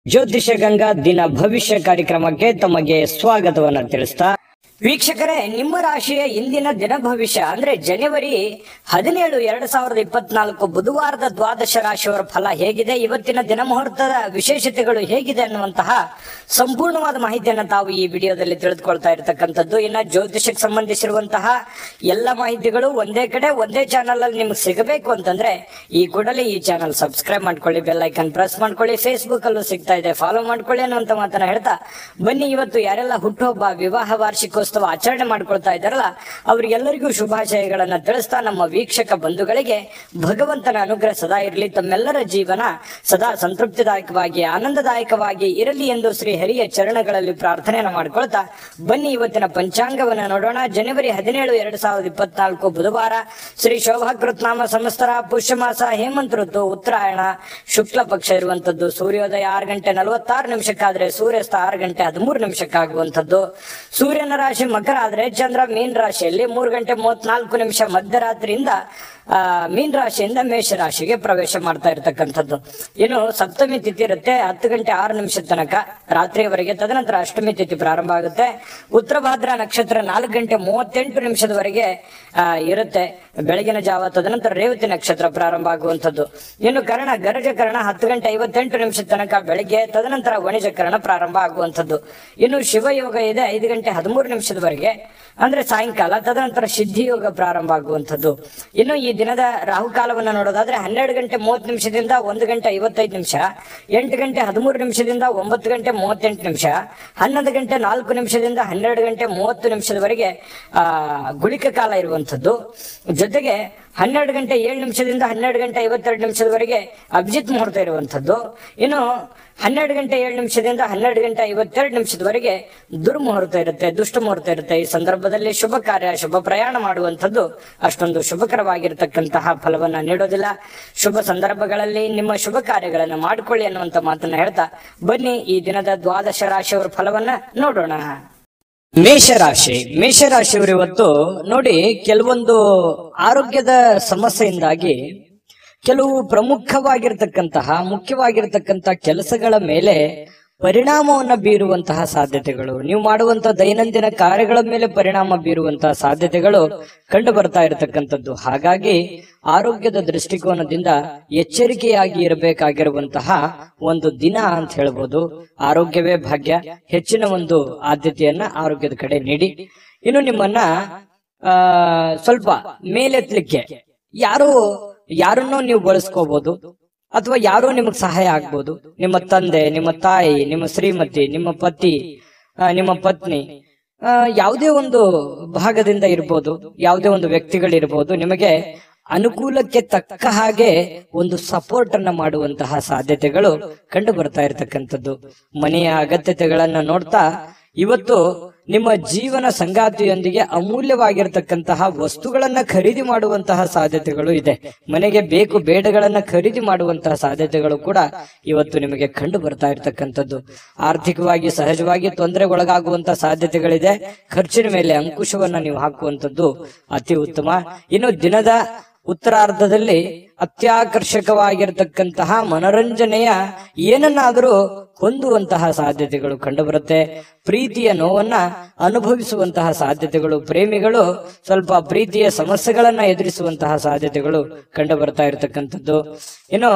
ಜ್ಯೋತಿಷ ಗಂಗಾ ದಿನ ಭವಿಷ್ಯ ಕಾರ್ಯಕ್ರಮಕ್ಕೆ ತಮಗೆ ಸ್ವಾಗತವನ್ನ ತಿಳಿಸ್ತಾ ವೀಕ್ಷಕರೇ ನಿಮ್ಮ ರಾಶಿಯ ಇಂದಿನ ದಿನ ಭವಿಷ್ಯ ಅಂದ್ರೆ ಜನವರಿ ಹದಿನೇಳು ಎರಡ್ ಸಾವಿರದ ಇಪ್ಪತ್ನಾಲ್ಕು ಬುಧವಾರದ ದ್ವಾದಶ ರಾಶಿಯವರ ಫಲ ಹೇಗಿದೆ ಇವತ್ತಿನ ದಿನ ಮುಹೂರ್ತದ ವಿಶೇಷತೆಗಳು ಹೇಗಿದೆ ಅನ್ನುವಂತಹ ಸಂಪೂರ್ಣವಾದ ಮಾಹಿತಿಯನ್ನು ತಾವು ಈ ವಿಡಿಯೋದಲ್ಲಿ ತಿಳಿದುಕೊಳ್ತಾ ಇರತಕ್ಕಂಥದ್ದು ಇನ್ನ ಜ್ಯೋತಿಷಕ್ಕೆ ಸಂಬಂಧಿಸಿರುವಂತಹ ಎಲ್ಲ ಮಾಹಿತಿಗಳು ಒಂದೇ ಕಡೆ ಒಂದೇ ಚಾನಲ್ ಅಲ್ಲಿ ನಿಮ್ಗೆ ಸಿಗಬೇಕು ಅಂತಂದ್ರೆ ಈ ಕೂಡಲೇ ಈ ಚಾನಲ್ ಸಬ್ಸ್ಕ್ರೈಬ್ ಮಾಡ್ಕೊಳ್ಳಿ ಬೆಲ್ ಐಕನ್ ಪ್ರೆಸ್ ಮಾಡ್ಕೊಳ್ಳಿ ಫೇಸ್ಬುಕ್ ಅಲ್ಲೂ ಸಿಗ್ತಾ ಇದೆ ಫಾಲೋ ಮಾಡ್ಕೊಳ್ಳಿ ಅನ್ನುವಂತ ಮಾತನ್ನ ಹೇಳ್ತಾ ಬನ್ನಿ ಇವತ್ತು ಯಾರೆಲ್ಲ ಹುಟ್ಟುಹಬ್ಬ ವಿವಾಹ ವಾರ್ಷಿಕೋತ್ಸವ ಆಚರಣೆ ಮಾಡ್ಕೊಳ್ತಾ ಇದ್ದಾರಲ್ಲ ಅವರಿಗೆಲ್ಲರಿಗೂ ಶುಭಾಶಯಗಳನ್ನ ತಿಳಿಸ್ತಾ ನಮ್ಮ ವೀಕ್ಷಕ ಬಂಧುಗಳಿಗೆ ಭಗವಂತನ ಅನುಗ್ರಹ ಸದಾ ಇರಲಿ ತಮ್ಮೆಲ್ಲರ ಜೀವನ ಸದಾ ಸಂತೃಪ್ತಿದಾಯಕವಾಗಿ ಆನಂದದಾಯಕವಾಗಿ ಇರಲಿ ಎಂದು ಶ್ರೀ ಹರಿಯ ಚರಣಗಳಲ್ಲಿ ಪ್ರಾರ್ಥನೆಯನ್ನು ಮಾಡ್ಕೊಳ್ತಾ ಬನ್ನಿ ಇವತ್ತಿನ ಪಂಚಾಂಗವನ್ನ ನೋಡೋಣ ಜನವರಿ ಹದಿನೇಳು ಎರಡ್ ಸಾವಿರದ ಇಪ್ಪತ್ನಾಲ್ಕು ಬುಧವಾರ ಶ್ರೀ ಶೋಭಾಕೃತ್ ನಾಮ ಸಂವತ್ಸರ ಪುಷ್ಯ ಮಾಸ ಹೇಮಂತ ಋತು ಉತ್ತರಾಯಣ ಶುಕ್ಲ ಪಕ್ಷ ಇರುವಂತದ್ದು ಸೂರ್ಯೋದಯ ಆರು ಗಂಟೆ ನಲವತ್ತಾರು ನಿಮಿಷಕ್ಕಾದ್ರೆ ಸೂರ್ಯಾಸ್ತ ಆರು ಗಂಟೆ ಹದಿಮೂರು ನಿಮಿಷಕ್ಕಾಗುವಂಥದ್ದು ಸೂರ್ಯನ ರಾಶಿ ಮಕರ ಆದ್ರೆ ಚಂದ್ರ ಮೀನ್ ರಾಶಿಯಲ್ಲಿ ಮೂರು ಗಂಟೆ ಮೂವತ್ನಾಲ್ಕು ನಿಮಿಷ ಮಧ್ಯರಾತ್ರಿಯಿಂದ ಆ ಮೀನ್ ರಾಶಿಯಿಂದ ಮೇಷ ರಾಶಿಗೆ ಪ್ರವೇಶ ಮಾಡ್ತಾ ಇರತಕ್ಕಂಥದ್ದು ಇನ್ನು ಸಪ್ತಮಿ ತಿಥಿ ಇರುತ್ತೆ ಹತ್ತು ಗಂಟೆ ಆರು ನಿಮಿಷದ ತನಕ ರಾತ್ರಿಯವರೆಗೆ ತದನಂತರ ಅಷ್ಟಮಿ ತಿಥಿ ಪ್ರಾರಂಭ ಆಗುತ್ತೆ ಉತ್ತರ ಭಾದ್ರ ನಕ್ಷತ್ರ ನಾಲ್ಕು ಗಂಟೆ ಮೂವತ್ತೆಂಟು ನಿಮಿಷದವರೆಗೆ ಆ, ಇರುತ್ತೆ ಬೆಳಗಿನ ಜಾವ ತದನಂತರ ರೇವತಿ ನಕ್ಷತ್ರ ಪ್ರಾರಂಭ ಆಗುವಂಥದ್ದು ಇನ್ನು ಕರ್ಣ ಗರಜ ಕರ್ಣ ಹತ್ತು ಗಂಟೆ ಐವತ್ತೆಂಟು ನಿಮಿಷದ ತನಕ ಬೆಳಿಗ್ಗೆ ತದನಂತರ ವಣಿಜ ಕರ್ಣ ಪ್ರಾರಂಭ ಆಗುವಂಥದ್ದು ಇನ್ನು ಶಿವಯೋಗ ಇದೆ ಐದು ಗಂಟೆ ಹದಿಮೂರು ನಿಮಿಷದವರೆಗೆ ಅಂದ್ರೆ ಸಾಯಂಕಾಲ ತದನಂತರ ಸಿದ್ಧಿಯೋಗ ಪ್ರಾರಂಭ ಆಗುವಂಥದ್ದು ಇನ್ನು ಈ ದಿನದ ರಾಹುಕಾಲವನ್ನು ನೋಡೋದಾದ್ರೆ ಹನ್ನೆರಡು ಗಂಟೆ ಮೂವತ್ತು ನಿಮಿಷದಿಂದ ಒಂದು ಗಂಟೆ ಐವತ್ತೈದು ನಿಮಿಷ ಎಂಟು ಗಂಟೆ ಹದಿಮೂರು ನಿಮಿಷದಿಂದ ಒಂಬತ್ತು ಗಂಟೆ ಮೂವತ್ತೆಂಟು ನಿಮಿಷ ಹನ್ನೊಂದು ಗಂಟೆ ನಾಲ್ಕು ನಿಮಿಷದಿಂದ ಹನ್ನೆರಡು ಗಂಟೆ ಮೂವತ್ತು ನಿಮಿಷದವರೆಗೆ ಆ ಗುಳಿಕ ಕಾಲ ಇರುವಂಥದ್ದು ಜೊತೆಗೆ ಹನ್ನೆರಡು ಗಂಟೆ ಏಳು ನಿಮಿಷದಿಂದ ಹನ್ನೆರಡು ಗಂಟೆ ಐವತ್ತೆರಡು ನಿಮಿಷದವರೆಗೆ ಅಭಿಜಿತ್ ಮುಹೂರ್ತ ಇರುವಂಥದ್ದು ಇನ್ನು ಹನ್ನೆರಡು ಗಂಟೆ ಏಳು ನಿಮಿಷದಿಂದ ಹನ್ನೆರಡು ಗಂಟೆ ಐವತ್ತೆರಡು ನಿಮಿಷದವರೆಗೆ ದುರ್ಮುಹೂರ್ತ ಇರುತ್ತೆ ದುಷ್ಟ ಮುಹೂರ್ತ ಇರುತ್ತೆ ಈ ಸಂದರ್ಭದಲ್ಲಿ ಶುಭ ಕಾರ್ಯ ಶುಭ ಪ್ರಯಾಣ ಮಾಡುವಂಥದ್ದು ಅಷ್ಟೊಂದು ಶುಭಕರವಾಗಿರತಕ್ಕಂತಹ ಫಲವನ್ನ ನೀಡೋದಿಲ್ಲ ಶುಭ ಸಂದರ್ಭಗಳಲ್ಲಿ ನಿಮ್ಮ ಶುಭ ಕಾರ್ಯಗಳನ್ನು ಮಾಡಿಕೊಳ್ಳಿ ಅನ್ನುವಂತ ಮಾತನ್ನ ಹೇಳ್ತಾ ಬನ್ನಿ ಈ ದಿನದ ದ್ವಾದಶ ರಾಶಿಯವರ ಫಲವನ್ನ ನೋಡೋಣ ಮೇಷರಾಶಿ ಮೇಷರಾಶಿಯವರು ಇವತ್ತು ನೋಡಿ ಕೆಲವೊಂದು ಆರೋಗ್ಯದ ಸಮಸ್ಯೆಯಿಂದಾಗಿ ಕೆಲವು ಪ್ರಮುಖವಾಗಿರ್ತಕ್ಕಂತಹ ಮುಖ್ಯವಾಗಿರ್ತಕ್ಕಂತಹ ಕೆಲಸಗಳ ಮೇಲೆ ಪರಿಣಾಮವನ್ನ ಬೀರುವಂತಹ ಸಾಧ್ಯತೆಗಳು ನೀವು ಮಾಡುವಂತಹ ದೈನಂದಿನ ಕಾರ್ಯಗಳ ಮೇಲೆ ಪರಿಣಾಮ ಬೀರುವಂತಹ ಸಾಧ್ಯತೆಗಳು ಕಂಡು ಬರ್ತಾ ಇರತಕ್ಕಂಥದ್ದು ಹಾಗಾಗಿ ಆರೋಗ್ಯದ ದೃಷ್ಟಿಕೋನದಿಂದ ಎಚ್ಚರಿಕೆಯಾಗಿ ಇರಬೇಕಾಗಿರುವಂತಹ ಒಂದು ದಿನ ಅಂತ ಹೇಳ್ಬೋದು ಆರೋಗ್ಯವೇ ಭಾಗ್ಯ ಹೆಚ್ಚಿನ ಒಂದು ಆದ್ಯತೆಯನ್ನ ಆರೋಗ್ಯದ ಕಡೆ ನೀಡಿ ಇನ್ನು ನಿಮ್ಮನ್ನ ಆ ಸ್ವಲ್ಪ ಮೇಲೆತ್ತಲಿಕ್ಕೆ ಯಾರು ಯಾರನ್ನೋ ನೀವು ಬಳಸ್ಕೋಬಹುದು ಅಥವಾ ಯಾರೋ ನಿಮಗ್ ಸಹಾಯ ಆಗ್ಬೋದು ನಿಮ್ಮ ತಂದೆ ನಿಮ್ಮ ತಾಯಿ ನಿಮ್ಮ ಶ್ರೀಮತಿ ನಿಮ್ಮ ಪತಿ ಆ, ನಿಮ್ಮ ಪತ್ನಿ ಆ, ಯಾವುದೇ ಒಂದು ಭಾಗದಿಂದ ಇರ್ಬೋದು ಯಾವುದೇ ಒಂದು ವ್ಯಕ್ತಿಗಳಿರ್ಬೋದು ನಿಮಗೆ ಅನುಕೂಲಕ್ಕೆ ತಕ್ಕ ಹಾಗೆ ಒಂದು ಸಪೋರ್ಟ್ ಅನ್ನ ಮಾಡುವಂತಹ ಸಾಧ್ಯತೆಗಳು ಕಂಡು ಬರ್ತಾ ಇರತಕ್ಕಂಥದ್ದು ಮನೆಯ ಅಗತ್ಯತೆಗಳನ್ನ ನೋಡ್ತಾ ಇವತ್ತು ನಿಮ್ಮ ಜೀವನ ಸಂಗಾತಿಯೊಂದಿಗೆ ಅಮೂಲ್ಯವಾಗಿರ್ತಕ್ಕಂತಹ ವಸ್ತುಗಳನ್ನ ಖರೀದಿ ಮಾಡುವಂತಹ ಸಾಧ್ಯತೆಗಳು ಇದೆ ಮನೆಗೆ ಬೇಕು ಬೇಡಗಳನ್ನ ಖರೀದಿ ಮಾಡುವಂತಹ ಸಾಧ್ಯತೆಗಳು ಕೂಡ ಇವತ್ತು ನಿಮಗೆ ಕಂಡು ಬರ್ತಾ ಇರತಕ್ಕಂಥದ್ದು ಆರ್ಥಿಕವಾಗಿ ಸಹಜವಾಗಿ ತೊಂದರೆಗೊಳಗಾಗುವಂತಹ ಸಾಧ್ಯತೆಗಳಿದೆ ಖರ್ಚಿನ ಮೇಲೆ ಅಂಕುಶವನ್ನ ನೀವು ಹಾಕುವಂಥದ್ದು ಅತಿ ಉತ್ತಮ ಇನ್ನು ದಿನದ ಉತ್ತರಾರ್ಧದಲ್ಲಿ ಅತ್ಯಾಕರ್ಷಕವಾಗಿರ್ತಕ್ಕಂತಹ ಮನರಂಜನೆಯ ಏನನ್ನಾದರೂ ಹೊಂದುವಂತಹ ಸಾಧ್ಯತೆಗಳು ಕಂಡುಬರುತ್ತೆ ಪ್ರೀತಿಯ ನೋವನ್ನ ಅನುಭವಿಸುವಂತಹ ಸಾಧ್ಯತೆಗಳು ಪ್ರೇಮಿಗಳು ಸ್ವಲ್ಪ ಪ್ರೀತಿಯ ಸಮಸ್ಯೆಗಳನ್ನ ಎದುರಿಸುವಂತಹ ಸಾಧ್ಯತೆಗಳು ಕಂಡು ಬರ್ತಾ ಇರತಕ್ಕಂಥದ್ದು ಇನ್ನು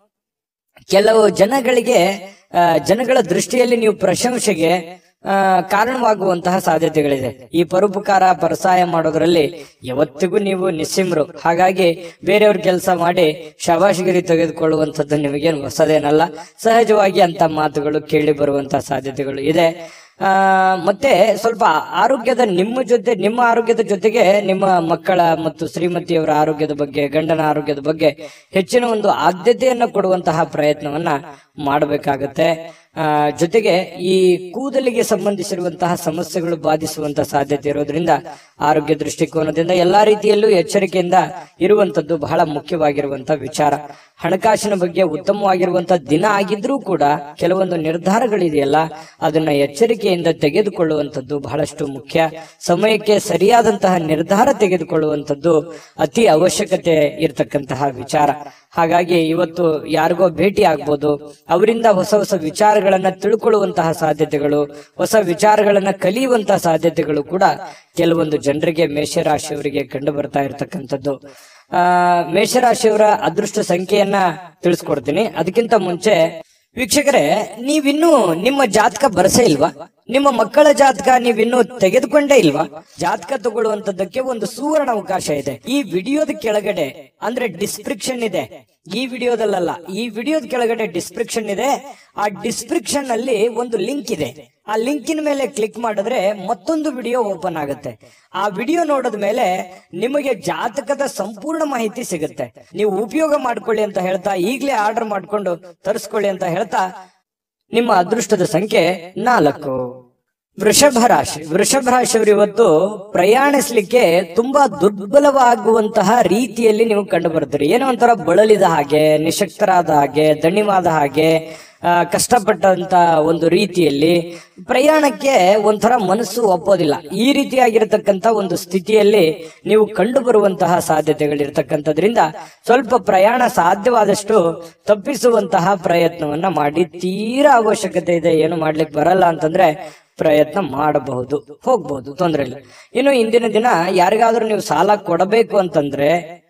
ಕೆಲವು ಜನಗಳಿಗೆ ಆ, ಜನಗಳ ದೃಷ್ಟಿಯಲ್ಲಿ ನೀವು ಪ್ರಶಂಸೆಗೆ ಆ, ಕಾರಣವಾಗುವಂತಹ ಸಾಧ್ಯತೆಗಳಿದೆ ಈ ಪರೋಪಕಾರ ಪರಸಾಯ ಮಾಡೋದ್ರಲ್ಲಿ ಯಾವತ್ತಿಗೂ ನೀವು ನಿಸ್ಸಿಮ್ರು ಹಾಗಾಗಿ ಬೇರೆಯವ್ರ ಕೆಲಸ ಮಾಡಿ ಶಬಾಷಗಿರಿ ತೆಗೆದುಕೊಳ್ಳುವಂಥದ್ದು ನಿಮಗೇನು ಹೊಸದೇನಲ್ಲ ಸಹಜವಾಗಿ ಅಂತ ಮಾತುಗಳು ಕೇಳಿ ಬರುವಂತಹ ಸಾಧ್ಯತೆಗಳು ಇದೆ ಆ ಮತ್ತೆ ಸ್ವಲ್ಪ ಆರೋಗ್ಯದ ನಿಮ್ಮ ಜೊತೆ ನಿಮ್ಮ ಆರೋಗ್ಯದ ಜೊತೆಗೆ ನಿಮ್ಮ ಮಕ್ಕಳ ಮತ್ತು ಶ್ರೀಮತಿಯವರ ಆರೋಗ್ಯದ ಬಗ್ಗೆ ಗಂಡನ ಆರೋಗ್ಯದ ಬಗ್ಗೆ ಹೆಚ್ಚಿನ ಒಂದು ಆದ್ಯತೆಯನ್ನು ಕೊಡುವಂತಹ ಪ್ರಯತ್ನವನ್ನ ಮಾಡಬೇಕಾಗತ್ತೆ ಆ ಜೊತೆಗೆ ಈ ಕೂದಲಿಗೆ ಸಂಬಂಧಿಸಿರುವಂತಹ ಸಮಸ್ಯೆಗಳು ಬಾಧಿಸುವಂತಹ ಸಾಧ್ಯತೆ ಇರೋದ್ರಿಂದ ಆರೋಗ್ಯ ದೃಷ್ಟಿಕೋನದಿಂದ ಎಲ್ಲಾ ರೀತಿಯಲ್ಲೂ ಎಚ್ಚರಿಕೆಯಿಂದ ಇರುವಂತದ್ದು ಬಹಳ ಮುಖ್ಯವಾಗಿರುವಂತಹ ವಿಚಾರ ಹಣಕಾಸಿನ ಬಗ್ಗೆ ಉತ್ತಮವಾಗಿರುವಂತಹ ದಿನ ಆಗಿದ್ರೂ ಕೂಡ ಕೆಲವೊಂದು ನಿರ್ಧಾರಗಳಿದೆಯಲ್ಲ ಅದನ್ನ ಎಚ್ಚರಿಕೆಯಿಂದ ತೆಗೆದುಕೊಳ್ಳುವಂಥದ್ದು ಬಹಳಷ್ಟು ಮುಖ್ಯ ಸಮಯಕ್ಕೆ ಸರಿಯಾದಂತಹ ನಿರ್ಧಾರ ತೆಗೆದುಕೊಳ್ಳುವಂಥದ್ದು ಅತಿ ಅವಶ್ಯಕತೆ ಇರತಕ್ಕಂತಹ ವಿಚಾರ ಹಾಗಾಗಿ ಇವತ್ತು ಯಾರಿಗೋ ಭೇಟಿ ಆಗ್ಬೋದು ಅವರಿಂದ ಹೊಸ ಹೊಸ ವಿಚಾರಗಳನ್ನ ತಿಳ್ಕೊಳ್ಳುವಂತಹ ಸಾಧ್ಯತೆಗಳು ಹೊಸ ವಿಚಾರಗಳನ್ನ ಕಲಿಯುವಂತಹ ಸಾಧ್ಯತೆಗಳು ಕೂಡ ಕೆಲವೊಂದು ಜನರಿಗೆ ಮೇಷರಾಶಿಯವರಿಗೆ ಕಂಡು ಬರ್ತಾ ಇರತಕ್ಕಂಥದ್ದು ಆ ಮೇಷರಾಶಿಯವರ ಅದೃಷ್ಟ ಸಂಖ್ಯೆಯನ್ನ ತಿಳಿಸ್ಕೊಡ್ತೀನಿ ಅದಕ್ಕಿಂತ ಮುಂಚೆ ವೀಕ್ಷಕರೇ ನೀವಿನ್ನೂ ನಿಮ್ಮ ಜಾತಕ ಬರಸೇ ಇಲ್ವಾ ನಿಮ್ಮ ಮಕ್ಕಳ ಜಾತಕ ನೀವಿನ್ನೂ ತೆಗೆದುಕೊಂಡೇ ಇಲ್ವಾ ಜಾತಕ ತಗೊಳ್ಳುವಂತದ್ದಕ್ಕೆ ಒಂದು ಸುವರ್ಣ ಅವಕಾಶ ಇದೆ ಈ ವಿಡಿಯೋದ ಕೆಳಗಡೆ ಅಂದ್ರೆ ಡಿಸ್ಕ್ರಿಪ್ಷನ್ ಇದೆ ಈ ವಿಡಿಯೋದಲ್ಲ ಈ ವಿಡಿಯೋದ ಕೆಳಗಡೆ ಡಿಸ್ಕ್ರಿಪ್ಷನ್ ಇದೆ ಆ ಡಿಸ್ಕ್ರಿಪ್ಷನ್ ಅಲ್ಲಿ ಒಂದು ಲಿಂಕ್ ಇದೆ ಆ ಲಿಂಕಿನ ಮೇಲೆ ಕ್ಲಿಕ್ ಮಾಡಿದ್ರೆ ಮತ್ತೊಂದು ವಿಡಿಯೋ ಓಪನ್ ಆಗುತ್ತೆ ಆ ವಿಡಿಯೋ ನೋಡಿದ ಮೇಲೆ ನಿಮಗೆ ಜಾತಕದ ಸಂಪೂರ್ಣ ಮಾಹಿತಿ ಸಿಗುತ್ತೆ ನೀವು ಉಪಯೋಗ ಮಾಡ್ಕೊಳ್ಳಿ ಅಂತ ಹೇಳ್ತಾ ಈಗಲೇ ಆರ್ಡರ್ ಮಾಡ್ಕೊಂಡು ತರಿಸ್ಕೊಳ್ಳಿ ಅಂತ ಹೇಳ್ತಾ ನಿಮ್ಮ ಅದೃಷ್ಟದ ಸಂಖ್ಯೆ ನಾಲ್ಕು ವೃಷಭ ರಾಶಿ ವೃಷಭ ರಾಶಿಯವರು ಇವತ್ತು ಪ್ರಯಾಣಿಸ್ಲಿಕ್ಕೆ ತುಂಬಾ ದುರ್ಬಲವಾಗುವಂತಹ ರೀತಿಯಲ್ಲಿ ನೀವು ಕಂಡು ಬರ್ತೀರಿ ಏನೋ ಒಂಥರ ಬಳಲಿದ ಹಾಗೆ ನಿಶಕ್ತರಾದ ಹಾಗೆ ದಣಿವಾದ ಹಾಗೆ ಆ, ಕಷ್ಟಪಟ್ಟಂತ ಒಂದು ರೀತಿಯಲ್ಲಿ ಪ್ರಯಾಣಕ್ಕೆ ಒಂಥರ ಮನಸ್ಸು ಒಪ್ಪೋದಿಲ್ಲ ಈ ರೀತಿಯಾಗಿರ್ತಕ್ಕಂಥ ಒಂದು ಸ್ಥಿತಿಯಲ್ಲಿ ನೀವು ಕಂಡು ಬರುವಂತಹ ಸಾಧ್ಯತೆಗಳಿರ್ತಕ್ಕಂಥದ್ರಿಂದ ಸ್ವಲ್ಪ ಪ್ರಯಾಣ ಸಾಧ್ಯವಾದಷ್ಟು ತಪ್ಪಿಸುವಂತಹ ಪ್ರಯತ್ನವನ್ನ ಮಾಡಿ ತೀರಾ ಅವಶ್ಯಕತೆ ಇದೆ ಏನು ಮಾಡ್ಲಿಕ್ಕೆ ಬರಲ್ಲ ಅಂತಂದ್ರೆ ಪ್ರಯತ್ನ ಮಾಡಬಹುದು ಹೋಗ್ಬಹುದು ತೊಂದ್ರೆ ಇಲ್ಲ ಇನ್ನು ಇಂದಿನ ದಿನ ಯಾರಿಗಾದ್ರೂ ನೀವು ಸಾಲ ಕೊಡಬೇಕು ಅಂತಂದ್ರೆ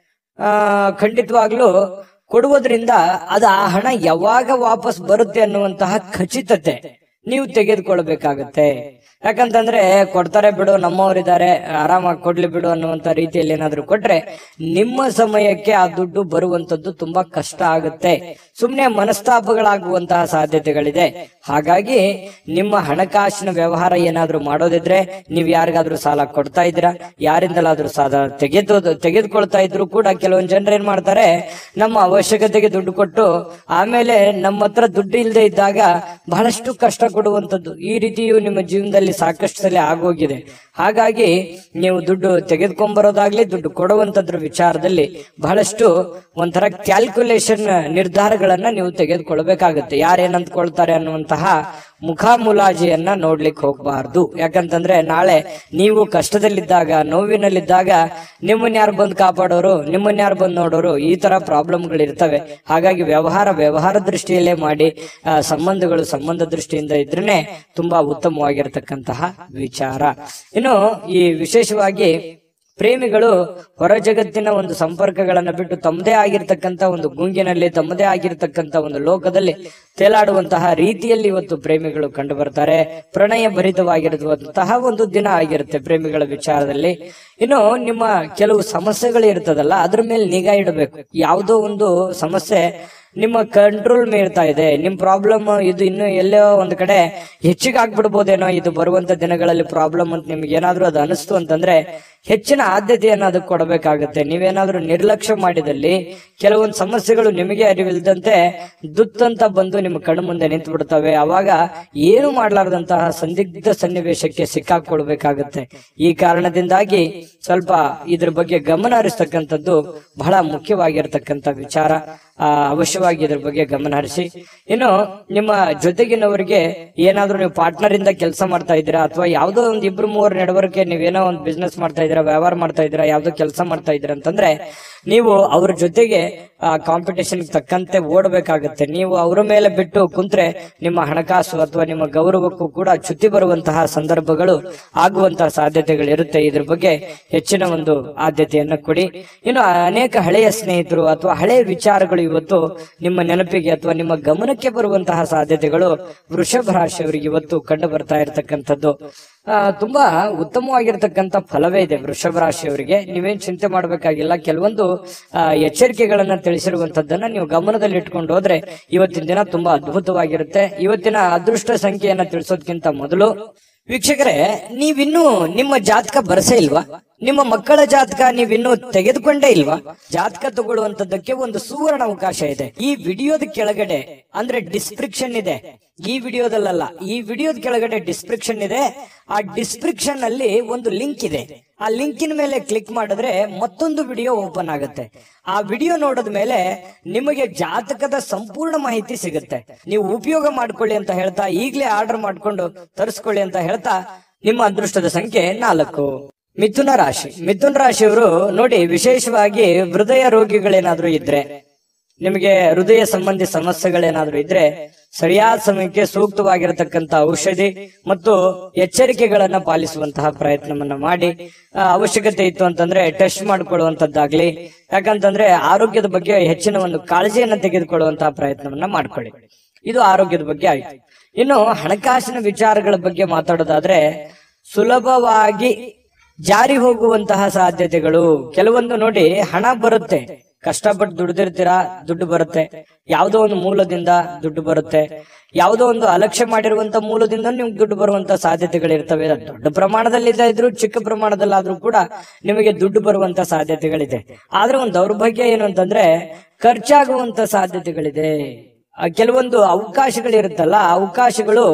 ಆ ಖಂಡಿತವಾಗ್ಲೂ ಕೊಡುವುದರಿಂದ ಅದು ಆ ಹಣ ಯಾವಾಗ ವಾಪಸ್ ಬರುತ್ತೆ ಅನ್ನುವಂತಹ ಖಚಿತತೆ ನೀವು ತೆಗೆದುಕೊಳ್ಬೇಕಾಗತ್ತೆ ಯಾಕಂತಂದ್ರೆ ಕೊಡ್ತಾರೆ ಬಿಡು ನಮ್ಮವರಿದ್ದಾರೆ ಆರಾಮಾಗಿ ಕೊಡ್ಲಿ ಬಿಡು ಅನ್ನುವಂತ ರೀತಿಯಲ್ಲಿ ಏನಾದ್ರು ಕೊಟ್ರೆ ನಿಮ್ಮ ಸಮಯಕ್ಕೆ ಆ ದುಡ್ಡು ಬರುವಂತದ್ದು ತುಂಬಾ ಕಷ್ಟ ಆಗುತ್ತೆ ಸುಮ್ನೆ ಮನಸ್ತಾಪಗಳಾಗುವಂತಹ ಸಾಧ್ಯತೆಗಳಿದೆ ಹಾಗಾಗಿ ನಿಮ್ಮ ಹಣಕಾಸಿನ ವ್ಯವಹಾರ ಏನಾದ್ರೂ ಮಾಡೋದಿದ್ರೆ ನೀವು ಯಾರಿಗಾದ್ರೂ ಸಾಲ ಕೊಡ್ತಾ ಇದ್ದೀರಾ ಯಾರಿಂದಲಾದ್ರೂ ಸಾಲ ತೆಗೆದು ತೆಗೆದುಕೊಳ್ತಾ ಇದ್ರು ಕೂಡ ಕೆಲವೊಂದು ಜನರು ಏನ್ ಮಾಡ್ತಾರೆ ನಮ್ಮ ಅವಶ್ಯಕತೆಗೆ ದುಡ್ಡು ಕೊಟ್ಟು ಆಮೇಲೆ ನಮ್ಮ ಹತ್ರ ದುಡ್ಡು ಇಲ್ಲದೆ ಇದ್ದಾಗ ಬಹಳಷ್ಟು ಕಷ್ಟ ಕೊಡುವಂತದ್ದು ಈ ರೀತಿಯು ನಿಮ್ಮ ಜೀವನದಲ್ಲಿ ಸಾಕಷ್ಟು ಸಲ ಆಗೋಗಿದೆ ಹಾಗಾಗಿ ನೀವು ದುಡ್ಡು ತೆಗೆದುಕೊಂಡ್ಬರೋದಾಗ್ಲಿ ದುಡ್ಡು ಕೊಡುವಂತದ್ರ ವಿಚಾರದಲ್ಲಿ ಬಹಳಷ್ಟು ಒಂಥರ ಕ್ಯಾಲ್ಕುಲೇಷನ್ ನಿರ್ಧಾರಗಳನ್ನ ನೀವು ತೆಗೆದುಕೊಳ್ಬೇಕಾಗುತ್ತೆ ಯಾರೇನಂದ್ಕೊಳ್ತಾರೆ ಅನ್ನುವಂತಹ ಮುಖಾಮುಲಾಜಿಯನ್ನ ನೋಡ್ಲಿಕ್ಕೆ ಹೋಗ್ಬಾರ್ದು ಯಾಕಂತಂದ್ರೆ ನಾಳೆ ನೀವು ಕಷ್ಟದಲ್ಲಿದ್ದಾಗ ನೋವಿನಲ್ಲಿದ್ದಾಗ ನಿಮ್ಮನ್ನ ಯಾರು ಬಂದು ಕಾಪಾಡೋರು ನಿಮ್ಮನ್ನ ಯಾರು ಬಂದು ನೋಡೋರು ಈ ತರ ಪ್ರಾಬ್ಲಮ್ಗಳು ಇರ್ತವೆ ಹಾಗಾಗಿ ವ್ಯವಹಾರ ವ್ಯವಹಾರ ದೃಷ್ಟಿಯಲ್ಲೇ ಮಾಡಿ ಆ, ಸಂಬಂಧಗಳು ಸಂಬಂಧ ದೃಷ್ಟಿಯಿಂದ ಇದ್ರೇನೆ ತುಂಬಾ ಉತ್ತಮವಾಗಿರ್ತಕ್ಕಂತಹ ವಿಚಾರ ಇನ್ನು ಈ ವಿಶೇಷವಾಗಿ ಪ್ರೇಮಿಗಳು ಹೊರ ಜಗತ್ತಿನ ಒಂದು ಸಂಪರ್ಕಗಳನ್ನ ಬಿಟ್ಟು ತಮ್ಮದೇ ಆಗಿರ್ತಕ್ಕಂಥ ಒಂದು ಗುಂಗಿನಲ್ಲಿ ತಮ್ಮದೇ ಆಗಿರ್ತಕ್ಕಂಥ ಒಂದು ಲೋಕದಲ್ಲಿ ತೇಲಾಡುವಂತಹ ರೀತಿಯಲ್ಲಿ ಇವತ್ತು ಪ್ರೇಮಿಗಳು ಕಂಡು ಬರ್ತಾರೆ ಪ್ರಣಯ ಭರಿತವಾಗಿರುವಂತಹ ಒಂದು ದಿನ ಆಗಿರುತ್ತೆ ಪ್ರೇಮಿಗಳ ವಿಚಾರದಲ್ಲಿ ಇನ್ನು ನಿಮ್ಮ ಕೆಲವು ಸಮಸ್ಯೆಗಳು ಇರ್ತದಲ್ಲ ಅದ್ರ ಮೇಲೆ ನಿಗಾ ಇಡಬೇಕು ಯಾವುದೋ ಒಂದು ಸಮಸ್ಯೆ ನಿಮ್ಮ ಕಂಟ್ರೋಲ್ ಮೀರ್ತಾ ಇದೆ ನಿಮ್ ಪ್ರಾಬ್ಲಮ್ ಇದು ಇನ್ನು ಎಲ್ಲೋ ಒಂದ್ ಕಡೆ ಹೆಚ್ಚಿಗೆ ಆಗ್ಬಿಡ್ಬೋದೇನೋ ಇದು ಬರುವಂತ ದಿನಗಳಲ್ಲಿ ಪ್ರಾಬ್ಲಮ್ ಅಂತ ನಿಮ್ಗೆ ಏನಾದ್ರೂ ಅದು ಅನಿಸ್ತು ಅಂತಂದ್ರೆ ಹೆಚ್ಚಿನ ಆದ್ಯತೆಯನ್ನು ಅದಕ್ಕೆ ಕೊಡಬೇಕಾಗುತ್ತೆ ನೀವೇನಾದ್ರೂ ನಿರ್ಲಕ್ಷ್ಯ ಮಾಡಿದಲ್ಲಿ ಕೆಲವೊಂದು ಸಮಸ್ಯೆಗಳು ನಿಮಗೆ ಅರಿವಿಲ್ಲದಂತೆ ದುತ್ತಂತ ಬಂದು ನಿಮ್ಮ ಕಣ್ಣು ಮುಂದೆ ನಿಂತು ಬಿಡ್ತವೆ ಅವಾಗ ಏನು ಮಾಡಲಾರದಂತಹ ಸಂದಿಗ್ಧ ಸನ್ನಿವೇಶಕ್ಕೆ ಸಿಕ್ಕಾಕೊಳ್ಬೇಕಾಗುತ್ತೆ ಈ ಕಾರಣದಿಂದಾಗಿ ಸ್ವಲ್ಪ ಇದ್ರ ಬಗ್ಗೆ ಗಮನ ಹರಿಸ್ತಕ್ಕಂಥದ್ದು ಬಹಳ ಮುಖ್ಯವಾಗಿರ್ತಕ್ಕಂಥ ವಿಚಾರ ಆ, ಅವಶ್ಯವಾಗಿ ಇದ್ರ ಬಗ್ಗೆ ಗಮನ ಹರಿಸಿ ಇನ್ನು ನಿಮ್ಮ ಜೊತೆಗಿನವರಿಗೆ ಏನಾದ್ರೂ ನೀವು ಪಾರ್ಟ್ನರ್ ಇಂದ ಕೆಲಸ ಮಾಡ್ತಾ ಇದ್ದೀರಾ ಅಥವಾ ಯಾವ್ದೋ ಒಂದು ಇಬ್ರು ಮೂವರ್ ನಡವಳಿಕೆ ನೀವೇನೋ ಒಂದು ಬಿಸ್ನೆಸ್ ಮಾಡ್ತಾ ಇದ್ದೀರಾ ವ್ಯವಹಾರ ಮಾಡ್ತಾ ಇದ್ದೀರಾ ಯಾವ್ದೋ ಕೆಲಸ ಮಾಡ್ತಾ ಇದ್ದೀರಾ ಅಂತಂದ್ರೆ ನೀವು ಅವ್ರ ಜೊತೆಗೆ ಕಾಂಪಿಟೇಷನ್ ತಕ್ಕಂತೆ ಓಡಬೇಕಾಗುತ್ತೆ ನೀವು ಅವರ ಮೇಲೆ ಬಿಟ್ಟು ಕುಂತ್ರೆ ನಿಮ್ಮ ಹಣಕಾಸು ಅಥವಾ ನಿಮ್ಮ ಗೌರವಕ್ಕೂ ಕೂಡ ಚ್ಯುತಿ ಬರುವಂತಹ ಸಂದರ್ಭಗಳು ಆಗುವಂತಹ ಸಾಧ್ಯತೆಗಳಿರುತ್ತೆ ಇದ್ರ ಬಗ್ಗೆ ಹೆಚ್ಚಿನ ಒಂದು ಆದ್ಯತೆಯನ್ನ ಕೊಡಿ ಇನ್ನು ಅನೇಕ ಹಳೆಯ ಸ್ನೇಹಿತರು ಅಥವಾ ಹಳೆಯ ವಿಚಾರಗಳು ಇವತ್ತು ನಿಮ್ಮ ನೆನಪಿಗೆ ಅಥವಾ ನಿಮ್ಮ ಗಮನಕ್ಕೆ ಬರುವಂತಹ ಸಾಧ್ಯತೆಗಳು ವೃಷಭ ರಾಶಿಯವರಿಗೆ ಇವತ್ತು ಕಂಡು ಬರ್ತಾ ಇರತಕ್ಕಂಥದ್ದು ಆ, ತುಂಬಾ ಉತ್ತಮವಾಗಿರ್ತಕ್ಕಂಥ ಫಲವೇ ಇದೆ ವೃಷಭ ರಾಶಿಯವರಿಗೆ ನೀವೇನ್ ಚಿಂತೆ ಮಾಡಬೇಕಾಗಿಲ್ಲ ಕೆಲವೊಂದು ಆ, ಎಚ್ಚರಿಕೆಗಳನ್ನ ತಿಳಿಸಿರುವಂತದ್ದನ್ನ ನೀವು ಗಮನದಲ್ಲಿ ಇಟ್ಕೊಂಡು ಹೋದ್ರೆ ಇವತ್ತಿನ ದಿನ ತುಂಬಾ ಅದ್ಭುತವಾಗಿರುತ್ತೆ ಇವತ್ತಿನ ಅದೃಷ್ಟ ಸಂಖ್ಯೆಯನ್ನ ತಿಳಿಸೋದ್ಕಿಂತ ಮೊದಲು ವೀಕ್ಷಕರೇ ನೀವಿನ್ನೂ ನಿಮ್ಮ ಜಾತಕ ಬರಸೇ ಇಲ್ವಾ ನಿಮ್ಮ ಮಕ್ಕಳ ಜಾತಕ ನೀವಿನ್ನೂ ತೆಗೆದುಕೊಂಡೇ ಇಲ್ವಾ ಜಾತಕ ತಗೊಳ್ಳುವಂತದ್ದಕ್ಕೆ ಒಂದು ಸುವರ್ಣ ಅವಕಾಶ ಇದೆ ಈ ವಿಡಿಯೋದ ಕೆಳಗಡೆ ಅಂದ್ರೆ ಡಿಸ್ಕ್ರಿಪ್ಷನ್ ಇದೆ ಈ ವಿಡಿಯೋದಲ್ಲ ಈ ವಿಡಿಯೋದ ಕೆಳಗಡೆ ಡಿಸ್ಕ್ರಿಪ್ಷನ್ ಇದೆ ಆ ಡಿಸ್ಕ್ರಿಪ್ಷನ್ ಅಲ್ಲಿ ಒಂದು ಲಿಂಕ್ ಇದೆ ಆ ಲಿಂಕಿನ ಮೇಲೆ ಕ್ಲಿಕ್ ಮಾಡಿದ್ರೆ ಮತ್ತೊಂದು ವಿಡಿಯೋ ಓಪನ್ ಆಗುತ್ತೆ ಆ ವಿಡಿಯೋ ನೋಡಿದ ಮೇಲೆ ನಿಮಗೆ ಜಾತಕದ ಸಂಪೂರ್ಣ ಮಾಹಿತಿ ಸಿಗುತ್ತೆ ನೀವು ಉಪಯೋಗ ಮಾಡ್ಕೊಳ್ಳಿ ಅಂತ ಹೇಳ್ತಾ ಈಗಲೇ ಆರ್ಡರ್ ಮಾಡ್ಕೊಂಡು ತರಿಸ್ಕೊಳ್ಳಿ ಅಂತ ಹೇಳ್ತಾ ನಿಮ್ಮ ಅದೃಷ್ಟದ ಸಂಖ್ಯೆ ನಾಲ್ಕು ಮಿಥುನ ರಾಶಿ ಮಿಥುನ ರಾಶಿಯವರು ನೋಡಿ ವಿಶೇಷವಾಗಿ ಹೃದಯ ರೋಗಿಗಳೇನಾದ್ರೂ ಇದ್ರೆ ನಿಮಗೆ ಹೃದಯ ಸಂಬಂಧಿ ಸಮಸ್ಯೆಗಳೇನಾದ್ರೂ ಇದ್ರೆ ಸರಿಯಾದ ಸಮಯಕ್ಕೆ ಸೂಕ್ತವಾಗಿರತಕ್ಕಂತ ಔಷಧಿ ಮತ್ತು ಎಚ್ಚರಿಕೆಗಳನ್ನ ಪಾಲಿಸುವಂತಹ ಪ್ರಯತ್ನವನ್ನ ಮಾಡಿ ಆ, ಅವಶ್ಯಕತೆ ಇತ್ತು ಅಂತಂದ್ರೆ ಟೆಸ್ಟ್ ಮಾಡಿಕೊಳ್ಳುವಂತದ್ದಾಗ್ಲಿ ಯಾಕಂತಂದ್ರೆ ಆರೋಗ್ಯದ ಬಗ್ಗೆ ಹೆಚ್ಚಿನ ಒಂದು ಕಾಳಜಿಯನ್ನ ತೆಗೆದುಕೊಳ್ಳುವಂತಹ ಪ್ರಯತ್ನವನ್ನ ಮಾಡ್ಕೊಳ್ಳಿ ಇದು ಆರೋಗ್ಯದ ಬಗ್ಗೆ ಆಯ್ತು ಇನ್ನು ಹಣಕಾಸಿನ ವಿಚಾರಗಳ ಬಗ್ಗೆ ಮಾತಾಡೋದಾದ್ರೆ ಸುಲಭವಾಗಿ ಜಾರಿ ಹೋಗುವಂತಹ ಸಾಧ್ಯತೆಗಳು ಕೆಲವೊಂದು ನೋಡಿ ಹಣ ಬರುತ್ತೆ ಕಷ್ಟಪಟ್ಟು ದುಡ್ದಿರ್ತೀರಾ ದುಡ್ಡು ಬರುತ್ತೆ ಯಾವುದೋ ಒಂದು ಮೂಲದಿಂದ ದುಡ್ಡು ಬರುತ್ತೆ ಯಾವುದೋ ಒಂದು ಅಲಕ್ಷ್ಯ ಮಾಡಿರುವಂತ ಮೂಲದಿಂದ ನಿಮ್ಗೆ ದುಡ್ಡು ಬರುವಂತ ಸಾಧ್ಯತೆಗಳಿರ್ತವೆ ಅದು ದೊಡ್ಡ ಪ್ರಮಾಣದಲ್ಲಿ ಇದ್ರು ಚಿಕ್ಕ ಪ್ರಮಾಣದಲ್ಲಾದ್ರೂ ಕೂಡ ನಿಮಗೆ ದುಡ್ಡು ಬರುವಂತ ಸಾಧ್ಯತೆಗಳಿದೆ ಆದ್ರೆ ಒಂದು ದೌರ್ಭಾಗ್ಯ ಏನು ಅಂತಂದ್ರೆ ಖರ್ಚಾಗುವಂತ ಸಾಧ್ಯತೆಗಳಿದೆ ಆ ಕೆಲವೊಂದು ಅವಕಾಶಗಳಿರುತ್ತಲ್ಲ ಆ ಅವಕಾಶಗಳು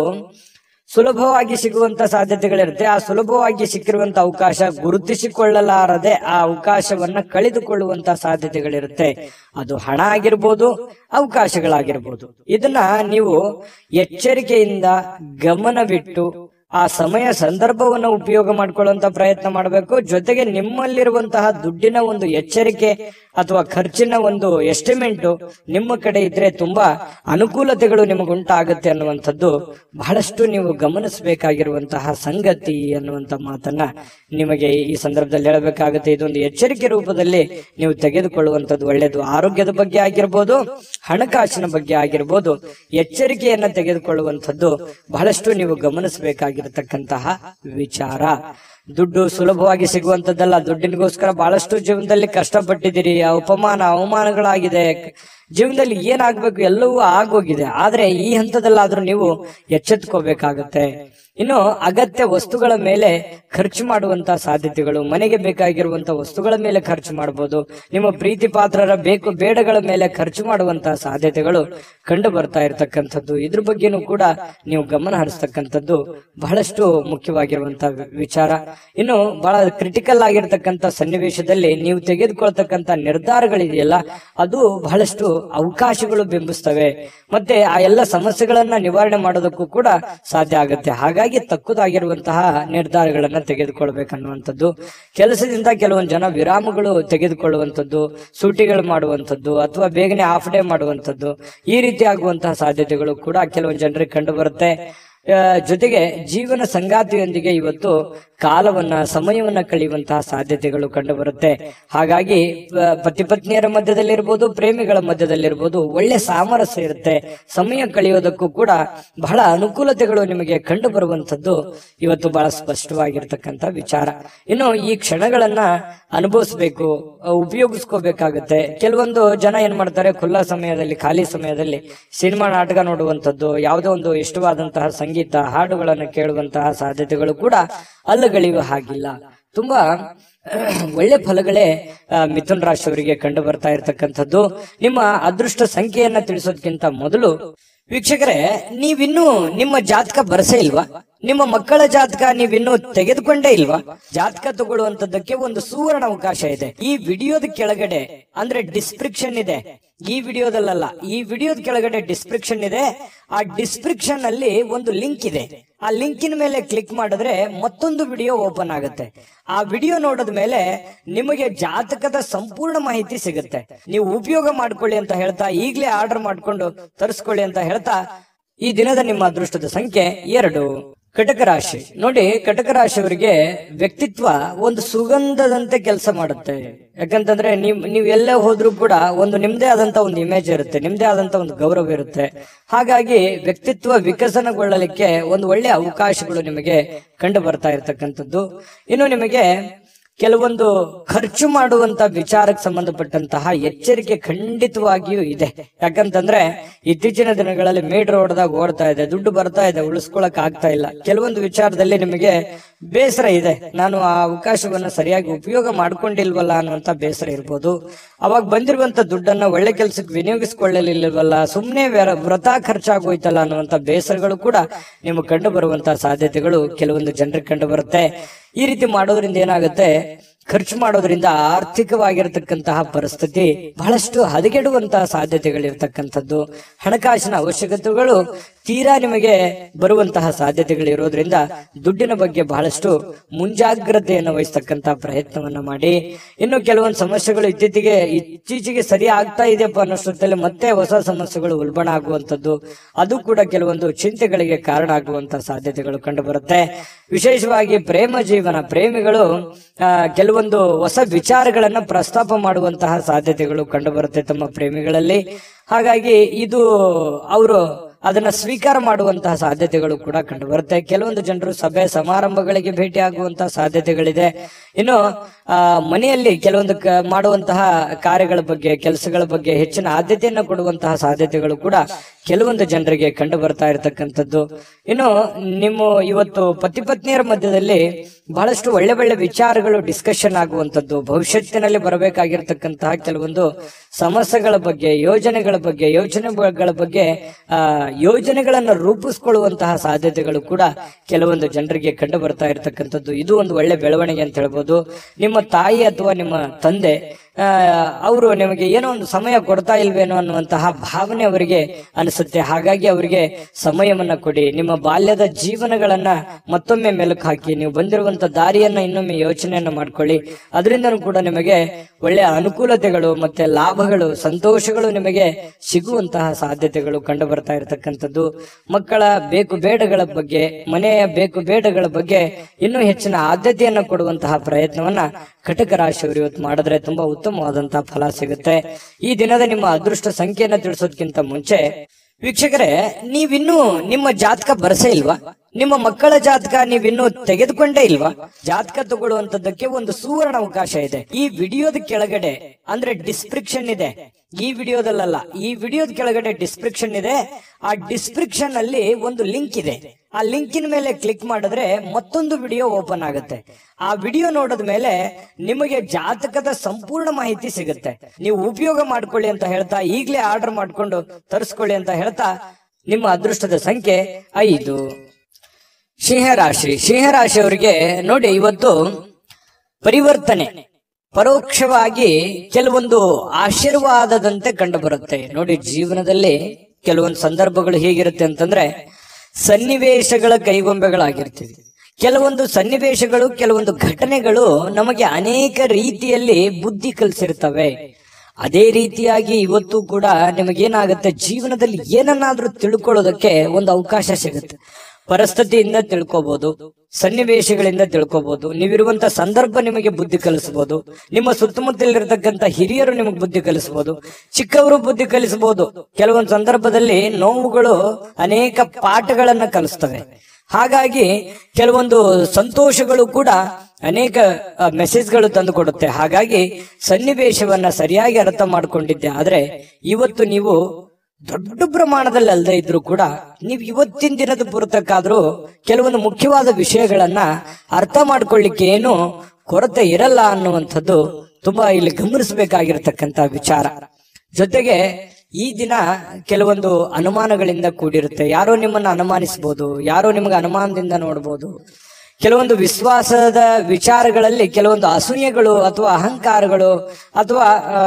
ಸುಲಭವಾಗಿ ಸಿಗುವಂತ ಸಾಧ್ಯತೆಗಳಿರುತ್ತೆ ಆ ಸುಲಭವಾಗಿ ಸಿಕ್ಕಿರುವಂತ ಅವಕಾಶ ಗುರುತಿಸಿಕೊಳ್ಳಲಾರದೆ ಆ ಅವಕಾಶವನ್ನ ಕಳೆದುಕೊಳ್ಳುವಂತ ಸಾಧ್ಯತೆಗಳಿರುತ್ತೆ ಅದು ಹಣ ಆಗಿರ್ಬೋದು ಅವಕಾಶಗಳಾಗಿರ್ಬೋದು ಇದನ್ನ ನೀವು ಎಚ್ಚರಿಕೆಯಿಂದ ಗಮನವಿಟ್ಟು ಆ ಸಮಯ ಸಂದರ್ಭವನ್ನ ಉಪಯೋಗ ಮಾಡ್ಕೊಳ್ಳುವಂತ ಪ್ರಯತ್ನ ಮಾಡಬೇಕು ಜೊತೆಗೆ ನಿಮ್ಮಲ್ಲಿರುವಂತಹ ದುಡ್ಡಿನ ಒಂದು ಎಚ್ಚರಿಕೆ ಅಥವಾ ಖರ್ಚಿನ ಒಂದು ಎಸ್ಟಿಮೇಟ್ ನಿಮ್ಮ ಕಡೆ ಇದ್ರೆ ತುಂಬಾ ಅನುಕೂಲತೆಗಳು ನಿಮಗುಂಟಾಗುತ್ತೆ ಅನ್ನುವಂಥದ್ದು ಬಹಳಷ್ಟು ನೀವು ಗಮನಿಸಬೇಕಾಗಿರುವಂತಹ ಸಂಗತಿ ಅನ್ನುವಂತ ಮಾತನ್ನ ನಿಮಗೆ ಈ ಸಂದರ್ಭದಲ್ಲಿ ಹೇಳಬೇಕಾಗುತ್ತೆ ಇದೊಂದು ಎಚ್ಚರಿಕೆ ರೂಪದಲ್ಲಿ ನೀವು ತೆಗೆದುಕೊಳ್ಳುವಂಥದ್ದು ಒಳ್ಳೆಯದು ಆರೋಗ್ಯದ ಬಗ್ಗೆ ಆಗಿರ್ಬೋದು ಹಣಕಾಸಿನ ಬಗ್ಗೆ ಆಗಿರ್ಬೋದು ಎಚ್ಚರಿಕೆಯನ್ನ ತೆಗೆದುಕೊಳ್ಳುವಂಥದ್ದು ಬಹಳಷ್ಟು ನೀವು ಗಮನಿಸಬೇಕಾಗಿರತಕ್ಕಂತಹ ವಿಚಾರ ದುಡ್ಡು ಸುಲಭವಾಗಿ ಸಿಗುವಂತದ್ದಲ್ಲ ದುಡ್ಡಿನಿಗೋಸ್ಕರ ಬಹಳಷ್ಟು ಜೀವನದಲ್ಲಿ ಕಷ್ಟಪಟ್ಟಿದ್ದೀರಿ ಅಪಮಾನ ಅವಮಾನಗಳಾಗಿದೆ ಜೀವನದಲ್ಲಿ ಏನಾಗ್ಬೇಕು ಎಲ್ಲವೂ ಆಗೋಗಿದೆ ಆದ್ರೆ ಈ ಹಂತದಲ್ಲಾದ್ರೂ ನೀವು ಎಚ್ಚೆತ್ಕೋಬೇಕಾಗತ್ತೆ ಇನ್ನು ಅಗತ್ಯ ವಸ್ತುಗಳ ಮೇಲೆ ಖರ್ಚು ಮಾಡುವಂತ ಸಾಧ್ಯತೆಗಳು ಮನೆಗೆ ಬೇಕಾಗಿರುವಂತ ವಸ್ತುಗಳ ಮೇಲೆ ಖರ್ಚು ಮಾಡಬಹುದು ನಿಮ್ಮ ಪ್ರೀತಿ ಪಾತ್ರರ ಬೇಕು ಬೇಡಗಳ ಮೇಲೆ ಖರ್ಚು ಮಾಡುವಂತಹ ಸಾಧ್ಯತೆಗಳು ಕಂಡು ಬರ್ತಾ ಇರತಕ್ಕಂಥದ್ದು ಇದ್ರ ಬಗ್ಗೆನೂ ಕೂಡ ನೀವು ಗಮನ ಹರಿಸ್ತಕ್ಕಂಥದ್ದು ಬಹಳಷ್ಟು ಮುಖ್ಯವಾಗಿರುವಂತಹ ವಿ- ವಿಚಾರ ಇನ್ನು ಬಹಳ ಕ್ರಿಟಿಕಲ್ ಆಗಿರ್ತಕ್ಕಂಥ ಸನ್ನಿವೇಶದಲ್ಲಿ ನೀವು ತೆಗೆದುಕೊಳ್ತಕ್ಕಂಥ ನಿರ್ಧಾರಗಳಿದೆಯಲ್ಲ ಅದು ಬಹಳಷ್ಟು ಅವಕಾಶಗಳು ಬಿಂಬಿಸ್ತವೆ ಮತ್ತೆ ಆ ಎಲ್ಲ ಸಮಸ್ಯೆಗಳನ್ನ ನಿವಾರಣೆ ಮಾಡೋದಕ್ಕೂ ಕೂಡ ಸಾಧ್ಯ ಆಗುತ್ತೆ ಹಾಗಾಗಿ ತಕ್ಕುದಾಗಿರುವಂತಹ ನಿರ್ಧಾರಗಳನ್ನ ತೆಗೆದುಕೊಳ್ಬೇಕನ್ನುವಂಥದ್ದು ಕೆಲಸದಿಂದ ಕೆಲವೊಂದು ಜನ ವಿರಾಮಗಳು ತೆಗೆದುಕೊಳ್ಳುವಂಥದ್ದು ಸೂಟಿಗಳು ಮಾಡುವಂಥದ್ದು ಅಥವಾ ಬೇಗನೆ ಆಫ್ ಡೇ ಮಾಡುವಂಥದ್ದು ಈ ರೀತಿ ಆಗುವಂತಹ ಸಾಧ್ಯತೆಗಳು ಕೂಡ ಕೆಲವೊಂದು ಜನರಿಗೆ ಕಂಡು ಬರುತ್ತೆ ಆ, ಜೊತೆಗೆ ಜೀವನ ಸಂಗಾತಿಯೊಂದಿಗೆ ಇವತ್ತು ಕಾಲವನ್ನ ಸಮಯವನ್ನ ಕಳೆಯುವಂತಹ ಸಾಧ್ಯತೆಗಳು ಕಂಡು ಬರುತ್ತೆ ಹಾಗಾಗಿ ಪ- ಪತಿ ಪತ್ನಿಯರ ಮಧ್ಯದಲ್ಲಿರ್ಬೋದು ಪ್ರೇಮಿಗಳ ಮಧ್ಯದಲ್ಲಿರ್ಬೋದು ಒಳ್ಳೆ ಸಾಮರಸ್ಯ ಇರುತ್ತೆ ಸಮಯ ಕಳೆಯೋದಕ್ಕೂ ಕೂಡ ಬಹಳ ಅನುಕೂಲತೆಗಳು ನಿಮಗೆ ಕಂಡು ಬರುವಂತದ್ದು ಇವತ್ತು ಬಹಳ ಸ್ಪಷ್ಟವಾಗಿರ್ತಕ್ಕಂಥ ವಿಚಾರ ಇನ್ನು ಈ ಕ್ಷಣಗಳನ್ನ ಅನುಭವಿಸ್ಬೇಕು ಆ, ಉಪಯೋಗಿಸ್ಕೋಬೇಕಾಗತ್ತೆ ಕೆಲವೊಂದು ಜನ ಏನ್ ಮಾಡ್ತಾರೆ ಖುಲ್ಲಾ ಸಮಯದಲ್ಲಿ ಖಾಲಿ ಸಮಯದಲ್ಲಿ ಸಿನಿಮಾ ನಾಟಕ ನೋಡುವಂಥದ್ದು ಯಾವುದೋ ಒಂದು ಇಷ್ಟವಾದಂತಹ ಸಂಗೀತ ಹಾಡುಗಳನ್ನು ಕೇಳುವಂತಹ ಸಾಧ್ಯತೆಗಳು ಕೂಡ ಅಲ್ಲಗಳಿವ ಹಾಗಿಲ್ಲ ತುಂಬಾ ಒಳ್ಳೆ ಫಲಗಳೇ ಆ, ಮಿಥುನ್ ರಾಶಿಯವರಿಗೆ ಕಂಡು ಬರ್ತಾ ಇರತಕ್ಕಂಥದ್ದು ನಿಮ್ಮ ಅದೃಷ್ಟ ಸಂಖ್ಯೆಯನ್ನ ತಿಳಿಸೋದಕ್ಕಿಂತ ಮೊದಲು ವೀಕ್ಷಕರೇ ನೀವಿನ್ನೂ ನಿಮ್ಮ ಜಾತಕ ಬರಸೇ ಇಲ್ವಾ ನಿಮ್ಮ ಮಕ್ಕಳ ಜಾತಕ ನೀವಿನ್ನೂ ತೆಗೆದುಕೊಂಡೇ ಇಲ್ವಾ ಜಾತಕ ತಗೊಳ್ಳುವಂತದ್ದಕ್ಕೆ ಒಂದು ಸುವರ್ಣ ಅವಕಾಶ ಇದೆ ಈ ವಿಡಿಯೋದ ಕೆಳಗಡೆ ಅಂದ್ರೆ ಡಿಸ್ಕ್ರಿಪ್ಷನ್ ಇದೆ ಈ ವಿಡಿಯೋದಲ್ಲ ಈ ವಿಡಿಯೋದ ಕೆಳಗಡೆ ಡಿಸ್ಕ್ರಿಪ್ಷನ್ ಇದೆ ಆ ಡಿಸ್ಕ್ರಿಪ್ಷನ್ ಅಲ್ಲಿ ಒಂದು ಲಿಂಕ್ ಇದೆ ಆ ಲಿಂಕಿನ ಮೇಲೆ ಕ್ಲಿಕ್ ಮಾಡಿದ್ರೆ ಮತ್ತೊಂದು ವಿಡಿಯೋ ಓಪನ್ ಆಗುತ್ತೆ ಆ ವಿಡಿಯೋ ನೋಡಿದ ಮೇಲೆ ನಿಮಗೆ ಜಾತಕದ ಸಂಪೂರ್ಣ ಮಾಹಿತಿ ಸಿಗುತ್ತೆ ನೀವು ಉಪಯೋಗ ಮಾಡ್ಕೊಳ್ಳಿ ಅಂತ ಹೇಳ್ತಾ ಈಗಲೇ ಆರ್ಡರ್ ಮಾಡ್ಕೊಂಡು ತರಿಸ್ಕೊಳ್ಳಿ ಅಂತ ಹೇಳ್ತಾ ಈ ದಿನದ ನಿಮ್ಮ ಅದೃಷ್ಟದ ಸಂಖ್ಯೆ ಎರಡು ಕಟಕ ರಾಶಿ ನೋಡಿ ಕಟಕ ರಾಶಿಯವರಿಗೆ ವ್ಯಕ್ತಿತ್ವ ಒಂದು ಸುಗಂಧದಂತೆ ಕೆಲಸ ಮಾಡುತ್ತೆ ಯಾಕಂತಂದ್ರೆ ನೀವ್ ನೀವ್ ಎಲ್ಲೇ ಹೋದ್ರೂ ಕೂಡ ಒಂದು ನಿಮ್ದೇ ಆದಂತ ಒಂದು ಇಮೇಜ್ ಇರುತ್ತೆ ನಿಮ್ದೇ ಆದಂತ ಒಂದು ಗೌರವ ಇರುತ್ತೆ ಹಾಗಾಗಿ ವ್ಯಕ್ತಿತ್ವ ವಿಕಸನಗೊಳ್ಳಲಿಕ್ಕೆ ಒಂದು ಒಳ್ಳೆ ಅವಕಾಶಗಳು ನಿಮಗೆ ಕಂಡು ಬರ್ತಾ ಇರತಕ್ಕಂಥದ್ದು ಇನ್ನು ನಿಮಗೆ ಕೆಲವೊಂದು ಖರ್ಚು ಮಾಡುವಂತ ವಿಚಾರಕ್ಕೆ ಸಂಬಂಧಪಟ್ಟಂತಹ ಎಚ್ಚರಿಕೆ ಖಂಡಿತವಾಗಿಯೂ ಇದೆ ಯಾಕಂತಂದ್ರೆ ಇತ್ತೀಚಿನ ದಿನಗಳಲ್ಲಿ ಮೇಡ್ ರೋಡ್ದಾಗ ಓಡ್ತಾ ಇದೆ ದುಡ್ಡು ಬರ್ತಾ ಇದೆ ಉಳಿಸ್ಕೊಳಕ್ ಆಗ್ತಾ ಇಲ್ಲ ಕೆಲವೊಂದು ವಿಚಾರದಲ್ಲಿ ನಿಮಗೆ ಬೇಸರ ಇದೆ ನಾನು ಆ ಅವಕಾಶವನ್ನ ಸರಿಯಾಗಿ ಉಪಯೋಗ ಮಾಡ್ಕೊಂಡಿಲ್ವಲ್ಲ ಅನ್ನುವಂತ ಬೇಸರ ಇರ್ಬೋದು ಅವಾಗ ಬಂದಿರುವಂತ ದುಡ್ಡನ್ನ ಒಳ್ಳೆ ಕೆಲಸಕ್ಕೆ ವಿನಿಯೋಗಿಸ್ಕೊಳ್ಳಲಿಲ್ವಲ್ಲ ಸುಮ್ಮನೆ ವ್ರತ ಖರ್ಚಾಗೋಯ್ತಲ್ಲ ಅನ್ನುವಂತ ಬೇಸರಗಳು ಕೂಡ ನಿಮಗೆ ಕಂಡು ಬರುವಂತಹ ಸಾಧ್ಯತೆಗಳು ಕೆಲವೊಂದು ಜನರಿಗೆ ಕಂಡು ಬರುತ್ತೆ ಈ ರೀತಿ ಮಾಡೋದ್ರಿಂದ ಏನಾಗುತ್ತೆ ಖರ್ಚು ಮಾಡೋದ್ರಿಂದ ಆರ್ಥಿಕವಾಗಿರತಕ್ಕಂತಹ ಪರಿಸ್ಥಿತಿ ಬಹಳಷ್ಟು ಹದಗೆಡುವಂತಹ ಸಾಧ್ಯತೆಗಳಿರ್ತಕ್ಕಂಥದ್ದು ಹಣಕಾಸಿನ ಅವಶ್ಯಕತೆಗಳು ತೀರಾ ನಿಮಗೆ ಬರುವಂತಹ ಸಾಧ್ಯತೆಗಳಿರೋದ್ರಿಂದ ದುಡ್ಡಿನ ಬಗ್ಗೆ ಬಹಳಷ್ಟು ಮುಂಜಾಗ್ರತೆಯನ್ನು ವಹಿಸ್ತಕ್ಕಂತಹ ಪ್ರಯತ್ನವನ್ನ ಮಾಡಿ ಇನ್ನು ಕೆಲವೊಂದು ಸಮಸ್ಯೆಗಳು ಇತ್ತೀಚೆಗೆ ಇತ್ತೀಚೆಗೆ ಸರಿ ಆಗ್ತಾ ಇದೆಯಪ್ಪ ಅನ್ನೋಷ್ಟೊತ್ತಲ್ಲಿ ಮತ್ತೆ ಹೊಸ ಸಮಸ್ಯೆಗಳು ಉಲ್ಬಣ ಆಗುವಂತದ್ದು ಅದು ಕೂಡ ಕೆಲವೊಂದು ಚಿಂತೆಗಳಿಗೆ ಕಾರಣ ಆಗುವಂತಹ ಸಾಧ್ಯತೆಗಳು ಕಂಡು ಬರುತ್ತೆ ವಿಶೇಷವಾಗಿ ಪ್ರೇಮ ಜೀವನ ಪ್ರೇಮಿಗಳು ಆ, ಕೆಲವೊಂದು ಹೊಸ ವಿಚಾರಗಳನ್ನ ಪ್ರಸ್ತಾಪ ಮಾಡುವಂತಹ ಸಾಧ್ಯತೆಗಳು ಕಂಡು ಬರುತ್ತೆ ತಮ್ಮ ಪ್ರೇಮಿಗಳಲ್ಲಿ ಹಾಗಾಗಿ ಇದು ಅವರು ಅದನ್ನ ಸ್ವೀಕಾರ ಮಾಡುವಂತಹ ಸಾಧ್ಯತೆಗಳು ಕೂಡ ಕಂಡು ಬರುತ್ತೆ ಕೆಲವೊಂದು ಜನರು ಸಭೆ ಸಮಾರಂಭಗಳಿಗೆ ಭೇಟಿ ಆಗುವಂತಹ ಸಾಧ್ಯತೆಗಳಿದೆ ಇನ್ನು ಆ ಮನೆಯಲ್ಲಿ ಕೆಲವೊಂದು ಕ- ಮಾಡುವಂತಹ ಕಾರ್ಯಗಳ ಬಗ್ಗೆ ಕೆಲಸಗಳ ಬಗ್ಗೆ ಹೆಚ್ಚಿನ ಆದ್ಯತೆಯನ್ನು ಕೊಡುವಂತಹ ಸಾಧ್ಯತೆಗಳು ಕೂಡ ಕೆಲವೊಂದು ಜನರಿಗೆ ಕಂಡು ಬರ್ತಾ ಇರತಕ್ಕಂಥದ್ದು ಇನ್ನು ನಿಮ್ಮ ಇವತ್ತು ಪತಿ ಪತ್ನಿಯರ ಮಧ್ಯದಲ್ಲಿ ಬಹಳಷ್ಟು ಒಳ್ಳೆ ಒಳ್ಳೆ ವಿಚಾರಗಳು ಡಿಸ್ಕಷನ್ ಆಗುವಂಥದ್ದು ಭವಿಷ್ಯತ್ತಿನಲ್ಲಿ ಬರಬೇಕಾಗಿರ್ತಕ್ಕಂತಹ ಕೆಲವೊಂದು ಸಮಸ್ಯೆಗಳ ಬಗ್ಗೆ ಯೋಜನೆಗಳ ಬಗ್ಗೆ ಯೋಜನೆಗಳ ಬಗ್ಗೆ ಆ ಯೋಜನೆಗಳನ್ನು ರೂಪಿಸ್ಕೊಳ್ಳುವಂತಹ ಸಾಧ್ಯತೆಗಳು ಕೂಡ ಕೆಲವೊಂದು ಜನರಿಗೆ ಕಂಡು ಬರ್ತಾ ಇರತಕ್ಕಂಥದ್ದು ಇದು ಒಂದು ಒಳ್ಳೆ ಬೆಳವಣಿಗೆ ಅಂತ ಹೇಳ್ಬೋದು ನಿಮ್ಮ ತಾಯಿ ಅಥವಾ ನಿಮ್ಮ ತಂದೆ ಅವರು ನಿಮಗೆ ಏನೋ ಒಂದು ಸಮಯ ಕೊಡ್ತಾ ಇಲ್ವೇನೋ ಅನ್ನುವಂತಹ ಭಾವನೆ ಅವರಿಗೆ ಅನಿಸುತ್ತೆ ಹಾಗಾಗಿ ಅವರಿಗೆ ಸಮಯವನ್ನ ಕೊಡಿ ನಿಮ್ಮ ಬಾಲ್ಯದ ಜೀವನಗಳನ್ನ ಮತ್ತೊಮ್ಮೆ ಮೆಲುಕು ಹಾಕಿ ನೀವು ಬಂದಿರುವಂತ ದಾರಿಯನ್ನ ಇನ್ನೊಮ್ಮೆ ಯೋಚನೆಯನ್ನ ಮಾಡ್ಕೊಳ್ಳಿ ಅದರಿಂದನೂ ಕೂಡ ನಿಮಗೆ ಒಳ್ಳೆಯ ಅನುಕೂಲತೆಗಳು ಮತ್ತೆ ಲಾಭಗಳು ಸಂತೋಷಗಳು ನಿಮಗೆ ಸಿಗುವಂತಹ ಸಾಧ್ಯತೆಗಳು ಕಂಡು ಬರ್ತಾ ಇರತಕ್ಕಂಥದ್ದು ಮಕ್ಕಳ ಬೇಕು ಬೇಡಗಳ ಬಗ್ಗೆ ಮನೆಯ ಬೇಕು ಬೇಡಗಳ ಬಗ್ಗೆ ಇನ್ನೂ ಹೆಚ್ಚಿನ ಆದ್ಯತೆಯನ್ನು ಕೊಡುವಂತಹ ಪ್ರಯತ್ನವನ್ನ ಕಟಕ ರಾಶಿಯವರು ಇವತ್ತು ಮಾಡಿದ್ರೆ ತುಂಬಾ ಉತ್ತಮವಾದಂತಹ ಫಲ ಸಿಗುತ್ತೆ ಈ ದಿನದ ನಿಮ್ಮ ಅದೃಷ್ಟ ಸಂಖ್ಯೆಯನ್ನ ತಿಳಿಸೋದಕ್ಕಿಂತ ಮುಂಚೆ ವೀಕ್ಷಕರೇ ನೀವಿನ್ನೂ ನಿಮ್ಮ ಜಾತಕ ಬರಸೇ ಇಲ್ವಾ ನಿಮ್ಮ ಮಕ್ಕಳ ಜಾತಕ ನೀವಿನ್ನೂ ತೆಗೆದುಕೊಂಡೇ ಇಲ್ವಾ ಜಾತಕ ತಗೊಳ್ಳುವಂತದ್ದಕ್ಕೆ ಒಂದು ಸುವರ್ಣ ಅವಕಾಶ ಇದೆ ಈ ವಿಡಿಯೋದ ಕೆಳಗಡೆ ಅಂದ್ರೆ ಡಿಸ್ಕ್ರಿಪ್ಷನ್ ಇದೆ ಈ ವಿಡಿಯೋದಲ್ಲ ಈ ವಿಡಿಯೋದ ಕೆಳಗಡೆ ಡಿಸ್ಕ್ರಿಪ್ಷನ್ ಇದೆ ಆ ಡಿಸ್ಕ್ರಿಪ್ಷನ್ ಅಲ್ಲಿ ಒಂದು ಲಿಂಕ್ ಇದೆ ಆ ಲಿಂಕಿನ ಮೇಲೆ ಕ್ಲಿಕ್ ಮಾಡಿದ್ರೆ ಮತ್ತೊಂದು ವಿಡಿಯೋ ಓಪನ್ ಆಗುತ್ತೆ ಆ ವಿಡಿಯೋ ನೋಡಿದ ಮೇಲೆ ನಿಮಗೆ ಜಾತಕದ ಸಂಪೂರ್ಣ ಮಾಹಿತಿ ಸಿಗುತ್ತೆ ನೀವು ಉಪಯೋಗ ಮಾಡ್ಕೊಳ್ಳಿ ಅಂತ ಹೇಳ್ತಾ ಈಗಲೇ ಆರ್ಡರ್ ಮಾಡ್ಕೊಂಡು ತರಿಸ್ಕೊಳ್ಳಿ ಅಂತ ಹೇಳ್ತಾ ನಿಮ್ಮ ಅದೃಷ್ಟದ ಸಂಖ್ಯೆ ಐದು ಸಿಂಹರಾಶಿ ಸಿಂಹರಾಶಿಯವರಿಗೆ ನೋಡಿ ಇವತ್ತು ಪರಿವರ್ತನೆ ಪರೋಕ್ಷವಾಗಿ ಕೆಲವೊಂದು ಆಶೀರ್ವಾದದಂತೆ ಕಂಡು ಬರುತ್ತೆ ನೋಡಿ ಜೀವನದಲ್ಲಿ ಕೆಲವೊಂದು ಸಂದರ್ಭಗಳು ಹೇಗಿರುತ್ತೆ ಅಂತಂದ್ರೆ ಸನ್ನಿವೇಶಗಳ ಕೈಗೊಂಬೆಗಳಾಗಿರ್ತೀವಿ ಕೆಲವೊಂದು ಸನ್ನಿವೇಶಗಳು ಕೆಲವೊಂದು ಘಟನೆಗಳು ನಮಗೆ ಅನೇಕ ರೀತಿಯಲ್ಲಿ ಬುದ್ಧಿ ಕಲಿಸಿರ್ತವೆ ಅದೇ ರೀತಿಯಾಗಿ ಇವತ್ತು ಕೂಡ ನಿಮಗೇನಾಗುತ್ತೆ ಜೀವನದಲ್ಲಿ ಏನನ್ನಾದ್ರೂ ತಿಳ್ಕೊಳ್ಳೋದಕ್ಕೆ ಒಂದು ಅವಕಾಶ ಸಿಗುತ್ತೆ ಪರಿಸ್ಥಿತಿಯಿಂದ ತಿಳ್ಕೊಬಹುದು ಸನ್ನಿವೇಶಗಳಿಂದ ತಿಳ್ಕೊಬಹುದು ನೀವಿರುವಂತ ಸಂದರ್ಭ ನಿಮಗೆ ಬುದ್ಧಿ ಕಲಿಸಬಹುದು ನಿಮ್ಮ ಸುತ್ತಮುತ್ತಲಿರ್ತಕ್ಕಂಥ ಹಿರಿಯರು ನಿಮಗೆ ಬುದ್ಧಿ ಕಲಿಸಬಹುದು ಚಿಕ್ಕವರು ಬುದ್ಧಿ ಕಲಿಸಬಹುದು ಕೆಲವೊಂದು ಸಂದರ್ಭದಲ್ಲಿ ನೋವುಗಳು ಅನೇಕ ಪಾಠಗಳನ್ನ ಕಲಿಸ್ತವೆ ಹಾಗಾಗಿ ಕೆಲವೊಂದು ಸಂತೋಷಗಳು ಕೂಡ ಅನೇಕ ಮೆಸೇಜ್ಗಳು ತಂದು ಕೊಡುತ್ತೆ ಹಾಗಾಗಿ ಸನ್ನಿವೇಶವನ್ನ ಸರಿಯಾಗಿ ಅರ್ಥ ಮಾಡ್ಕೊಂಡಿದ್ದೆ ಆದ್ರೆ ಇವತ್ತು ನೀವು ದೊಡ್ಡ ಪ್ರಮಾಣದಲ್ಲಿ ಅಲ್ಲದೆ ಇದ್ರು ಕೂಡ ನೀವು ಇವತ್ತಿನ ದಿನದ ಪುರತಕ್ಕಾದ್ರೂ ಕೆಲವೊಂದು ಮುಖ್ಯವಾದ ವಿಷಯಗಳನ್ನ ಅರ್ಥ ಮಾಡ್ಕೊಳ್ಳಿಕ್ಕೆ ಏನು ಕೊರತೆ ಇರಲ್ಲ ಅನ್ನುವಂಥದ್ದು ತುಂಬಾ ಇಲ್ಲಿ ಗಮನಿಸಬೇಕಾಗಿರ್ತಕ್ಕಂತ ವಿಚಾರ ಜೊತೆಗೆ ಈ ದಿನ ಕೆಲವೊಂದು ಅನುಮಾನಗಳಿಂದ ಕೂಡಿರುತ್ತೆ ಯಾರೋ ನಿಮ್ಮನ್ನ ಅನುಮಾನಿಸಬಹುದು ಯಾರೋ ನಿಮಗೆ ಅನುಮಾನದಿಂದ ನೋಡಬಹುದು ಕೆಲವೊಂದು ವಿಶ್ವಾಸದ ವಿಚಾರಗಳಲ್ಲಿ ಕೆಲವೊಂದು ಅಸೂಯೆಗಳು ಅಥವಾ ಅಹಂಕಾರಗಳು ಅಥವಾ ಆ,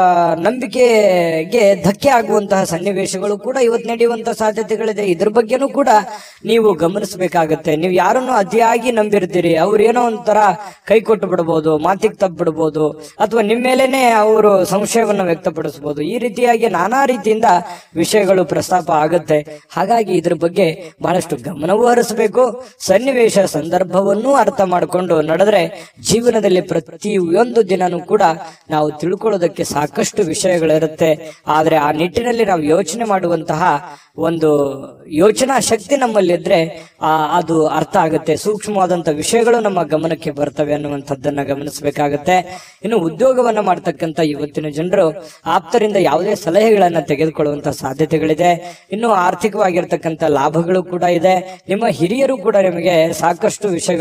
ನಂಬಿಕೆಗೆ ಧಕ್ಕೆ ಆಗುವಂತಹ ಸನ್ನಿವೇಶಗಳು ಕೂಡ ಇವತ್ತು ನಡೆಯುವಂತಹ ಸಾಧ್ಯತೆಗಳಿದೆ ಇದ್ರ ಬಗ್ಗೆನೂ ಕೂಡ ನೀವು ಗಮನಿಸಬೇಕಾಗತ್ತೆ ನೀವು ಯಾರನ್ನು ಅತಿಯಾಗಿ ನಂಬಿರ್ತೀರಿ ಅವ್ರು ಏನೋ ಒಂಥರ ಕೈ ಕೊಟ್ಟು ಬಿಡಬಹುದು ಮಾತಿಗೆ ತಪ್ಪು ಬಿಡಬಹುದು ಅಥವಾ ನಿಮ್ಮ ಮೇಲೇನೆ ಅವರು ಸಂಶಯವನ್ನು ವ್ಯಕ್ತಪಡಿಸಬಹುದು ಈ ರೀತಿಯಾಗಿ ನಾನಾ ರೀತಿಯಿಂದ ವಿಷಯಗಳು ಪ್ರಸ್ತಾಪ ಆಗುತ್ತೆ ಹಾಗಾಗಿ ಇದ್ರ ಬಗ್ಗೆ ಬಹಳಷ್ಟು ಗಮನವೂ ಹರಿಸಬೇಕು ಸನ್ನಿವೇಶ ಸಂದರ್ಭವನ್ನೂ ಅರ್ಥ ಮಾಡಿಕೊಂಡು ನಡೆದ್ರೆ ಜೀವನದಲ್ಲಿ ಪ್ರತಿಯೊಂದು ದಿನನೂ ಕೂಡ ನಾವು ತಿಳ್ಕೊಳ್ಳೋದಕ್ಕೆ ಸಾಕಷ್ಟು ವಿಷಯಗಳಿರುತ್ತೆ ಆದ್ರೆ ಆ ನಿಟ್ಟಿನಲ್ಲಿ ನಾವು ಯೋಚನೆ ಮಾಡುವಂತಹ ಒಂದು ಯೋಚನಾ ಶಕ್ತಿ ನಮ್ಮಲ್ಲಿದ್ರೆ ಆ ಅದು ಅರ್ಥ ಆಗುತ್ತೆ ಸೂಕ್ಷ್ಮವಾದಂತ ವಿಷಯಗಳು ನಮ್ಮ ಗಮನಕ್ಕೆ ಬರ್ತವೆ ಅನ್ನುವಂಥದ್ದನ್ನ ಗಮನಿಸಬೇಕಾಗತ್ತೆ ಇನ್ನು ಉದ್ಯೋಗವನ್ನ ಮಾಡ್ತಕ್ಕಂತ ಇವತ್ತಿನ ಜನರು ಆಪ್ತರಿಂದ ಯಾವುದೇ ಸಲಹೆಗಳನ್ನ ತೆಗೆದುಕೊಳ್ಳುವಂತ ಸಾಧ್ಯತೆಗಳಿದೆ ಇನ್ನು ಆರ್ಥಿಕವಾಗಿರ್ತಕ್ಕಂಥ ಲಾಭಗಳು ಕೂಡ ಇದೆ ನಿಮ್ಮ ಹಿರಿಯರು ಕೂಡ ನಿಮಗೆ ಸಾಕಷ್ಟು ವಿಷಯಗಳ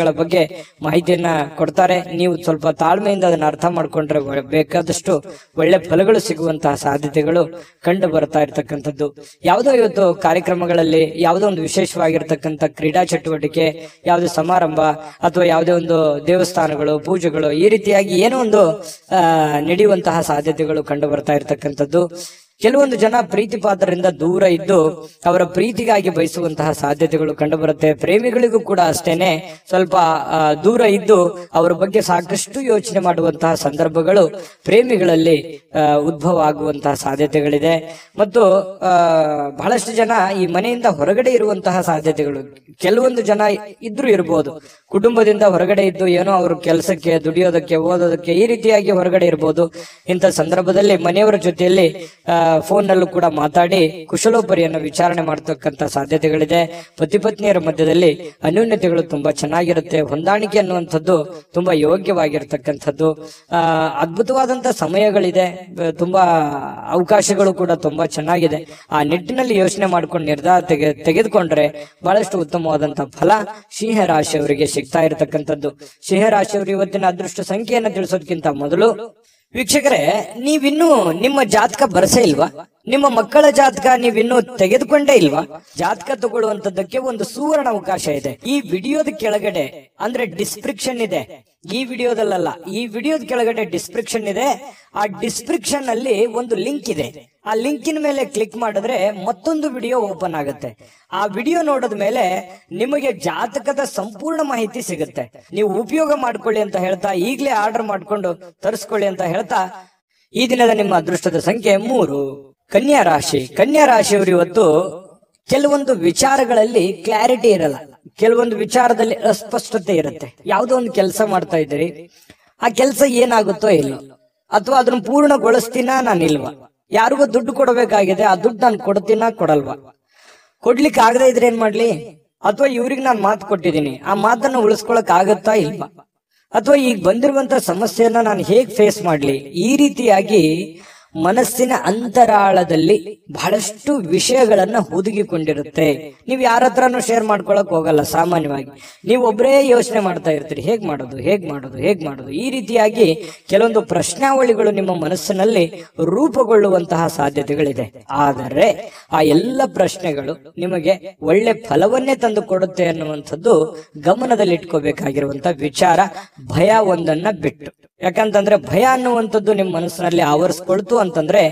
ವಿಚಾರಗಳ ಬಗ್ಗೆ ಮಾಹಿತಿಯನ್ನ ಕೊಡ್ತಾರೆ ನೀವು ಸ್ವಲ್ಪ ತಾಳ್ಮೆಯಿಂದ ಅದನ್ನ ಅರ್ಥ ಮಾಡ್ಕೊಂಡ್ರೆ ಒ- ಬೇಕಾದಷ್ಟು ಒಳ್ಳೆ ಫಲಗಳು ಸಿಗುವಂತಹ ಸಾಧ್ಯತೆಗಳು ಕಂಡು ಬರ್ತಾ ಇರ್ತಕ್ಕಂಥದ್ದು ಯಾವುದೋ ಇವತ್ತು ಕಾರ್ಯಕ್ರಮಗಳಲ್ಲಿ ಯಾವುದೋ ಒಂದು ವಿಶೇಷವಾಗಿರ್ತಕ್ಕಂಥ ಕ್ರೀಡಾ ಚಟುವಟಿಕೆ ಯಾವುದೇ ಸಮಾರಂಭ ಅಥವಾ ಯಾವುದೇ ಒಂದು ದೇವಸ್ಥಾನಗಳು ಪೂಜೆಗಳು ಈ ರೀತಿಯಾಗಿ ಏನೋ ಒಂದು ಆ, ನಡೆಯುವಂತಹ ಸಾಧ್ಯತೆಗಳು ಕಂಡು ಬರ್ತಾ ಇರ್ತಕ್ಕಂಥದ್ದು ಕೆಲವೊಂದು ಜನ ಪ್ರೀತಿ ಪಾತ್ರರಿಂದ ದೂರ ಇದ್ದು ಅವರ ಪ್ರೀತಿಗಾಗಿ ಬಯಸುವಂತಹ ಸಾಧ್ಯತೆಗಳು ಕಂಡುಬರುತ್ತೆ ಪ್ರೇಮಿಗಳಿಗೂ ಕೂಡ ಅಷ್ಟೇನೆ ಸ್ವಲ್ಪ ಆ, ದೂರ ಇದ್ದು ಅವರ ಬಗ್ಗೆ ಸಾಕಷ್ಟು ಯೋಚನೆ ಮಾಡುವಂತಹ ಸಂದರ್ಭಗಳು ಪ್ರೇಮಿಗಳಲ್ಲಿ ಆ, ಉದ್ಭವ ಆಗುವಂತಹ ಸಾಧ್ಯತೆಗಳಿದೆ ಮತ್ತು ಆ, ಬಹಳಷ್ಟು ಜನ ಈ ಮನೆಯಿಂದ ಹೊರಗಡೆ ಇರುವಂತಹ ಸಾಧ್ಯತೆಗಳು ಕೆಲವೊಂದು ಜನ ಇದ್ರೂ ಇರಬಹುದು ಕುಟುಂಬದಿಂದ ಹೊರಗಡೆ ಇದ್ದು ಏನೋ ಅವರು ಕೆಲಸಕ್ಕೆ ದುಡಿಯೋದಕ್ಕೆ ಓದೋದಕ್ಕೆ ಈ ರೀತಿಯಾಗಿ ಹೊರಗಡೆ ಇರಬಹುದು ಇಂಥ ಸಂದರ್ಭದಲ್ಲಿ ಮನೆಯವರ ಜೊತೆಯಲ್ಲಿ ಫೋನ್ ನಲ್ಲೂ ಕೂಡ ಮಾತಾಡಿ ಕುಶಲೋಪರಿಯನ್ನು ವಿಚಾರಣೆ ಮಾಡತಕ್ಕಂತ ಸಾಧ್ಯತೆಗಳಿದೆ ಪತಿ ಪತ್ನಿಯರ ಮಧ್ಯದಲ್ಲಿ ಅನ್ಯೋನ್ಯತೆಗಳು ತುಂಬಾ ಚೆನ್ನಾಗಿರುತ್ತೆ ಹೊಂದಾಣಿಕೆ ಅನ್ನುವಂಥದ್ದು ತುಂಬಾ ಯೋಗ್ಯವಾಗಿರ್ತಕ್ಕಂಥದ್ದು ಆ ಅದ್ಭುತವಾದಂತ ಸಮಯಗಳಿದೆ ಬ- ತುಂಬಾ ಅವಕಾಶಗಳು ಕೂಡ ತುಂಬಾ ಚೆನ್ನಾಗಿದೆ ಆ ನಿಟ್ಟಿನಲ್ಲಿ ಯೋಚನೆ ಮಾಡ್ಕೊಂಡು ನಿರ್ಧಾರ ತೆಗೆ ತೆಗೆದುಕೊಂಡ್ರೆ ಬಹಳಷ್ಟು ಉತ್ತಮವಾದಂತಹ ಫಲ ಸಿಂಹ ರಾಶಿಯವರಿಗೆ ಸಿಗ್ತಾ ಇರತಕ್ಕಂಥದ್ದು ಸಿಂಹ ರಾಶಿಯವರು ಇವತ್ತಿನ ಅದೃಷ್ಟ ಸಂಖ್ಯೆಯನ್ನು ತಿಳಿಸೋದಕ್ಕಿಂತ ಮೊದಲು ವೀಕ್ಷಕರೇ ನೀವಿನ್ನೂ ನಿಮ್ಮ ಜಾತಕ ಬರಸೇ ಇಲ್ವಾ ನಿಮ್ಮ ಮಕ್ಕಳ ಜಾತಕ ನೀವಿನ್ನೂ ತೆಗೆದುಕೊಂಡೇ ಇಲ್ವಾ ಜಾತಕ ತಗೊಳ್ಳುವಂತದ್ದಕ್ಕೆ ಒಂದು ಸುವರ್ಣ ಅವಕಾಶ ಇದೆ ಈ ವಿಡಿಯೋದ ಕೆಳಗಡೆ ಅಂದ್ರೆ ಡಿಸ್ಕ್ರಿಪ್ಷನ್ ಇದೆ ಈ ವಿಡಿಯೋದಲ್ಲ ಈ ವಿಡಿಯೋದ ಕೆಳಗಡೆ ಡಿಸ್ಕ್ರಿಪ್ಷನ್ ಇದೆ ಆ ಡಿಸ್ಕ್ರಿಪ್ಷನ್ ಅಲ್ಲಿ ಒಂದು ಲಿಂಕ್ ಇದೆ ಆ ಲಿಂಕಿನ ಮೇಲೆ ಕ್ಲಿಕ್ ಮಾಡಿದ್ರೆ ಮತ್ತೊಂದು ವಿಡಿಯೋ ಓಪನ್ ಆಗುತ್ತೆ ಆ ವಿಡಿಯೋ ನೋಡಿದ ಮೇಲೆ ನಿಮಗೆ ಜಾತಕದ ಸಂಪೂರ್ಣ ಮಾಹಿತಿ ಸಿಗುತ್ತೆ ನೀವು ಉಪಯೋಗ ಮಾಡ್ಕೊಳ್ಳಿ ಅಂತ ಹೇಳ್ತಾ ಈಗಲೇ ಆರ್ಡರ್ ಮಾಡ್ಕೊಂಡು ತರಿಸ್ಕೊಳ್ಳಿ ಅಂತ ಹೇಳ್ತಾ ಈ ದಿನದ ನಿಮ್ಮ ಅದೃಷ್ಟದ ಸಂಖ್ಯೆ ಮೂರು ಕನ್ಯಾ ರಾಶಿ ಕನ್ಯಾ ರಾಶಿಯವರು ಇವತ್ತು ಕೆಲವೊಂದು ವಿಚಾರಗಳಲ್ಲಿ ಕ್ಲಾರಿಟಿ ಇರಲ್ಲ ಕೆಲವೊಂದು ವಿಚಾರದಲ್ಲಿ ಅಸ್ಪಷ್ಟತೆ ಇರುತ್ತೆ ಯಾವುದೋ ಒಂದು ಕೆಲಸ ಮಾಡ್ತಾ ಇದ್ದೀರಿ ಆ ಕೆಲಸ ಏನಾಗುತ್ತೋ ಇಲ್ಲೋ ಅಥವಾ ಅದನ್ನ ಪೂರ್ಣಗೊಳಿಸ್ತೀನ ನಾನು ಇಲ್ವಾ ಯಾರಿಗೋ ದುಡ್ಡು ಕೊಡಬೇಕಾಗಿದೆ ಆ ದುಡ್ಡು ನಾನು ಕೊಡ್ತೀನ ಕೊಡಲ್ವಾ ಕೊಡ್ಲಿಕ್ಕೆ ಆಗದೆ ಇದ್ರೆ ಏನ್ ಮಾಡ್ಲಿ ಅಥವಾ ಇವ್ರಿಗೆ ನಾನು ಮಾತು ಕೊಟ್ಟಿದ್ದೀನಿ ಆ ಮಾತನ್ನ ಉಳಿಸ್ಕೊಳಕ್ ಆಗತ್ತಾ ಇಲ್ವಾ ಅಥವಾ ಈಗ ಬಂದಿರುವಂತ ಸಮಸ್ಯೆಯನ್ನ ನಾನು ಹೇಗ್ ಫೇಸ್ ಮಾಡ್ಲಿ ಈ ರೀತಿಯಾಗಿ ಮನಸ್ಸಿನ ಅಂತರಾಳದಲ್ಲಿ ಬಹಳಷ್ಟು ವಿಷಯಗಳನ್ನ ಹುದುಗಿಕೊಂಡಿರುತ್ತೆ ನೀವು ಯಾರ ಹತ್ರನೂ ಶೇರ್ ಮಾಡ್ಕೊಳಕ್ ಹೋಗಲ್ಲ ಸಾಮಾನ್ಯವಾಗಿ ನೀವು ಒಬ್ಬರೇ ಯೋಚನೆ ಮಾಡ್ತಾ ಇರ್ತೀರಿ ಹೇಗ್ ಮಾಡೋದು ಹೇಗ್ ಮಾಡೋದು ಹೇಗ್ ಮಾಡೋದು ಈ ರೀತಿಯಾಗಿ ಕೆಲವೊಂದು ಪ್ರಶ್ನಾವಳಿಗಳು ನಿಮ್ಮ ಮನಸ್ಸಿನಲ್ಲಿ ರೂಪುಗೊಳ್ಳುವಂತಹ ಸಾಧ್ಯತೆಗಳಿದೆ ಆದರೆ ಆ ಎಲ್ಲ ಪ್ರಶ್ನೆಗಳು ನಿಮಗೆ ಒಳ್ಳೆ ಫಲವನ್ನೇ ತಂದು ಕೊಡುತ್ತೆ ಅನ್ನುವಂಥದ್ದು ಗಮನದಲ್ಲಿಟ್ಕೋಬೇಕಾಗಿರುವಂತ ವಿಚಾರ ಭಯ ಒಂದನ್ನ ಬಿಟ್ಟು ಯಾಕಂತಂದ್ರೆ ಭಯ ಅನ್ನುವಂಥದ್ದು ನಿಮ್ಮ ಮನಸ್ಸಿನಲ್ಲಿ ಆವರಿಸ್ಕೊಳ್ತು ಅಂತಂದ್ರೆ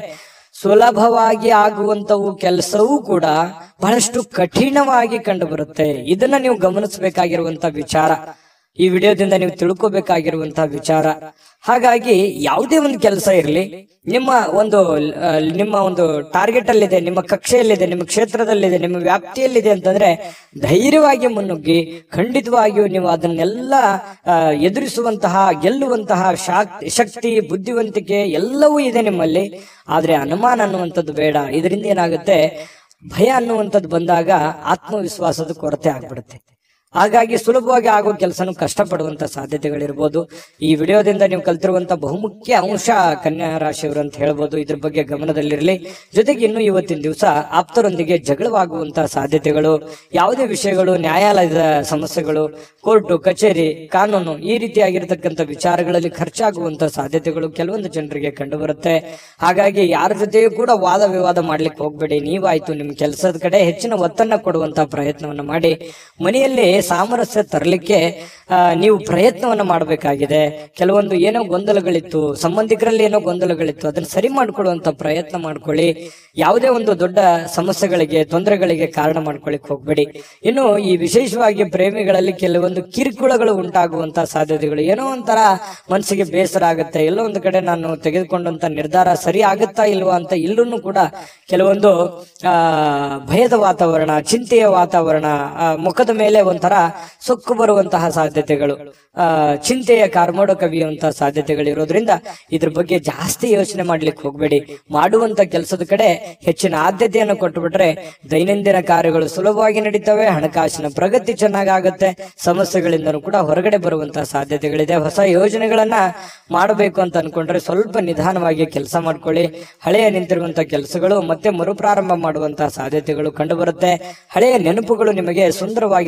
ಸುಲಭವಾಗಿ ಆಗುವಂತವು ಕೆಲಸವೂ ಕೂಡ ಬಹಳಷ್ಟು ಕಠಿಣವಾಗಿ ಕಂಡು ಬರುತ್ತೆ ಇದನ್ನ ನೀವು ಗಮನಿಸಬೇಕಾಗಿರುವಂತ ವಿಚಾರ ಈ ವಿಡಿಯೋದಿಂದ ನೀವು ತಿಳ್ಕೋಬೇಕಾಗಿರುವಂತಹ ವಿಚಾರ ಹಾಗಾಗಿ ಯಾವುದೇ ಒಂದು ಕೆಲಸ ಇರಲಿ ನಿಮ್ಮ ಒಂದು ಆ, ನಿಮ್ಮ ಒಂದು ಟಾರ್ಗೆಟ್ ಅಲ್ಲಿದೆ ನಿಮ್ಮ ಕಕ್ಷೆಯಲ್ಲಿದೆ ನಿಮ್ಮ ಕ್ಷೇತ್ರದಲ್ಲಿದೆ ನಿಮ್ಮ ವ್ಯಾಪ್ತಿಯಲ್ಲಿದೆ ಅಂತಂದ್ರೆ ಧೈರ್ಯವಾಗಿ ಮುನ್ನುಗ್ಗಿ ಖಂಡಿತವಾಗಿಯೂ ನೀವು ಅದನ್ನೆಲ್ಲ ಆ, ಎದುರಿಸುವಂತಹ ಗೆಲ್ಲುವಂತಹ ಶಾಕ್- ಶಕ್ತಿ ಬುದ್ಧಿವಂತಿಕೆ ಎಲ್ಲವೂ ಇದೆ ನಿಮ್ಮಲ್ಲಿ ಆದ್ರೆ ಅನುಮಾನ ಅನ್ನುವಂಥದ್ದು ಬೇಡ ಇದರಿಂದ ಏನಾಗುತ್ತೆ ಭಯ ಅನ್ನುವಂಥದ್ದು ಬಂದಾಗ ಆತ್ಮವಿಶ್ವಾಸದ ಕೊರತೆ ಆಗ್ಬಿಡುತ್ತೆ ಹಾಗಾಗಿ ಸುಲಭವಾಗಿ ಆಗೋ ಕೆಲಸನೂ ಕಷ್ಟಪಡುವಂತ ಸಾಧ್ಯತೆಗಳಿರ್ಬೋದು ಈ ವಿಡಿಯೋದಿಂದ ನೀವು ಕಲ್ತಿರುವಂತ ಬಹುಮುಖ್ಯ ಅಂಶ ಕನ್ಯಾ ರಾಶಿಯವರು ಅಂತ ಹೇಳ್ಬೋದು ಇದ್ರ ಬಗ್ಗೆ ಗಮನದಲ್ಲಿರಲಿ ಜೊತೆಗೆ ಇನ್ನು ಇವತ್ತಿನ ದಿವಸ ಆಪ್ತರೊಂದಿಗೆ ಜಗಳವಾಗುವಂತ ಸಾಧ್ಯತೆಗಳು ಯಾವುದೇ ವಿಷಯಗಳು ನ್ಯಾಯಾಲಯದ ಸಮಸ್ಯೆಗಳು ಕೋರ್ಟು ಕಚೇರಿ ಕಾನೂನು ಈ ರೀತಿಯಾಗಿರ್ತಕ್ಕಂಥ ವಿಚಾರಗಳಲ್ಲಿ ಖರ್ಚಾಗುವಂತ ಸಾಧ್ಯತೆಗಳು ಕೆಲವೊಂದು ಜನರಿಗೆ ಕಂಡುಬರುತ್ತೆ ಹಾಗಾಗಿ ಯಾರ ಜೊತೆಯೂ ಕೂಡ ವಾದ ವಿವಾದ ಮಾಡ್ಲಿಕ್ಕೆ ಹೋಗ್ಬೇಡಿ ನೀವಾಯ್ತು ನಿಮ್ ಕೆಲಸದ ಕಡೆ ಹೆಚ್ಚಿನ ಒತ್ತನ್ನ ಕೊಡುವಂತ ಪ್ರಯತ್ನವನ್ನ ಮಾಡಿ ಮನೆಯಲ್ಲಿ ಸಾಮರಸ್ಯ ತರಲಿಕ್ಕೆ ಆ, ನೀವು ಪ್ರಯತ್ನವನ್ನ ಮಾಡಬೇಕಾಗಿದೆ ಕೆಲವೊಂದು ಏನೋ ಗೊಂದಲಗಳಿತ್ತು ಸಂಬಂಧಿಕರಲ್ಲಿ ಏನೋ ಗೊಂದಲಗಳಿತ್ತು ಅದನ್ನ ಸರಿ ಮಾಡ್ಕೊಳ್ಳುವಂತ ಪ್ರಯತ್ನ ಮಾಡ್ಕೊಳ್ಳಿ ಯಾವುದೇ ಒಂದು ದೊಡ್ಡ ಸಮಸ್ಯೆಗಳಿಗೆ ತೊಂದರೆಗಳಿಗೆ ಕಾರಣ ಮಾಡ್ಕೊಳ್ಳಿಕ್ ಹೋಗ್ಬೇಡಿ ಇನ್ನು ಈ ವಿಶೇಷವಾಗಿ ಪ್ರೇಮಿಗಳಲ್ಲಿ ಕೆಲವೊಂದು ಕಿರುಕುಳಗಳು ಉಂಟಾಗುವಂತ ಸಾಧ್ಯತೆಗಳು ಏನೋ ಒಂಥರ ಮನಸ್ಸಿಗೆ ಬೇಸರ ಆಗುತ್ತೆ ಎಲ್ಲೋ ಒಂದು ಕಡೆ ನಾನು ತೆಗೆದುಕೊಂಡಂತ ನಿರ್ಧಾರ ಸರಿ ಆಗುತ್ತಾ ಇಲ್ವಾ ಅಂತ ಇಲ್ಲೂ ಕೂಡ ಕೆಲವೊಂದು ಆ ಭಯದ ವಾತಾವರಣ ಚಿಂತೆಯ ವಾತಾವರಣ ಆ, ಮುಖದ ಮೇಲೆ ಒಂಥರ ಸೊಕ್ಕು ಬರುವಂತಹ ಸಾಧ್ಯತೆಗಳು ಆ ಚಿಂತೆಯ ಕಾರ್ಮೋಡ ಕವಿಯುವಂತಹ ಸಾಧ್ಯತೆಗಳು ಇರೋದ್ರಿಂದ ಇದ್ರ ಬಗ್ಗೆ ಜಾಸ್ತಿ ಯೋಚನೆ ಮಾಡ್ಲಿಕ್ಕೆ ಹೋಗ್ಬೇಡಿ ಮಾಡುವಂತ ಕೆಲಸದ ಕಡೆ ಹೆಚ್ಚಿನ ಆದ್ಯತೆಯನ್ನು ಕೊಟ್ಟುಬಿಟ್ರೆ ದೈನಂದಿನ ಕಾರ್ಯಗಳು ಸುಲಭವಾಗಿ ನಡೀತವೆ ಹಣಕಾಸಿನ ಪ್ರಗತಿ ಚೆನ್ನಾಗಾಗುತ್ತೆ ಸಮಸ್ಯೆಗಳಿಂದನೂ ಕೂಡ ಹೊರಗಡೆ ಬರುವಂತಹ ಸಾಧ್ಯತೆಗಳಿದೆ ಹೊಸ ಯೋಜನೆಗಳನ್ನ ಮಾಡಬೇಕು ಅಂತ ಅನ್ಕೊಂಡ್ರೆ ಸ್ವಲ್ಪ ನಿಧಾನವಾಗಿ ಕೆಲಸ ಮಾಡ್ಕೊಳ್ಳಿ ಹಳೆಯ ನಿಂತಿರುವಂತಹ ಕೆಲಸಗಳು ಮತ್ತೆ ಮರುಪ್ರಾರಂಭ ಮಾಡುವಂತಹ ಸಾಧ್ಯತೆಗಳು ಕಂಡುಬರುತ್ತೆ ಹಳೆಯ ನೆನಪುಗಳು ನಿಮಗೆ ಸುಂದರವಾಗಿರುವಂತಹ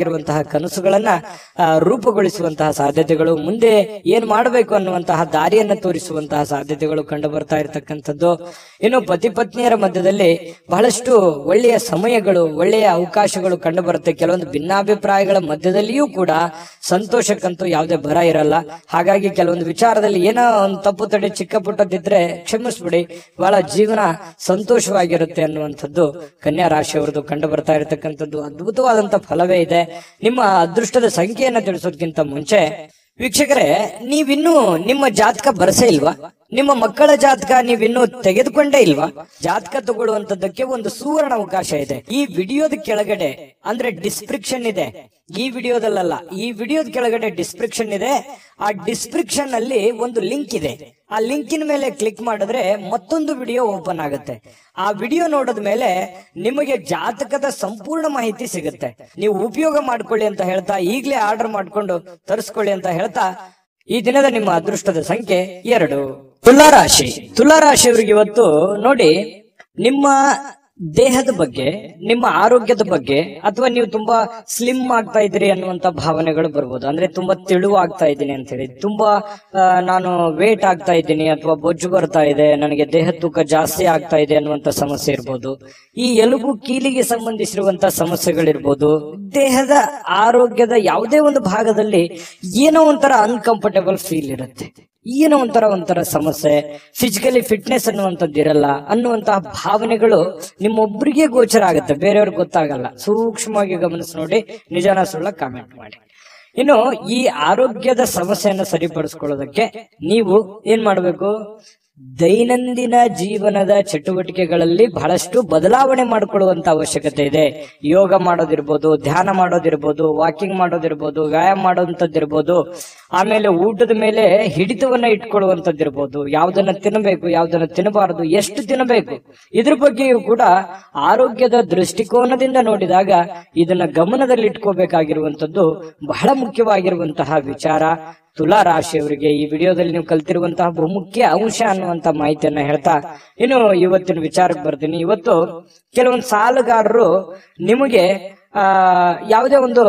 ಕನಸುಗಳನ್ನ ಆ, ರೂಪುಗೊಳಿಸುವಂತಹ ಸಾಧ್ಯತೆಗಳು ಮುಂದೆ ಏನ್ ಮಾಡಬೇಕು ಅನ್ನುವಂತಹ ದಾರಿಯನ್ನ ತೋರಿಸುವಂತಹ ಸಾಧ್ಯತೆಗಳು ಕಂಡು ಬರ್ತಾ ಇರತಕ್ಕಂಥದ್ದು ಇನ್ನು ಪತಿ ಪತ್ನಿಯರ ಮಧ್ಯದಲ್ಲಿ ಬಹಳಷ್ಟು ಒಳ್ಳೆಯ ಸಮಯಗಳು ಒಳ್ಳೆಯ ಅವಕಾಶಗಳು ಕಂಡು ಬರುತ್ತೆ ಕೆಲವೊಂದು ಭಿನ್ನಾಭಿಪ್ರಾಯಗಳ ಮಧ್ಯದಲ್ಲಿಯೂ ಕೂಡ ಸಂತೋಷಕ್ಕಂತೂ ಯಾವುದೇ ಬರ ಇರಲ್ಲ ಹಾಗಾಗಿ ಕೆಲವೊಂದು ವಿಚಾರದಲ್ಲಿ ಏನೋ ಒಂದು ತಪ್ಪು ತಡೆ ಚಿಕ್ಕ ಪುಟ್ಟದಿದ್ರೆ ಕ್ಷಮಿಸ್ಬಿಡಿ ಬಹಳ ಜೀವನ ಸಂತೋಷವಾಗಿರುತ್ತೆ ಅನ್ನುವಂಥದ್ದು ಕನ್ಯಾ ರಾಶಿಯವರದು ಕಂಡು ಬರ್ತಾ ಇರತಕ್ಕಂಥದ್ದು ಅದ್ಭುತವಾದಂತ ಫಲವೇ ಇದೆ ನಿಮ್ಮ ಅದೃಷ್ಟದ ಸಂಖ್ಯೆಯನ್ನ ತಿಳಿಸೋದಕ್ಕಿಂತ ಮುಂಚೆ ವೀಕ್ಷಕರೇ ನೀವಿನ್ನೂ ನಿಮ್ಮ ಜಾತಕ ಬರಸೇ ಇಲ್ವಾ ನಿಮ್ಮ ಮಕ್ಕಳ ಜಾತಕ ನೀವಿನ್ನೂ ತೆಗೆದುಕೊಂಡೇ ಇಲ್ವಾ ಜಾತಕ ತಗೊಳ್ಳುವಂತದ್ದಕ್ಕೆ ಒಂದು ಸುವರ್ಣ ಅವಕಾಶ ಇದೆ ಈ ವಿಡಿಯೋದ ಕೆಳಗಡೆ ಅಂದ್ರೆ ಡಿಸ್ಕ್ರಿಪ್ಷನ್ ಇದೆ ಈ ವಿಡಿಯೋದಲ್ಲ ಈ ವಿಡಿಯೋದ ಕೆಳಗಡೆ ಡಿಸ್ಕ್ರಿಪ್ಷನ್ ಇದೆ ಆ ಡಿಸ್ಕ್ರಿಪ್ಷನ್ ಅಲ್ಲಿ ಒಂದು ಲಿಂಕ್ ಇದೆ ಆ ಲಿಂಕಿನ ಮೇಲೆ ಕ್ಲಿಕ್ ಮಾಡಿದ್ರೆ ಮತ್ತೊಂದು ವಿಡಿಯೋ ಓಪನ್ ಆಗುತ್ತೆ ಆ ವಿಡಿಯೋ ನೋಡಿದ ಮೇಲೆ ನಿಮಗೆ ಜಾತಕದ ಸಂಪೂರ್ಣ ಮಾಹಿತಿ ಸಿಗುತ್ತೆ ನೀವು ಉಪಯೋಗ ಮಾಡ್ಕೊಳ್ಳಿ ಅಂತ ಹೇಳ್ತಾ ಈಗಲೇ ಆರ್ಡರ್ ಮಾಡ್ಕೊಂಡು ತರಿಸ್ಕೊಳ್ಳಿ ಅಂತ ಹೇಳ್ತಾ ಈ ದಿನದ ನಿಮ್ಮ ಅದೃಷ್ಟದ ಸಂಖ್ಯೆ ಎರಡು ತುಲಾರಾಶಿ ತುಲಾರಾಶಿಯವರಿಗೆ ಇವತ್ತು ನೋಡಿ ನಿಮ್ಮ ದೇಹದ ಬಗ್ಗೆ ನಿಮ್ಮ ಆರೋಗ್ಯದ ಬಗ್ಗೆ ಅಥವಾ ನೀವು ತುಂಬಾ ಸ್ಲಿಮ್ ಆಗ್ತಾ ಇದ್ದೀರಿ ಅನ್ನುವಂತ ಭಾವನೆಗಳು ಬರ್ಬೋದು ಅಂದ್ರೆ ತುಂಬಾ ತೆಳುವು ಆಗ್ತಾ ಇದ್ದೀನಿ ಅಂತ ಹೇಳಿ ತುಂಬಾ ಆ, ನಾನು ವೇಟ್ ಆಗ್ತಾ ಇದ್ದೀನಿ ಅಥವಾ ಬೊಜ್ಜು ಬರ್ತಾ ಇದೆ ನನಗೆ ದೇಹ ತೂಕ ಜಾಸ್ತಿ ಆಗ್ತಾ ಇದೆ ಅನ್ನುವಂತ ಸಮಸ್ಯೆ ಇರ್ಬೋದು ಈ ಎಲುಬು ಕೀಲಿಗೆ ಸಂಬಂಧಿಸಿರುವಂತ ಸಮಸ್ಯೆಗಳಿರ್ಬೋದು ದೇಹದ ಆರೋಗ್ಯದ ಯಾವುದೇ ಒಂದು ಭಾಗದಲ್ಲಿ ಏನೋ ಒಂಥರ ಅನ್ಕಂಫರ್ಟೇಬಲ್ ಫೀಲ್ ಇರುತ್ತೆ ಏನೋ ಒಂಥರ ಒಂಥರ ಸಮಸ್ಯೆ ಫಿಸಿಕಲಿ ಫಿಟ್ನೆಸ್ ಅನ್ನುವಂಥದ್ದು ಇರಲ್ಲ ಅನ್ನುವಂತಹ ಭಾವನೆಗಳು ನಿಮ್ಮೊಬ್ಬರಿಗೆ ಗೋಚರ ಆಗುತ್ತೆ ಬೇರೆಯವ್ರಿಗೆ ಗೊತ್ತಾಗಲ್ಲ ಸೂಕ್ಷ್ಮವಾಗಿ ಗಮನಿಸಿ ನೋಡಿ ನಿಜಾನ ಸುಳ್ಳ ಕಾಮೆಂಟ್ ಮಾಡಿ ಇನ್ನು ಈ ಆರೋಗ್ಯದ ಸಮಸ್ಯೆಯನ್ನು ಸರಿಪಡಿಸ್ಕೊಳ್ಳೋದಕ್ಕೆ ನೀವು ಏನ್ ಮಾಡಬೇಕು ದೈನಂದಿನ ಜೀವನದ ಚಟುವಟಿಕೆಗಳಲ್ಲಿ ಬಹಳಷ್ಟು ಬದಲಾವಣೆ ಮಾಡಿಕೊಳ್ಳುವಂತ ಅವಶ್ಯಕತೆ ಇದೆ ಯೋಗ ಮಾಡೋದಿರ್ಬೋದು ಧ್ಯಾನ ಮಾಡೋದಿರ್ಬೋದು ವಾಕಿಂಗ್ ಮಾಡೋದಿರ್ಬೋದು ವ್ಯಾಯಾಮ ಮಾಡೋಂಥದ್ದಿರ್ಬೋದು ಆಮೇಲೆ ಊಟದ ಮೇಲೆ ಹಿಡಿತವನ್ನ ಇಟ್ಕೊಳ್ಳುವಂಥದ್ದಿರ್ಬೋದು ಯಾವ್ದನ್ನ ತಿನ್ನಬೇಕು ಯಾವ್ದನ್ನ ತಿನ್ನಬಾರದು ಎಷ್ಟು ತಿನ್ನಬೇಕು ಇದ್ರ ಬಗ್ಗೆಯೂ ಕೂಡ ಆರೋಗ್ಯದ ದೃಷ್ಟಿಕೋನದಿಂದ ನೋಡಿದಾಗ ಇದನ್ನ ಗಮನದಲ್ಲಿ ಇಟ್ಕೋಬೇಕಾಗಿರುವಂತದ್ದು ಬಹಳ ಮುಖ್ಯವಾಗಿರುವಂತಹ ವಿಚಾರ ತುಲಾ ರಾಶಿಯವರಿಗೆ ಈ ವಿಡಿಯೋದಲ್ಲಿ ನೀವು ಕಲ್ತಿರುವಂತಹ ಬಹುಮುಖ್ಯ ಅಂಶ ಅನ್ನುವಂತ ಮಾಹಿತಿಯನ್ನ ಹೇಳ್ತಾ ಇನ್ನು ಇವತ್ತಿನ ವಿಚಾರಕ್ಕೆ ಬರ್ತೀನಿ ಇವತ್ತು ಕೆಲವೊಂದು ಸಾಲಗಾರರು ನಿಮಗೆ ಆ ಯಾವುದೇ ಒಂದು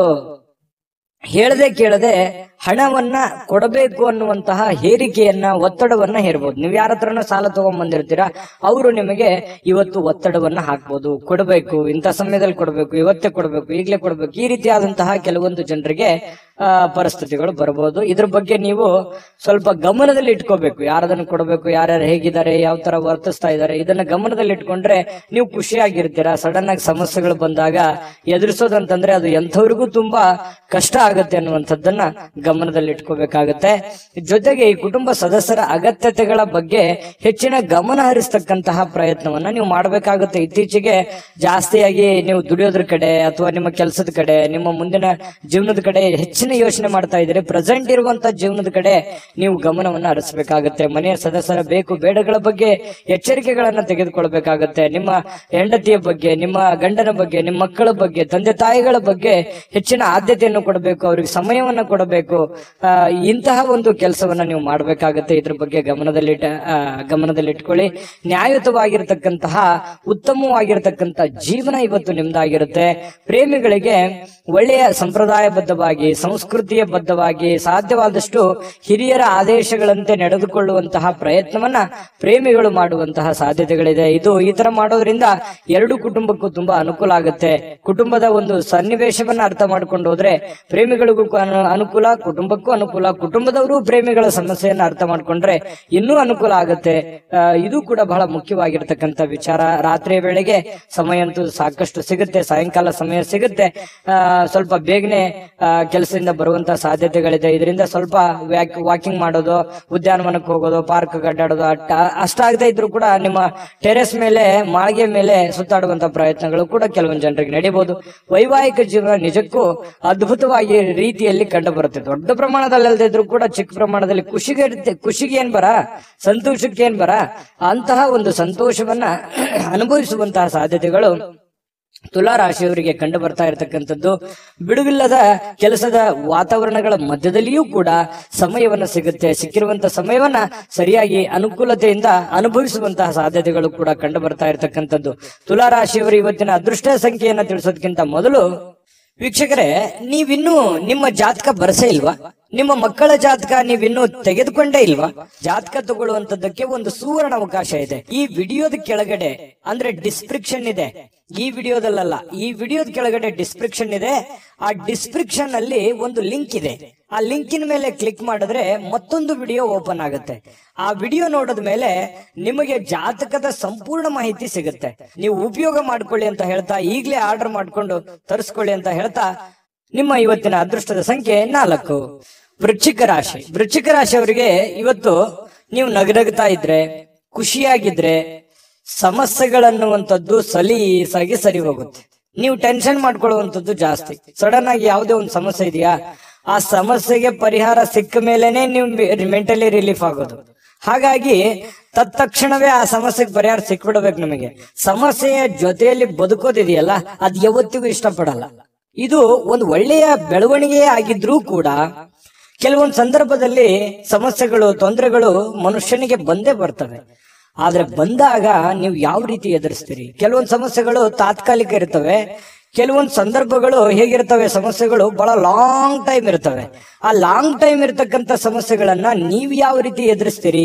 ಹೇಳದೆ ಕೇಳದೆ ಹಣವನ್ನ ಕೊಡಬೇಕು ಅನ್ನುವಂತಹ ಹೇರಿಕೆಯನ್ನ ಒತ್ತಡವನ್ನ ಹೇರ್ಬೋದು ನೀವು ಯಾರ ಹತ್ರನೂ ಸಾಲ ತಗೊಂಡ್ ಬಂದಿರ್ತೀರಾ ಅವರು ನಿಮಗೆ ಇವತ್ತು ಒತ್ತಡವನ್ನ ಹಾಕ್ಬೋದು ಕೊಡಬೇಕು ಇಂಥ ಸಮಯದಲ್ಲಿ ಕೊಡಬೇಕು ಇವತ್ತೇ ಕೊಡಬೇಕು ಈಗಲೇ ಕೊಡಬೇಕು ಈ ರೀತಿಯಾದಂತಹ ಕೆಲವೊಂದು ಜನರಿಗೆ ಆ, ಪರಿಸ್ಥಿತಿಗಳು ಬರಬಹುದು ಇದ್ರ ಬಗ್ಗೆ ನೀವು ಸ್ವಲ್ಪ ಗಮನದಲ್ಲಿ ಇಟ್ಕೋಬೇಕು ಯಾರದನ್ನು ಕೊಡಬೇಕು ಯಾರ್ಯಾರು ಹೇಗಿದ್ದಾರೆ ಯಾವ ತರ ವರ್ತಿಸ್ತಾ ಇದ್ದಾರೆ ಇದನ್ನ ಗಮನದಲ್ಲಿ ಇಟ್ಕೊಂಡ್ರೆ ನೀವು ಖುಷಿಯಾಗಿರ್ತೀರಾ ಸಡನ್ ಆಗಿ ಸಮಸ್ಯೆಗಳು ಬಂದಾಗ ಎದುರಿಸೋದಂತಂದ್ರೆ ಅದು ಎಂಥವ್ರಿಗೂ ತುಂಬಾ ಕಷ್ಟ ಆಗುತ್ತೆ ಅನ್ನುವಂಥದ್ದನ್ನ ಗಮನದಲ್ಲಿ ಇಟ್ಕೋಬೇಕಾಗತ್ತೆ ಜೊತೆಗೆ ಈ ಕುಟುಂಬ ಸದಸ್ಯರ ಅಗತ್ಯತೆಗಳ ಬಗ್ಗೆ ಹೆಚ್ಚಿನ ಗಮನ ಹರಿಸ್ತಕ್ಕಂತಹ ಪ್ರಯತ್ನವನ್ನ ನೀವು ಮಾಡಬೇಕಾಗುತ್ತೆ ಇತ್ತೀಚೆಗೆ ಜಾಸ್ತಿಯಾಗಿ ನೀವು ದುಡಿಯೋದ್ರ ಕಡೆ ಅಥವಾ ನಿಮ್ಮ ಕೆಲಸದ ಕಡೆ ನಿಮ್ಮ ಮುಂದಿನ ಜೀವನದ ಕಡೆ ಹೆಚ್ಚಿನ ಯೋಚನೆ ಮಾಡ್ತಾ ಇದ್ದೀರಿ ಪ್ರೆಸೆಂಟ್ ಇರುವಂತ ಜೀವನದ ಕಡೆ ನೀವು ಗಮನವನ್ನ ಹರಿಸಬೇಕಾಗುತ್ತೆ ಮನೆಯ ಸದಸ್ಯರ ಬೇಕು ಬೇಡಗಳ ಬಗ್ಗೆ ಎಚ್ಚರಿಕೆಗಳನ್ನ ತೆಗೆದುಕೊಳ್ಬೇಕಾಗತ್ತೆ ನಿಮ್ಮ ಹೆಂಡತಿಯ ಬಗ್ಗೆ ನಿಮ್ಮ ಗಂಡನ ಬಗ್ಗೆ ನಿಮ್ಮ ಮಕ್ಕಳ ಬಗ್ಗೆ ತಂದೆ ತಾಯಿಗಳ ಬಗ್ಗೆ ಹೆಚ್ಚಿನ ಆದ್ಯತೆಯನ್ನು ಕೊಡಬೇಕು ಅವ್ರಿಗೆ ಸಮಯವನ್ನ ಕೊಡಬೇಕು ಆ, ಇಂತಹ ಒಂದು ಕೆಲಸವನ್ನ ನೀವು ಮಾಡಬೇಕಾಗತ್ತೆ ಇದ್ರ ಬಗ್ಗೆ ಗಮನದಲ್ಲಿಟ್ಟ ಆ, ಗಮನದಲ್ಲಿಟ್ಕೊಳ್ಳಿ ನ್ಯಾಯಯುತವಾಗಿರ್ತಕ್ಕಂತಹ ಉತ್ತಮವಾಗಿರ್ತಕ್ಕಂಥ ಜೀವನ ಇವತ್ತು ನಿಮ್ದಾಗಿರುತ್ತೆ ಪ್ರೇಮಿಗಳಿಗೆ ಒಳ್ಳೆಯ ಸಂಪ್ರದಾಯಬದ್ಧವಾಗಿ ಸಂಸ್ಕೃತಿಯ ಬದ್ಧವಾಗಿ ಸಾಧ್ಯವಾದಷ್ಟು ಹಿರಿಯರ ಆದೇಶಗಳಂತೆ ನಡೆದುಕೊಳ್ಳುವಂತಹ ಪ್ರಯತ್ನವನ್ನ ಪ್ರೇಮಿಗಳು ಮಾಡುವಂತಹ ಸಾಧ್ಯತೆಗಳಿದೆ ಇದು ಈ ತರ ಮಾಡೋದ್ರಿಂದ ಎರಡು ಕುಟುಂಬಕ್ಕೂ ತುಂಬಾ ಅನುಕೂಲ ಆಗುತ್ತೆ ಕುಟುಂಬದ ಒಂದು ಸನ್ನಿವೇಶವನ್ನ ಅರ್ಥ ಮಾಡ್ಕೊಂಡು ಹೋದ್ರೆ ಪ್ರೇಮಿಗಳಿಗೂ ಕು- ಅನು- ಅನುಕೂಲ ಕುಟುಂಬಕ್ಕೂ ಅನುಕೂಲ ಕುಟುಂಬದವರು ಪ್ರೇಮಿಗಳ ಸಮಸ್ಯೆಯನ್ನ ಅರ್ಥ ಮಾಡ್ಕೊಂಡ್ರೆ ಇನ್ನೂ ಅನುಕೂಲ ಆಗುತ್ತೆ ಆ, ಇದು ಕೂಡ ಬಹಳ ಮುಖ್ಯವಾಗಿರ್ತಕ್ಕಂಥ ವಿಚಾರ ರಾತ್ರಿಯ ವೇಳೆಗೆ ಸಮಯ ಅಂತೂ ಸಾಕಷ್ಟು ಸಿಗುತ್ತೆ ಸಾಯಂಕಾಲ ಸಮಯ ಸಿಗುತ್ತೆ ಆ, ಸ್ವಲ್ಪ ಬೇಗನೆ ಕೆಲಸದಿಂದ ಬರುವಂತ ಸಾಧ್ಯತೆಗಳಿದೆ ಇದರಿಂದ ಸ್ವಲ್ಪ ವಾಕಿಂಗ್ ಮಾಡೋದು ಉದ್ಯಾನವನಕ್ಕೆ ಹೋಗೋದು ಪಾರ್ಕ್ ಅಡ್ಡಾಡೋದು ಅಟ್ಟ ಅಷ್ಟಾಗದೇ ಇದ್ರೂ ಕೂಡ ನಿಮ್ಮ ಟೆರೆಸ್ ಮೇಲೆ ಮಾಳಿಗೆ ಮೇಲೆ ಸುತ್ತಾಡುವಂತ ಪ್ರಯತ್ನಗಳು ಕೂಡ ಕೆಲವೊಂದು ಜನರಿಗೆ ನಡೀಬಹುದು ವೈವಾಹಿಕ ಜೀವನ ನಿಜಕ್ಕೂ ಅದ್ಭುತವಾಗಿ ರೀತಿಯಲ್ಲಿ ಕಂಡು ಬರುತ್ತೆ ದೊಡ್ಡ ಪ್ರಮಾಣದಲ್ಲಿ ಅಲ್ಲದೆ ಇದ್ರೂ ಕೂಡ ಚಿಕ್ಕ ಪ್ರಮಾಣದಲ್ಲಿ ಖುಷಿಗೆ ಇರುತ್ತೆ ಖುಷಿಗೆ ಏನ್ ಬರ ಸಂತೋಷಕ್ಕೆ ಏನ್ ಬರ ಅಂತಹ ಒಂದು ಸಂತೋಷವನ್ನ ಅನುಭವಿಸುವಂತಹ ಸಾಧ್ಯತೆಗಳು ತುಲಾ ರಾಶಿಯವರಿಗೆ ಕಂಡು ಬರ್ತಾ ಇರತಕ್ಕಂಥದ್ದು ಬಿಡುವಿಲ್ಲದ ಕೆಲಸದ ವಾತಾವರಣಗಳ ಮಧ್ಯದಲ್ಲಿಯೂ ಕೂಡ ಸಮಯವನ್ನ ಸಿಗುತ್ತೆ ಸಿಕ್ಕಿರುವಂತ ಸಮಯವನ್ನ ಸರಿಯಾಗಿ ಅನುಕೂಲತೆಯಿಂದ ಅನುಭವಿಸುವಂತಹ ಸಾಧ್ಯತೆಗಳು ಕೂಡ ಕಂಡು ಬರ್ತಾ ಇರತಕ್ಕಂಥದ್ದು ತುಲಾ ರಾಶಿಯವರು ಇವತ್ತಿನ ಅದೃಷ್ಟ ಸಂಖ್ಯೆಯನ್ನ ತಿಳಿಸೋದಕ್ಕಿಂತ ಮೊದಲು ವೀಕ್ಷಕರೇ ನೀವಿನ್ನೂ ನಿಮ್ಮ ಜಾತಕ ಬರಸೇ ಇಲ್ವಾ ನಿಮ್ಮ ಮಕ್ಕಳ ಜಾತಕ ನೀವಿನ್ನೂ ತೆಗೆದುಕೊಂಡೇ ಇಲ್ವಾ ಜಾತಕ ತಗೊಳ್ಳುವಂತದ್ದಕ್ಕೆ ಒಂದು ಸುವರ್ಣ ಅವಕಾಶ ಇದೆ ಈ ವಿಡಿಯೋದ ಕೆಳಗಡೆ ಅಂದ್ರೆ ಡಿಸ್ಕ್ರಿಪ್ಷನ್ ಇದೆ ಈ ವಿಡಿಯೋದಲ್ಲ ಈ ವಿಡಿಯೋದ ಕೆಳಗಡೆ ಡಿಸ್ಕ್ರಿಪ್ಷನ್ ಇದೆ ಆ ಡಿಸ್ಕ್ರಿಪ್ಷನ್ ಅಲ್ಲಿ ಒಂದು ಲಿಂಕ್ ಇದೆ ಆ ಲಿಂಕಿನ ಮೇಲೆ ಕ್ಲಿಕ್ ಮಾಡಿದ್ರೆ ಮತ್ತೊಂದು ವಿಡಿಯೋ ಓಪನ್ ಆಗುತ್ತೆ ಆ ವಿಡಿಯೋ ನೋಡಿದ ಮೇಲೆ ನಿಮಗೆ ಜಾತಕದ ಸಂಪೂರ್ಣ ಮಾಹಿತಿ ಸಿಗುತ್ತೆ ನೀವು ಉಪಯೋಗ ಮಾಡ್ಕೊಳ್ಳಿ ಅಂತ ಹೇಳ್ತಾ ಈಗಲೇ ಆರ್ಡರ್ ಮಾಡ್ಕೊಂಡು ತರಿಸ್ಕೊಳ್ಳಿ ಅಂತ ಹೇಳ್ತಾ ನಿಮ್ಮ ಇವತ್ತಿನ ಅದೃಷ್ಟದ ಸಂಖ್ಯೆ ನಾಲ್ಕು ವೃಶ್ಚಿಕ ರಾಶಿ ವೃಶ್ಚಿಕ ರಾಶಿಯವರಿಗೆ ಇವತ್ತು ನೀವು ನಗನಗ್ತಾ ಇದ್ರೆ ಖುಷಿಯಾಗಿದ್ರೆ ಸಮಸ್ಯೆಗಳನ್ನುವಂಥದ್ದು ಸಲೀಸಾಗಿ ಸರಿ ಹೋಗುತ್ತೆ ನೀವು ಟೆನ್ಷನ್ ಮಾಡ್ಕೊಳ್ಳುವಂಥದ್ದು ಜಾಸ್ತಿ ಸಡನ್ ಆಗಿ ಯಾವುದೇ ಒಂದು ಸಮಸ್ಯೆ ಇದೆಯಾ ಆ ಸಮಸ್ಯೆಗೆ ಪರಿಹಾರ ಸಿಕ್ಕ ಮೇಲೆನೆ ನೀವು ಮೆಂಟಲಿ ರಿಲೀಫ್ ಆಗೋದು ಹಾಗಾಗಿ ತತ್ಕ್ಷಣವೇ ಆ ಸಮಸ್ಯೆಗೆ ಪರಿಹಾರ ಸಿಕ್ಬಿಡ್ಬೇಕು ನಮಗೆ ಸಮಸ್ಯೆಯ ಜೊತೆಯಲ್ಲಿ ಬದುಕೋದಿದೆಯಲ್ಲ ಅದ್ ಯಾವತ್ತಿಗೂ ಇಷ್ಟಪಡಲ್ಲ ಇದು ಒಂದು ಒಳ್ಳೆಯ ಬೆಳವಣಿಗೆ ಆಗಿದ್ರೂ ಕೂಡ ಕೆಲವೊಂದು ಸಂದರ್ಭದಲ್ಲಿ ಸಮಸ್ಯೆಗಳು ತೊಂದರೆಗಳು ಮನುಷ್ಯನಿಗೆ ಬಂದೇ ಬರ್ತವೆ ಆದ್ರೆ ಬಂದಾಗ ನೀವು ಯಾವ ರೀತಿ ಎದುರಿಸ್ತೀರಿ ಕೆಲವೊಂದು ಸಮಸ್ಯೆಗಳು ತಾತ್ಕಾಲಿಕ ಇರ್ತವೆ ಕೆಲವೊಂದು ಸಂದರ್ಭಗಳು ಹೇಗಿರ್ತವೆ ಸಮಸ್ಯೆಗಳು ಬಹಳ ಲಾಂಗ್ ಟೈಮ್ ಇರ್ತವೆ ಆ ಲಾಂಗ್ ಟೈಮ್ ಇರ್ತಕ್ಕಂಥ ಸಮಸ್ಯೆಗಳನ್ನ ನೀವು ಯಾವ ರೀತಿ ಎದುರಿಸ್ತೀರಿ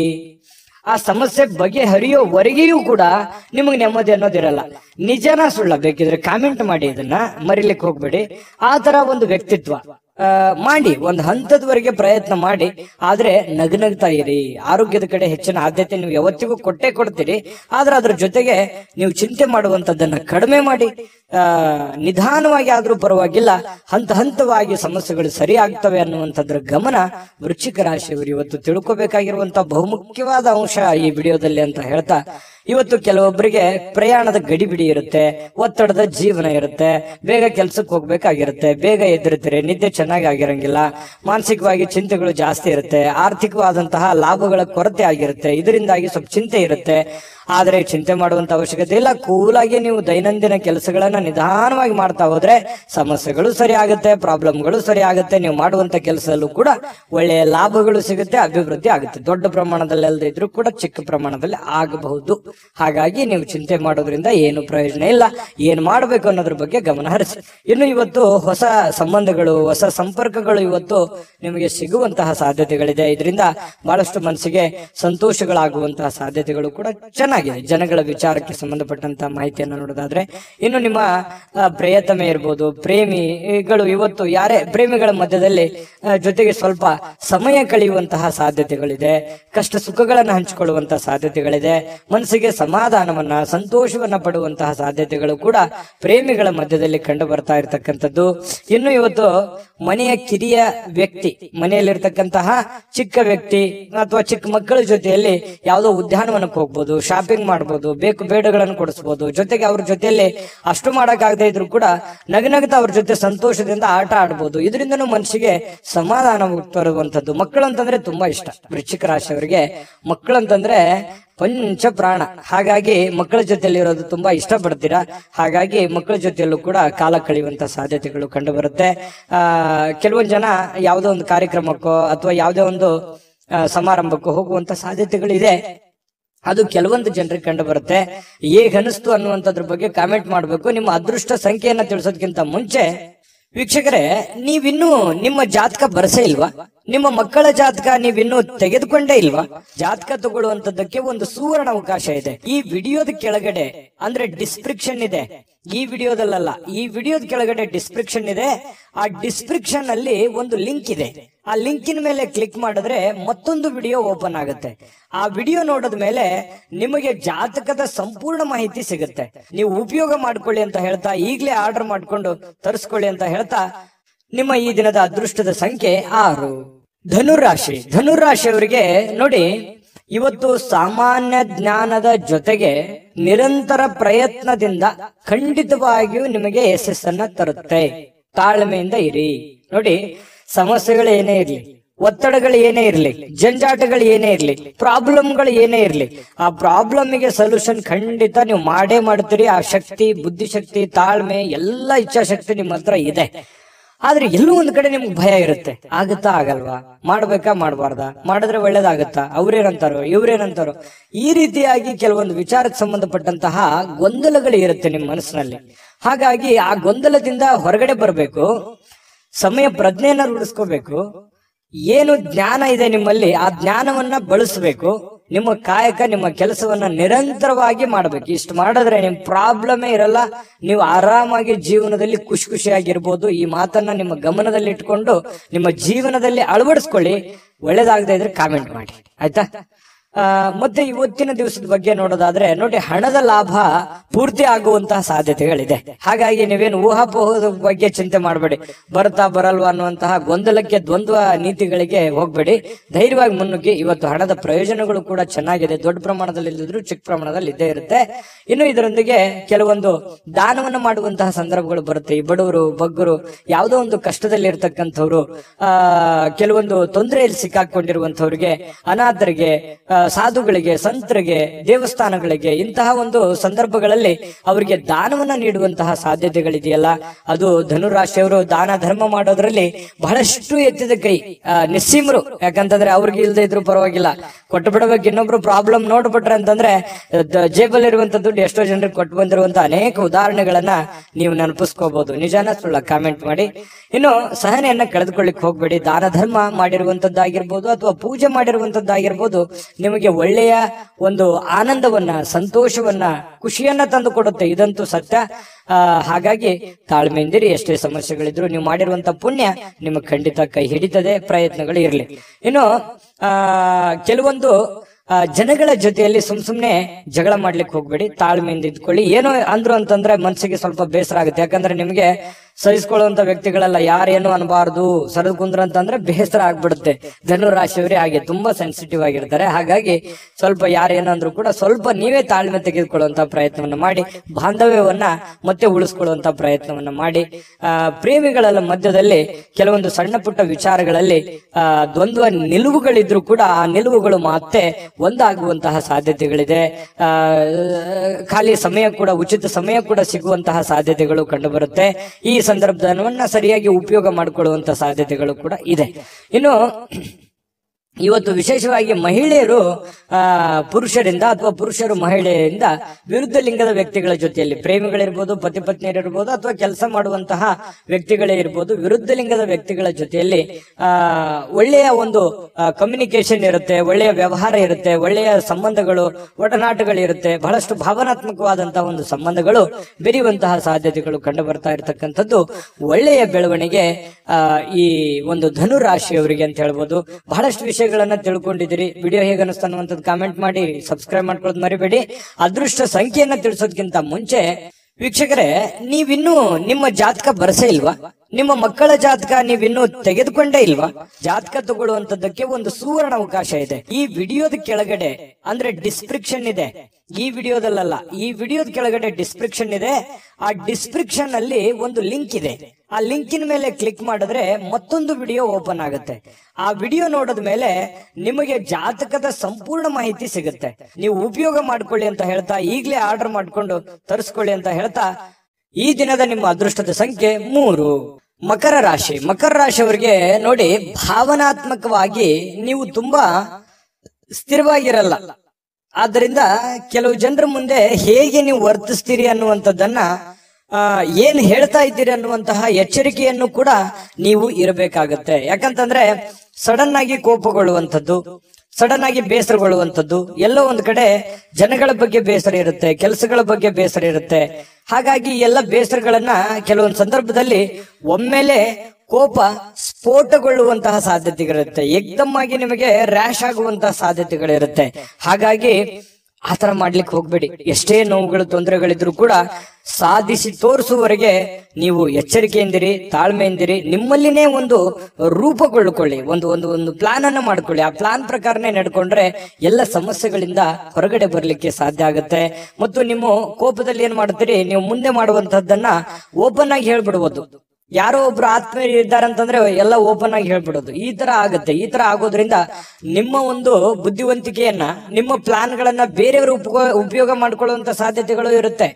ಆ ಸಮಸ್ಯೆ ಬಗೆಹರಿಯೋವರೆಗೆಯೂ ಕೂಡ ನಿಮಗೆ ನೆಮ್ಮದಿ ಅನ್ನೋದಿರಲ್ಲ ನಿಜನ ಸುಳ್ಳ ಬೇಕಿದ್ರೆ ಕಾಮೆಂಟ್ ಮಾಡಿ ಇದನ್ನ ಮರಿಲಿಕ್ಕೆ ಹೋಗ್ಬೇಡಿ ಆ ತರ ಒಂದು ವ್ಯಕ್ತಿತ್ವ ಆ, ಮಾಡಿ ಒಂದು ಹಂತದವರೆಗೆ ಪ್ರಯತ್ನ ಮಾಡಿ ಆದ್ರೆ ನಗ್ನಗ್ತಾ ಇರಿ ಆರೋಗ್ಯದ ಕಡೆ ಹೆಚ್ಚಿನ ಆದ್ಯತೆ ನೀವು ಯಾವತ್ತಿಗೂ ಕೊಟ್ಟೆ ಕೊಡ್ತೀರಿ ಆದ್ರೆ ಅದ್ರ ಜೊತೆಗೆ ನೀವು ಚಿಂತೆ ಮಾಡುವಂತದ್ದನ್ನ ಕಡಿಮೆ ಮಾಡಿ ಆ ನಿಧಾನವಾಗಿ ಆದ್ರೂ ಪರವಾಗಿಲ್ಲ ಹಂತ ಹಂತವಾಗಿ ಸಮಸ್ಯೆಗಳು ಸರಿ ಆಗ್ತವೆ ಅನ್ನುವಂಥದ್ರ ಗಮನ ವೃಶ್ಚಿಕ ರಾಶಿಯವರು ಇವತ್ತು ತಿಳ್ಕೊಬೇಕಾಗಿರುವಂತ ಬಹುಮುಖ್ಯವಾದ ಅಂಶ ಈ ವಿಡಿಯೋದಲ್ಲಿ ಅಂತ ಹೇಳ್ತಾ ಇವತ್ತು ಕೆಲವೊಬ್ಬರಿಗೆ ಪ್ರಯಾಣದ ಗಡಿಬಿಡಿ ಇರುತ್ತೆ ಒತ್ತಡದ ಜೀವನ ಇರುತ್ತೆ ಬೇಗ ಕೆಲ್ಸಕ್ಕೆ ಹೋಗ್ಬೇಕಾಗಿರುತ್ತೆ ಬೇಗ ಎದ್ದಿರ್ತೀರಿ ನಿದ್ದೆ ಚೆನ್ನಾಗಿ ಆಗಿರಂಗಿಲ್ಲ ಮಾನಸಿಕವಾಗಿ ಚಿಂತೆಗಳು ಜಾಸ್ತಿ ಇರುತ್ತೆ ಆರ್ಥಿಕವಾದಂತಹ ಲಾಭಗಳ ಕೊರತೆ ಆಗಿರುತ್ತೆ ಇದರಿಂದಾಗಿ ಸ್ವಲ್ಪ ಚಿಂತೆ ಇರುತ್ತೆ ಆದ್ರೆ ಚಿಂತೆ ಮಾಡುವಂತ ಅವಶ್ಯಕತೆ ಇಲ್ಲ ಕೂಲಾಗಿ ನೀವು ದೈನಂದಿನ ಕೆಲಸಗಳನ್ನ ನಿಧಾನವಾಗಿ ಮಾಡ್ತಾ ಹೋದ್ರೆ ಸಮಸ್ಯೆಗಳು ಸರಿ ಆಗುತ್ತೆ ಪ್ರಾಬ್ಲಮ್ಗಳು ಸರಿ ಆಗುತ್ತೆ ನೀವು ಮಾಡುವಂತ ಕೆಲಸದಲ್ಲೂ ಕೂಡ ಒಳ್ಳೆಯ ಲಾಭಗಳು ಸಿಗುತ್ತೆ ಅಭಿವೃದ್ಧಿ ಆಗುತ್ತೆ ದೊಡ್ಡ ಪ್ರಮಾಣದಲ್ಲಿ ಅಲ್ಲದೆ ಇದ್ರೂ ಕೂಡ ಚಿಕ್ಕ ಪ್ರಮಾಣದಲ್ಲಿ ಆಗಬಹುದು ಹಾಗಾಗಿ ನೀವು ಚಿಂತೆ ಮಾಡೋದ್ರಿಂದ ಏನು ಪ್ರಯೋಜನ ಇಲ್ಲ ಏನು ಮಾಡಬೇಕು ಅನ್ನೋದ್ರ ಬಗ್ಗೆ ಗಮನ ಹರಿಸಿ ಇನ್ನು ಇವತ್ತು ಹೊಸ ಸಂಬಂಧಗಳು ಹೊಸ ಸಂಪರ್ಕಗಳು ಇವತ್ತು ನಿಮಗೆ ಸಿಗುವಂತಹ ಸಾಧ್ಯತೆಗಳಿದೆ ಇದರಿಂದ ಬಹಳಷ್ಟು ಮನಸ್ಸಿಗೆ ಸಂತೋಷಗಳಾಗುವಂತಹ ಸಾಧ್ಯತೆಗಳು ಕೂಡ ಚೆನ್ನಾಗಿದೆ ಜನಗಳ ವಿಚಾರಕ್ಕೆ ಸಂಬಂಧಪಟ್ಟಂತಹ ಮಾಹಿತಿಯನ್ನು ನೋಡೋದಾದ್ರೆ ಇನ್ನು ನಿಮ್ಮ ಆ, ಪ್ರಿಯತಮೆ ಇರ್ಬೋದು ಪ್ರೇಮಿಗಳು ಇವತ್ತು ಯಾರೇ ಪ್ರೇಮಿಗಳ ಮಧ್ಯದಲ್ಲಿ ಆ, ಜೊತೆಗೆ ಸ್ವಲ್ಪ ಸಮಯ ಕಳೆಯುವಂತಹ ಸಾಧ್ಯತೆಗಳಿದೆ ಕಷ್ಟ ಸುಖಗಳನ್ನು ಹಂಚಿಕೊಳ್ಳುವಂತಹ ಸಾಧ್ಯತೆಗಳಿದೆ ಮನಸ್ಸಿಗೆ ಸಮಾಧಾನವನ್ನ ಸಂತೋಷವನ್ನ ಪಡುವಂತಹ ಸಾಧ್ಯತೆಗಳು ಕೂಡ ಪ್ರೇಮಿಗಳ ಮಧ್ಯದಲ್ಲಿ ಕಂಡು ಬರ್ತಾ ಇರತಕ್ಕಂಥದ್ದು ಇನ್ನು ಇವತ್ತು ಮನೆಯ ಕಿರಿಯ ವ್ಯಕ್ತಿ ಮನೆಯಲ್ಲಿರ್ತಕ್ಕಂತಹ ಚಿಕ್ಕ ವ್ಯಕ್ತಿ ಅಥವಾ ಚಿಕ್ಕ ಮಕ್ಕಳ ಜೊತೆಯಲ್ಲಿ ಯಾವುದೋ ಉದ್ಯಾನವನಕ್ಕೆ ಹೋಗ್ಬೋದು ಶಾಪಿಂಗ್ ಮಾಡ್ಬೋದು ಬೇಕು ಬೇಡಗಳನ್ನು ಕೊಡಿಸ್ಬೋದು ಜೊತೆಗೆ ಅವ್ರ ಜೊತೆಯಲ್ಲಿ ಅಷ್ಟು ಮಾಡಕ್ಕಾಗದೇ ಇದ್ರು ಕೂಡ ನಗನಗ್ತಾ ಅವ್ರ ಜೊತೆ ಸಂತೋಷದಿಂದ ಆಟ ಆಡ್ಬೋದು ಇದರಿಂದನೂ ಮನಸ್ಸಿಗೆ ಸಮಾಧಾನ ತರುವಂತದ್ದು ಮಕ್ಕಳು ಅಂತಂದ್ರೆ ತುಂಬಾ ಇಷ್ಟ ವೃಶ್ಚಿಕ ರಾಶಿಯವರಿಗೆ ಮಕ್ಕಳಂತಂದ್ರೆ ಪಂಚ ಪ್ರಾಣ ಹಾಗಾಗಿ ಮಕ್ಕಳ ಜೊತೆಯಲ್ಲಿ ಇರೋದು ತುಂಬಾ ಇಷ್ಟಪಡ್ತೀರಾ ಹಾಗಾಗಿ ಮಕ್ಕಳ ಜೊತೆಯಲ್ಲೂ ಕೂಡ ಕಾಲ ಕಳೆಯುವಂತ ಸಾಧ್ಯತೆಗಳು ಕಂಡು ಬರುತ್ತೆ ಆ ಕೆಲವೊಂದು ಜನ ಯಾವುದೋ ಒಂದು ಕಾರ್ಯಕ್ರಮಕ್ಕೋ ಅಥವಾ ಯಾವುದೋ ಒಂದು ಆ, ಸಮಾರಂಭಕ್ಕೂ ಹೋಗುವಂತ ಸಾಧ್ಯತೆಗಳಿದೆ ಅದು ಕೆಲವೊಂದು ಜನರಿಗೆ ಕಂಡು ಬರುತ್ತೆ ಹೇಗನಿಸ್ತು ಅನ್ನುವಂಥದ್ರ ಬಗ್ಗೆ ಕಾಮೆಂಟ್ ಮಾಡಬೇಕು ನಿಮ್ಮ ಅದೃಷ್ಟ ಸಂಖ್ಯೆಯನ್ನ ತಿಳಿಸೋದಕ್ಕಿಂತ ಮುಂಚೆ ವೀಕ್ಷಕರೇ ನೀವಿನ್ನೂ ನಿಮ್ಮ ಜಾತಕ ಬರಸೇ ಇಲ್ವಾ ನಿಮ್ಮ ಮಕ್ಕಳ ಜಾತಕ ನೀವಿನ್ನೂ ತೆಗೆದುಕೊಂಡೇ ಇಲ್ವಾ ಜಾತಕ ತಗೊಳ್ಳುವಂತದ್ದಕ್ಕೆ ಒಂದು ಸುವರ್ಣ ಅವಕಾಶ ಇದೆ ಈ ವಿಡಿಯೋದ ಕೆಳಗಡೆ ಅಂದ್ರೆ ಡಿಸ್ಕ್ರಿಪ್ಷನ್ ಇದೆ ಈ ವಿಡಿಯೋದಲ್ಲ ಈ ವಿಡಿಯೋದ ಕೆಳಗಡೆ ಡಿಸ್ಕ್ರಿಪ್ಷನ್ ಇದೆ ಆ ಡಿಸ್ಕ್ರಿಪ್ಷನ್ ಅಲ್ಲಿ ಒಂದು ಲಿಂಕ್ ಇದೆ ಆ ಲಿಂಕಿನ ಮೇಲೆ ಕ್ಲಿಕ್ ಮಾಡಿದ್ರೆ ಮತ್ತೊಂದು ವಿಡಿಯೋ ಓಪನ್ ಆಗುತ್ತೆ ಆ ವಿಡಿಯೋ ನೋಡಿದ ಮೇಲೆ ನಿಮಗೆ ಜಾತಕದ ಸಂಪೂರ್ಣ ಮಾಹಿತಿ ಸಿಗುತ್ತೆ ನೀವು ಉಪಯೋಗ ಮಾಡ್ಕೊಳ್ಳಿ ಅಂತ ಹೇಳ್ತಾ ಈಗಲೇ ಆರ್ಡರ್ ಮಾಡ್ಕೊಂಡು ತರಿಸ್ಕೊಳ್ಳಿ ಅಂತ ಹೇಳ್ತಾ ನಿಮ್ಮ ಈ ದಿನದ ಅದೃಷ್ಟದ ಸಂಖ್ಯೆ ಆರು ಧನುರಾಶಿ ಧನುರಾಶಿಯವರಿಗೆ ನೋಡಿ ಇವತ್ತು ಸಾಮಾನ್ಯ ಜ್ಞಾನದ ಜೊತೆಗೆ ನಿರಂತರ ಪ್ರಯತ್ನದಿಂದ ಖಂಡಿತವಾಗಿಯೂ ನಿಮಗೆ ಯಶಸ್ಸನ್ನ ತರುತ್ತೆ ತಾಳ್ಮೆಯಿಂದ ಇರಿ ನೋಡಿ ಸಮಸ್ಯೆಗಳು ಏನೇ ಇರ್ಲಿ ಒತ್ತಡಗಳು ಏನೇ ಇರ್ಲಿ ಜಂಜಾಟಗಳು ಏನೇ ಇರ್ಲಿ ಪ್ರಾಬ್ಲಮ್ಗಳು ಏನೇ ಇರ್ಲಿ ಆ ಪ್ರಾಬ್ಲಮ್ಗೆ ಸೊಲ್ಯೂಷನ್ ಖಂಡಿತ ನೀವು ಮಾಡೇ ಮಾಡ್ತೀರಿ ಆ ಶಕ್ತಿ ಬುದ್ಧಿಶಕ್ತಿ ತಾಳ್ಮೆ ಎಲ್ಲ ಇಚ್ಛಾಶಕ್ತಿ ನಿಮ್ಮ ಹತ್ರ ಇದೆ ಆದ್ರೆ ಎಲ್ಲೋ ಒಂದ್ ಕಡೆ ನಿಮ್ಗೆ ಭಯ ಇರುತ್ತೆ ಆಗುತ್ತಾ ಆಗಲ್ವಾ ಮಾಡ್ಬೇಕಾ ಮಾಡ್ಬಾರ್ದಾ ಮಾಡಿದ್ರೆ ಒಳ್ಳೇದಾಗತ್ತಾ ಅವ್ರೇನಂತಾರೋ ಇವ್ರೇನಂತಾರೋ ಈ ರೀತಿಯಾಗಿ ಕೆಲವೊಂದು ವಿಚಾರಕ್ಕೆ ಸಂಬಂಧಪಟ್ಟಂತಹ ಗೊಂದಲಗಳು ಇರುತ್ತೆ ನಿಮ್ಮ ಮನಸ್ಸಿನಲ್ಲಿ ಹಾಗಾಗಿ ಆ ಗೊಂದಲದಿಂದ ಹೊರಗಡೆ ಬರಬೇಕು ಸಮಯ ಪ್ರಜ್ಞೆಯನ್ನ ರೂಢಿಸ್ಕೋಬೇಕು ಏನು ಜ್ಞಾನ ಇದೆ ನಿಮ್ಮಲ್ಲಿ ಆ ಜ್ಞಾನವನ್ನ ಬಳಸಬೇಕು ನಿಮ್ಮ ಕಾಯಕ ನಿಮ್ಮ ಕೆಲಸವನ್ನ ನಿರಂತರವಾಗಿ ಮಾಡಬೇಕು ಇಷ್ಟು ಮಾಡಿದ್ರೆ ನಿಮ್ ಪ್ರಾಬ್ಲಮೇ ಇರಲ್ಲ ನೀವು ಆರಾಮಾಗಿ ಜೀವನದಲ್ಲಿ ಖುಷಿ ಖುಷಿಯಾಗಿರ್ಬೋದು ಈ ಮಾತನ್ನ ನಿಮ್ಮ ಗಮನದಲ್ಲಿ ಇಟ್ಕೊಂಡು ನಿಮ್ಮ ಜೀವನದಲ್ಲಿ ಅಳವಡಿಸ್ಕೊಳ್ಳಿ ಒಳ್ಳೇದಾಗದೇ ಇದ್ರೆ ಕಾಮೆಂಟ್ ಮಾಡಿ ಆಯ್ತಾ ಆ, ಮತ್ತೆ ಇವತ್ತಿನ ದಿವಸದ ಬಗ್ಗೆ ನೋಡೋದಾದ್ರೆ ನೋಡಿ ಹಣದ ಲಾಭ ಪೂರ್ತಿ ಆಗುವಂತಹ ಸಾಧ್ಯತೆಗಳಿದೆ ಹಾಗಾಗಿ ನೀವೇನು ಊಹಾಪೋಹದ ಬಗ್ಗೆ ಚಿಂತೆ ಮಾಡಬೇಡಿ ಬರುತ್ತಾ ಬರಲ್ವಾ ಅನ್ನುವಂತಹ ಗೊಂದಲಕ್ಕೆ ದ್ವಂದ್ವ ನೀತಿಗಳಿಗೆ ಹೋಗ್ಬೇಡಿ ಧೈರ್ಯವಾಗಿ ಮುನ್ನುಗ್ಗಿ ಇವತ್ತು ಹಣದ ಪ್ರಯೋಜನಗಳು ಕೂಡ ಚೆನ್ನಾಗಿದೆ ದೊಡ್ಡ ಪ್ರಮಾಣದಲ್ಲಿ ಇಲ್ಲದಿದ್ರು ಚಿಕ್ಕ ಪ್ರಮಾಣದಲ್ಲಿ ಇದ್ದೇ ಇರುತ್ತೆ ಇನ್ನು ಇದರೊಂದಿಗೆ ಕೆಲವೊಂದು ದಾನವನ್ನು ಮಾಡುವಂತಹ ಸಂದರ್ಭಗಳು ಬರುತ್ತೆ ಈ ಬಡವರು ಬಗ್ಗರು ಯಾವುದೋ ಒಂದು ಕಷ್ಟದಲ್ಲಿ ಇರ್ತಕ್ಕಂಥವ್ರು ಆ ಕೆಲವೊಂದು ತೊಂದರೆಯಲ್ಲಿ ಸಿಕ್ಕಾಕೊಂಡಿರುವಂತವ್ರಿಗೆ ಅನಾಥರಿಗೆ ಆ, ಸಾಧುಗಳಿಗೆ ಸಂತರಿಗೆ ದೇವಸ್ಥಾನಗಳಿಗೆ ಇಂತಹ ಒಂದು ಸಂದರ್ಭಗಳಲ್ಲಿ ಅವರಿಗೆ ದಾನವನ್ನ ನೀಡುವಂತಹ ಸಾಧ್ಯತೆಗಳಿದೆಯಲ್ಲ ಅದು ಧನುರಾಶಿಯವರು ದಾನ ಧರ್ಮ ಮಾಡೋದ್ರಲ್ಲಿ ಬಹಳಷ್ಟು ಎತ್ತಿದ ಕೈ ಆ, ನಿಸ್ಸೀಮರು ಯಾಕಂತಂದ್ರೆ ಅವ್ರಿಗೆ ಇಲ್ಲದೆ ಇದ್ರು ಪರವಾಗಿಲ್ಲ ಕೊಟ್ಟು ಬಿಡಬೇಕು ಇನ್ನೊಬ್ರು ಪ್ರಾಬ್ಲಮ್ ನೋಡ್ಬಿಟ್ರೆ ಅಂತಂದ್ರೆ ದ- ಜೇಬಲ್ಲಿರುವಂತ ದುಡ್ಡು ಎಷ್ಟೋ ಜನರಿಗೆ ಕೊಟ್ಟು ಬಂದಿರುವಂತ ಅನೇಕ ಉದಾಹರಣೆಗಳನ್ನ ನೀವು ನೆನಪಿಸ್ಕೋಬಹುದು ನಿಜಾನ ಸುಳ್ಳ ಕಾಮೆಂಟ್ ಮಾಡಿ ಇನ್ನು ಸಹನೆಯನ್ನ ಕಳೆದುಕೊಳ್ಳಿಕ್ ಹೋಗ್ಬೇಡಿ ದಾನ ಧರ್ಮ ಮಾಡಿರುವಂತದ್ದಾಗಿರ್ಬೋದು ಅಥವಾ ಪೂಜೆ ಮಾಡಿರುವಂತದ್ದಾಗಿರ್ಬೋದು ನಿಮಗೆ ಒಳ್ಳೆಯ ಒಂದು ಆನಂದವನ್ನ ಸಂತೋಷವನ್ನ ಖುಷಿಯನ್ನ ತಂದು ಕೊಡುತ್ತೆ ಇದಂತೂ ಸತ್ಯ ಆ, ಹಾಗಾಗಿ ತಾಳ್ಮೆಯಿಂದಿರಿ ಎಷ್ಟೇ ಸಮಸ್ಯೆಗಳಿದ್ರು ನೀವು ಮಾಡಿರುವಂತ ಪುಣ್ಯ ನಿಮಗೆ ಖಂಡಿತ ಕೈ ಹಿಡಿತದೆ ಪ್ರಯತ್ನಗಳು ಇರಲಿ ಇನ್ನು ಆ ಕೆಲವೊಂದು ಆ, ಜನಗಳ ಜೊತೆಯಲ್ಲಿ ಸುಮ್ ಸುಮ್ನೆ ಜಗಳ ಮಾಡ್ಲಿಕ್ಕೆ ಹೋಗ್ಬೇಡಿ ತಾಳ್ಮೆಯಿಂದ ಇದ್ಕೊಳ್ಳಿ ಏನೋ ಅಂದ್ರು ಅಂತಂದ್ರೆ ಮನ್ಸಿಗೆ ಸ್ವಲ್ಪ ಬೇಸರ ಆಗುತ್ತೆ ಯಾಕಂದ್ರೆ ನಿಮ್ಗೆ ಸಹಿಸ್ಕೊಳ್ಳುವಂತ ವ್ಯಕ್ತಿಗಳೆಲ್ಲ ಯಾರೇನು ಅನ್ಬಾರ್ದು ಸರದ್ ಕುಂದ್ರ ಅಂತಂದ್ರೆ ಬೇಸರ ಆಗ್ಬಿಡುತ್ತೆ ಧನುರಾಶಿಯವರೇ ಹಾಗೆ ತುಂಬಾ ಸೆನ್ಸಿಟಿವ್ ಆಗಿರ್ತಾರೆ ಹಾಗಾಗಿ ಸ್ವಲ್ಪ ಯಾರೇನಂದ್ರು ಕೂಡ ಸ್ವಲ್ಪ ನೀವೇ ತಾಳ್ಮೆ ತೆಗೆದುಕೊಳ್ಳುವಂತ ಪ್ರಯತ್ನವನ್ನ ಮಾಡಿ ಬಾಂಧವ್ಯವನ್ನ ಮತ್ತೆ ಉಳಿಸ್ಕೊಳ್ಳುವಂತ ಪ್ರಯತ್ನವನ್ನ ಮಾಡಿ ಆ ಪ್ರೇಮಿಗಳ ಮಧ್ಯದಲ್ಲಿ ಕೆಲವೊಂದು ಸಣ್ಣ ಪುಟ್ಟ ವಿಚಾರಗಳಲ್ಲಿ ಆ ದ್ವಂದ್ವ ನಿಲುವುಗಳಿದ್ರು ಕೂಡ ಆ ನಿಲುವುಗಳು ಮತ್ತೆ ಒಂದಾಗುವಂತಹ ಸಾಧ್ಯತೆಗಳಿದೆ ಆ ಖಾಲಿ ಸಮಯ ಕೂಡ ಉಚಿತ ಸಮಯ ಕೂಡ ಸಿಗುವಂತಹ ಸಾಧ್ಯತೆಗಳು ಕಂಡು ಬರುತ್ತೆ ಈ ಸಂದರ್ಭವನ್ನ ಸರಿಯಾಗಿ ಉಪಯೋಗ ಮಾಡಿಕೊಳ್ಳುವಂತಹ ಸಾಧ್ಯತೆಗಳು ಕೂಡ ಇದೆ ಇನ್ನು ಇವತ್ತು ವಿಶೇಷವಾಗಿ ಮಹಿಳೆಯರು ಆ ಪುರುಷರಿಂದ ಅಥವಾ ಪುರುಷರು ಮಹಿಳೆಯರಿಂದ ವಿರುದ್ಧ ಲಿಂಗದ ವ್ಯಕ್ತಿಗಳ ಜೊತೆಯಲ್ಲಿ ಪ್ರೇಮಿಗಳಿರ್ಬೋದು ಪತಿ ಪತ್ನಿಯರಿರ್ಬೋದು ಅಥವಾ ಕೆಲಸ ಮಾಡುವಂತಹ ವ್ಯಕ್ತಿಗಳೇ ಇರ್ಬೋದು ವಿರುದ್ಧ ಲಿಂಗದ ವ್ಯಕ್ತಿಗಳ ಜೊತೆಯಲ್ಲಿ ಆ ಒಳ್ಳೆಯ ಒಂದು ಕಮ್ಯುನಿಕೇಶನ್ ಇರುತ್ತೆ ಒಳ್ಳೆಯ ವ್ಯವಹಾರ ಇರುತ್ತೆ ಒಳ್ಳೆಯ ಸಂಬಂಧಗಳು ಒಡನಾಟಗಳು ಇರುತ್ತೆ ಬಹಳಷ್ಟು ಭಾವನಾತ್ಮಕವಾದಂತಹ ಒಂದು ಸಂಬಂಧಗಳು ಬೆರೆಯುವಂತಹ ಸಾಧ್ಯತೆಗಳು ಕಂಡು ಬರ್ತಾ ಇರತಕ್ಕಂಥದ್ದು ಒಳ್ಳೆಯ ಬೆಳವಣಿಗೆ ಆ ಈ ಒಂದು ಧನು ರಾಶಿಯವರಿಗೆ ಅಂತ ಹೇಳ್ಬೋದು ಬಹಳಷ್ಟು ವಿಷಯಗಳನ್ನ ತಿಳ್ಕೊಂಡಿದ್ದೀರಿ ವಿಡಿಯೋ ಹೇಗೆ ಅನಿಸ್ತಾ ಅನ್ನುವಂಥದ್ದು ಕಾಮೆಂಟ್ ಮಾಡಿ ಸಬ್ಸ್ಕ್ರೈಬ್ ಮಾಡ್ಕೊಳ್ಳೋದು ಮರಿಬೇಡಿ ಅದೃಷ್ಟ ಸಂಖ್ಯೆಯನ್ನ ತಿಳಿಸೋದಕ್ಕಿಂತ ಮುಂಚೆ ವೀಕ್ಷಕರೇ ನೀವಿನ್ನೂ ನಿಮ್ಮ ಜಾತಕ ಬರಸೇ ಇಲ್ವಾ ನಿಮ್ಮ ಮಕ್ಕಳ ಜಾತಕ ನೀವಿನ್ನೂ ತೆಗೆದುಕೊಂಡೇ ಇಲ್ವಾ ಜಾತಕ ತಗೊಳ್ಳುವಂತದ್ದಕ್ಕೆ ಒಂದು ಸುವರ್ಣ ಅವಕಾಶ ಇದೆ ಈ ವಿಡಿಯೋದ ಕೆಳಗಡೆ ಅಂದ್ರೆ ಡಿಸ್ಕ್ರಿಪ್ಷನ್ ಇದೆ ಈ ವಿಡಿಯೋದಲ್ಲ ಈ ವಿಡಿಯೋದ ಕೆಳಗಡೆ ಡಿಸ್ಕ್ರಿಪ್ಷನ್ ಇದೆ ಆ ಡಿಸ್ಕ್ರಿಪ್ಷನ್ ಅಲ್ಲಿ ಒಂದು ಲಿಂಕ್ ಇದೆ ಆ ಲಿಂಕಿನ ಮೇಲೆ ಕ್ಲಿಕ್ ಮಾಡಿದ್ರೆ ಮತ್ತೊಂದು ವಿಡಿಯೋ ಓಪನ್ ಆಗುತ್ತೆ ಆ ವಿಡಿಯೋ ನೋಡಿದ ಮೇಲೆ ನಿಮಗೆ ಜಾತಕದ ಸಂಪೂರ್ಣ ಮಾಹಿತಿ ಸಿಗುತ್ತೆ ನೀವು ಉಪಯೋಗ ಮಾಡ್ಕೊಳ್ಳಿ ಅಂತ ಹೇಳ್ತಾ ಈಗಲೇ ಆರ್ಡರ್ ಮಾಡ್ಕೊಂಡು ತರಿಸ್ಕೊಳ್ಳಿ ಅಂತ ಹೇಳ್ತಾ ಈ ದಿನದ ನಿಮ್ಮ ಅದೃಷ್ಟದ ಸಂಖ್ಯೆ ಮೂರು ಮಕರ ರಾಶಿ ಮಕರ ರಾಶಿಯವರಿಗೆ ನೋಡಿ ಭಾವನಾತ್ಮಕವಾಗಿ ನೀವು ತುಂಬಾ ಸ್ಥಿರವಾಗಿರಲ್ಲ ಆದ್ದರಿಂದ ಕೆಲವು ಜನರ ಮುಂದೆ ಹೇಗೆ ನೀವು ವರ್ತಿಸ್ತೀರಿ ಅನ್ನುವಂಥದ್ದನ್ನ ಆ, ಏನ್ ಹೇಳ್ತಾ ಇದ್ದೀರಿ ಅನ್ನುವಂತಹ ಎಚ್ಚರಿಕೆಯನ್ನು ಕೂಡ ನೀವು ಇರಬೇಕಾಗತ್ತೆ ಯಾಕಂತಂದ್ರೆ ಸಡನ್ ಆಗಿ ಕೋಪಗೊಳ್ಳುವಂಥದ್ದು ಸಡನ್ ಆಗಿ ಬೇಸರಗೊಳ್ಳುವಂಥದ್ದು ಎಲ್ಲೋ ಒಂದ್ ಕಡೆ ಜನಗಳ ಬಗ್ಗೆ ಬೇಸರ ಇರುತ್ತೆ ಕೆಲಸಗಳ ಬಗ್ಗೆ ಬೇಸರ ಇರುತ್ತೆ ಹಾಗಾಗಿ ಈ ಎಲ್ಲ ಬೇಸರಗಳನ್ನ ಕೆಲವೊಂದು ಸಂದರ್ಭದಲ್ಲಿ ಒಮ್ಮೆಲೆ ಕೋಪ ಸ್ಫೋಟಗೊಳ್ಳುವಂತಹ ಸಾಧ್ಯತೆಗಳಿರುತ್ತೆ ಏಕ್ದಮ್ ಆಗಿ ನಿಮಗೆ ರ್ಯಾಶ್ ಆಗುವಂತಹ ಸಾಧ್ಯತೆಗಳಿರುತ್ತೆ ಹಾಗಾಗಿ ಆತರ ಮಾಡ್ಲಿಕ್ಕೆ ಹೋಗ್ಬೇಡಿ ಎಷ್ಟೇ ನೋವುಗಳು ತೊಂದರೆಗಳಿದ್ರು ಕೂಡ ಸಾಧಿಸಿ ತೋರಿಸುವವರೆಗೆ ನೀವು ಎಚ್ಚರಿಕೆಯಿಂದಿರಿ ತಾಳ್ಮೆಯಿಂದಿರಿ ನಿಮ್ಮಲ್ಲಿನೇ ಒಂದು ರೂಪುಗೊಳ್ಕೊಳ್ಳಿ ಒಂದು ಒಂದು ಒಂದು ಪ್ಲಾನ್ ಅನ್ನ ಮಾಡ್ಕೊಳ್ಳಿ ಆ ಪ್ಲಾನ್ ಪ್ರಕಾರನೇ ನಡ್ಕೊಂಡ್ರೆ ಎಲ್ಲ ಸಮಸ್ಯೆಗಳಿಂದ ಹೊರಗಡೆ ಬರ್ಲಿಕ್ಕೆ ಸಾಧ್ಯ ಆಗುತ್ತೆ ಮತ್ತು ನಿಮ್ಮ ಕೋಪದಲ್ಲಿ ಏನ್ ಮಾಡ್ತೀರಿ ನೀವು ಮುಂದೆ ಮಾಡುವಂತಹದ್ದನ್ನ ಓಪನ್ ಆಗಿ ಹೇಳ್ಬಿಡ್ಬೋದು ಯಾರೋ ಒಬ್ರು ಆತ್ಮೀಯರು ಇದ್ದಾರಂತಂದ್ರೆ ಎಲ್ಲ ಓಪನ್ ಆಗಿ ಹೇಳ್ಬಿಡೋದು ಈ ತರ ಆಗುತ್ತೆ ಈ ತರ ಆಗೋದ್ರಿಂದ ನಿಮ್ಮ ಒಂದು ಬುದ್ಧಿವಂತಿಕೆಯನ್ನ ನಿಮ್ಮ ಪ್ಲಾನ್ ಗಳನ್ನ ಬೇರೆಯವರು ಉಪಯೋಗ ಉಪಯೋಗ ಮಾಡ್ಕೊಳ್ಳುವಂತ ಸಾಧ್ಯತೆಗಳು ಇರುತ್ತೆ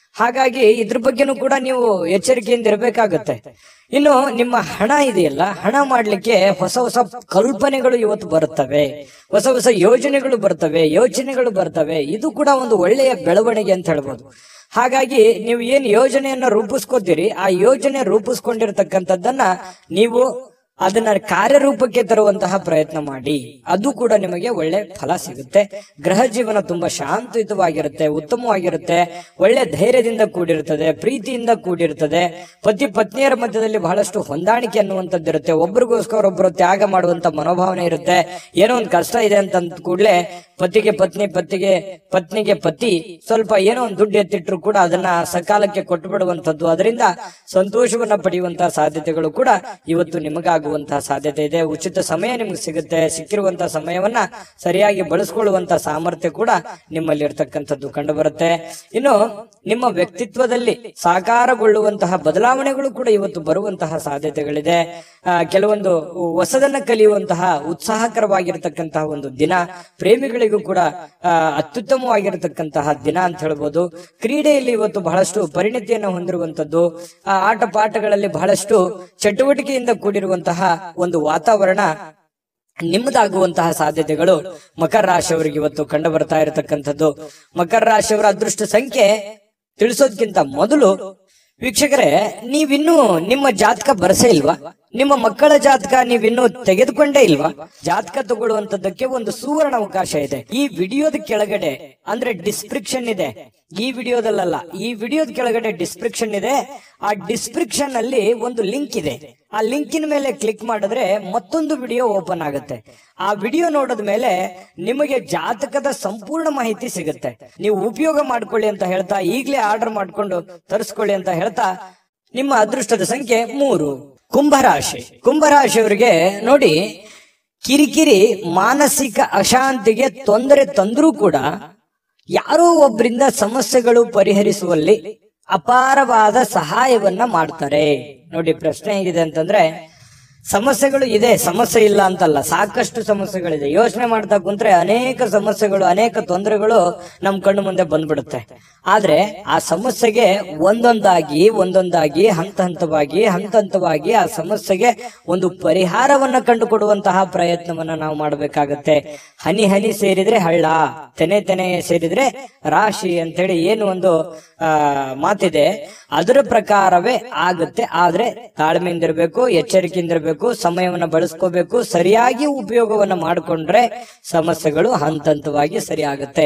ಹಾಗಾಗಿ ಇದ್ರ ಬಗ್ಗೆನೂ ಕೂಡ ನೀವು ಎಚ್ಚರಿಕೆಯಿಂದ ಇರಬೇಕಾಗತ್ತೆ ಇನ್ನು ನಿಮ್ಮ ಹಣ ಇದೆಯಲ್ಲ ಹಣ ಮಾಡ್ಲಿಕ್ಕೆ ಹೊಸ ಹೊಸ ಕಲ್ಪನೆಗಳು ಇವತ್ತು ಬರುತ್ತವೆ ಹೊಸ ಹೊಸ ಯೋಜನೆಗಳು ಬರ್ತವೆ ಯೋಚನೆಗಳು ಬರ್ತವೆ ಇದು ಕೂಡ ಒಂದು ಒಳ್ಳೆಯ ಬೆಳವಣಿಗೆ ಅಂತ ಹೇಳ್ಬೋದು ಹಾಗಾಗಿ ನೀವು ಏನ್ ಯೋಜನೆಯನ್ನ ರೂಪಿಸ್ಕೋತೀರಿ ಆ ಯೋಜನೆ ರೂಪಿಸ್ಕೊಂಡಿರ್ತಕ್ಕಂಥದ್ದನ್ನ ನೀವು ಅದನ್ನ ಕಾರ್ಯರೂಪಕ್ಕೆ ತರುವಂತಹ ಪ್ರಯತ್ನ ಮಾಡಿ ಅದು ಕೂಡ ನಿಮಗೆ ಒಳ್ಳೆ ಫಲ ಸಿಗುತ್ತೆ ಗೃಹ ಜೀವನ ತುಂಬಾ ಶಾಂತಿಯುತವಾಗಿರುತ್ತೆ ಉತ್ತಮವಾಗಿರುತ್ತೆ ಒಳ್ಳೆ ಧೈರ್ಯದಿಂದ ಕೂಡಿರುತ್ತದೆ ಪ್ರೀತಿಯಿಂದ ಕೂಡಿರುತ್ತದೆ ಪತಿ ಪತ್ನಿಯರ ಮಧ್ಯದಲ್ಲಿ ಬಹಳಷ್ಟು ಹೊಂದಾಣಿಕೆ ಅನ್ನುವಂಥದ್ದು ಇರುತ್ತೆ ಒಬ್ರಿಗೋಸ್ಕರ ಒಬ್ಬರು ತ್ಯಾಗ ಮಾಡುವಂತ ಮನೋಭಾವನೆ ಇರುತ್ತೆ ಏನೋ ಒಂದು ಕಷ್ಟ ಇದೆ ಅಂತ ಅಂದ ಕೂಡಲೇ ಪತಿಗೆ ಪತ್ನಿ ಪತಿಗೆ ಪತ್ನಿಗೆ ಪತಿ ಸ್ವಲ್ಪ ಏನೋ ಒಂದು ದುಡ್ಡು ಎತ್ತಿಟ್ರು ಕೂಡ ಅದನ್ನ ಸಕಾಲಕ್ಕೆ ಕೊಟ್ಟು ಬಿಡುವಂತದ್ದು ಅದರಿಂದ ಸಂತೋಷವನ್ನ ಪಡೆಯುವಂತಹ ಸಾಧ್ಯತೆಗಳು ಕೂಡ ಇವತ್ತು ನಿಮಗಾಗುವಂತಹ ಸಾಧ್ಯತೆ ಇದೆ ಉಚಿತ ಸಮಯ ನಿಮ್ಗೆ ಸಿಗುತ್ತೆ ಸಿಕ್ಕಿರುವಂತಹ ಸಮಯವನ್ನ ಸರಿಯಾಗಿ ಬಳಸ್ಕೊಳ್ಳುವಂತಹ ಸಾಮರ್ಥ್ಯ ಕೂಡ ನಿಮ್ಮಲ್ಲಿ ಇರ್ತಕ್ಕಂಥದ್ದು ಕಂಡು ಬರುತ್ತೆ ಇನ್ನು ನಿಮ್ಮ ವ್ಯಕ್ತಿತ್ವದಲ್ಲಿ ಸಾಕಾರಗೊಳ್ಳುವಂತಹ ಬದಲಾವಣೆಗಳು ಕೂಡ ಇವತ್ತು ಬರುವಂತಹ ಸಾಧ್ಯತೆಗಳಿದೆ ಆ, ಕೆಲವೊಂದು ಹೊಸದನ್ನ ಕಲಿಯುವಂತಹ ಉತ್ಸಾಹಕರವಾಗಿರ್ತಕ್ಕಂತಹ ಒಂದು ದಿನ ಪ್ರೇಮಿಗಳಿಗೂ ಕೂಡ ಆ, ಅತ್ಯುತ್ತಮವಾಗಿರತಕ್ಕಂತಹ ದಿನ ಅಂತ ಹೇಳ್ಬೋದು ಕ್ರೀಡೆಯಲ್ಲಿ ಇವತ್ತು ಬಹಳಷ್ಟು ಪರಿಣಿತಿಯನ್ನು ಹೊಂದಿರುವಂತದ್ದು ಆ ಆಟ ಪಾಠಗಳಲ್ಲಿ ಬಹಳಷ್ಟು ಚಟುವಟಿಕೆಯಿಂದ ಕೂಡಿರುವಂತಹ ಒಂದು ವಾತಾವರಣ ನಿಮ್ಮದಾಗುವಂತಹ ಸಾಧ್ಯತೆಗಳು ಮಕರ ರಾಶಿಯವರಿಗೆ ಇವತ್ತು ಕಂಡು ಬರ್ತಾ ಇರತಕ್ಕಂಥದ್ದು ಮಕರ ರಾಶಿಯವರ ಅದೃಷ್ಟ ಸಂಖ್ಯೆ ತಿಳಿಸೋದ್ಕಿಂತ ಮೊದಲು ವೀಕ್ಷಕರೇ ನೀವಿನ್ನೂ ನಿಮ್ಮ ಜಾತಕ ಬರಸೇ ಇಲ್ವಾ ನಿಮ್ಮ ಮಕ್ಕಳ ಜಾತಕ ನೀವಿನ್ನೂ ತೆಗೆದುಕೊಂಡೇ ಇಲ್ವಾ ಜಾತಕ ತಗೊಳ್ಳುವಂತದ್ದಕ್ಕೆ ಒಂದು ಸುವರ್ಣ ಅವಕಾಶ ಇದೆ ಈ ವಿಡಿಯೋದ ಕೆಳಗಡೆ ಅಂದ್ರೆ ಡಿಸ್ಕ್ರಿಪ್ಷನ್ ಇದೆ ಈ ವಿಡಿಯೋದಲ್ಲ ಈ ವಿಡಿಯೋದ ಕೆಳಗಡೆ ಡಿಸ್ಕ್ರಿಪ್ಷನ್ ಇದೆ ಆ ಡಿಸ್ಕ್ರಿಪ್ಷನ್ ಅಲ್ಲಿ ಒಂದು ಲಿಂಕ್ ಇದೆ ಆ ಲಿಂಕಿನ ಮೇಲೆ ಕ್ಲಿಕ್ ಮಾಡಿದ್ರೆ ಮತ್ತೊಂದು ವಿಡಿಯೋ ಓಪನ್ ಆಗುತ್ತೆ ಆ ವಿಡಿಯೋ ನೋಡಿದ ಮೇಲೆ ನಿಮಗೆ ಜಾತಕದ ಸಂಪೂರ್ಣ ಮಾಹಿತಿ ಸಿಗುತ್ತೆ ನೀವು ಉಪಯೋಗ ಮಾಡ್ಕೊಳ್ಳಿ ಅಂತ ಹೇಳ್ತಾ ಈಗಲೇ ಆರ್ಡರ್ ಮಾಡ್ಕೊಂಡು ತರಿಸ್ಕೊಳ್ಳಿ ಅಂತ ಹೇಳ್ತಾ ನಿಮ್ಮ ಅದೃಷ್ಟದ ಸಂಖ್ಯೆ ಮೂರು ಕುಂಭರಾಶಿ ಕುಂಭರಾಶಿಯವರಿಗೆ ನೋಡಿ ಕಿರಿಕಿರಿ ಮಾನಸಿಕ ಅಶಾಂತಿಗೆ ತೊಂದರೆ ತಂದ್ರೂ ಕೂಡ ಯಾರೋ ಒಬ್ಬರಿಂದ ಸಮಸ್ಯೆಗಳು ಪರಿಹರಿಸುವಲ್ಲಿ ಅಪಾರವಾದ ಸಹಾಯವನ್ನ ಮಾಡ್ತಾರೆ ನೋಡಿ ಪ್ರಶ್ನೆ ಹೇಗಿದೆ ಅಂತಂದ್ರೆ ಸಮಸ್ಯೆಗಳು ಇದೆ ಸಮಸ್ಯೆ ಇಲ್ಲ ಅಂತಲ್ಲ ಸಾಕಷ್ಟು ಸಮಸ್ಯೆಗಳಿದೆ ಯೋಚನೆ ಮಾಡ್ತಾ ಕುಂತ್ರೆ ಅನೇಕ ಸಮಸ್ಯೆಗಳು ಅನೇಕ ತೊಂದರೆಗಳು ನಮ್ ಕಣ್ಣು ಮುಂದೆ ಬಂದ್ಬಿಡುತ್ತೆ ಆದ್ರೆ ಆ ಸಮಸ್ಯೆಗೆ ಒಂದೊಂದಾಗಿ ಒಂದೊಂದಾಗಿ ಹಂತ ಹಂತವಾಗಿ ಹಂತ ಹಂತವಾಗಿ ಆ ಸಮಸ್ಯೆಗೆ ಒಂದು ಪರಿಹಾರವನ್ನ ಕಂಡುಕೊಡುವಂತಹ ಪ್ರಯತ್ನವನ್ನ ನಾವು ಮಾಡಬೇಕಾಗತ್ತೆ ಹನಿ ಹನಿ ಸೇರಿದ್ರೆ ಹಳ್ಳ ತೆನೆ ತೆನೆ ಸೇರಿದ್ರೆ ರಾಶಿ ಅಂತೇಳಿ ಏನು ಒಂದು ಆ ಮಾತಿದೆ ಅದರ ಪ್ರಕಾರವೇ ಆಗುತ್ತೆ ಆದ್ರೆ ತಾಳ್ಮೆಯಿಂದ ಇರಬೇಕು ಎಚ್ಚರಿಕೆಯಿಂದ ಇರಬೇಕು ಸಮಯವನ್ನ ಬಳಸ್ಕೋಬೇಕು ಸರಿಯಾಗಿ ಉಪಯೋಗವನ್ನ ಮಾಡಿಕೊಂಡ್ರೆ ಸಮಸ್ಯೆಗಳು ಹಂತ ಹಂತವಾಗಿ ಸರಿ ಆಗುತ್ತೆ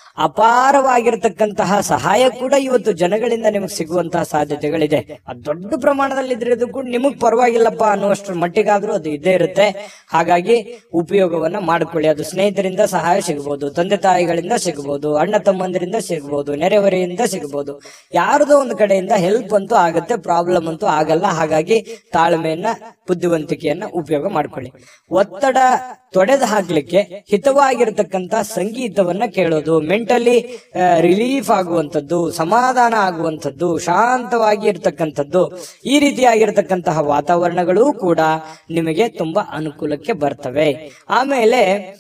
ಅಪಾರವಾಗಿರ್ತಕ್ಕಂತಹ ಸಹಾಯ ಕೂಡ ಇವತ್ತು ಜನಗಳಿಂದ ನಿಮಗೆ ಸಿಗುವಂತಹ ಸಾಧ್ಯತೆಗಳಿದೆ ಅದು ದೊಡ್ಡ ಪ್ರಮಾಣದಲ್ಲಿ ಇದ್ರದ್ದು ಕೂಡ ನಿಮಗ್ ಪರವಾಗಿಲ್ಲಪ್ಪ ಅನ್ನುವಷ್ಟರ ಮಟ್ಟಿಗಾದ್ರೂ ಅದು ಇದ್ದೇ ಇರುತ್ತೆ ಹಾಗಾಗಿ ಉಪಯೋಗವನ್ನ ಮಾಡ್ಕೊಳ್ಳಿ ಅದು ಸ್ನೇಹಿತರಿಂದ ಸಹಾಯ ಸಿಗಬಹುದು ತಂದೆ ತಾಯಿಗಳಿಂದ ಸಿಗಬಹುದು ಅಣ್ಣ ತಮ್ಮಂದಿರಿಂದ ಸಿಗಬಹುದು ನೆರೆಹೊರೆಯಿಂದ ಸಿಗಬಹುದು ಯಾರದೋ ಒಂದು ಕಡೆಯಿಂದ ಹೆಲ್ಪ್ ಅಂತೂ ಆಗುತ್ತೆ ಪ್ರಾಬ್ಲಮ್ ಅಂತೂ ಆಗಲ್ಲ ಹಾಗಾಗಿ ತಾಳ್ಮೆಯನ್ನ ಬುದ್ಧಿವಂತಿಕೆಯನ್ನ ಉಪಯೋಗ ಮಾಡ್ಕೊಳ್ಳಿ ಒತ್ತಡ ತೊಡೆದು ಹಾಕ್ಲಿಕ್ಕೆ ಹಿತವಾಗಿರ್ತಕ್ಕಂತ ಸಂಗೀತವನ್ನ ಕೇಳೋದು ಮೆಂಟಲಿ ರಿಲೀಫ್ ಆಗುವಂಥದ್ದು ಸಮಾಧಾನ ಆಗುವಂಥದ್ದು ಶಾಂತವಾಗಿ ಇರ್ತಕ್ಕಂಥದ್ದು ಈ ರೀತಿಯಾಗಿರ್ತಕ್ಕಂತಹ ವಾತಾವರಣಗಳು ಕೂಡ ನಿಮಗೆ ತುಂಬಾ ಅನುಕೂಲಕ್ಕೆ ಬರ್ತವೆ ಆಮೇಲೆ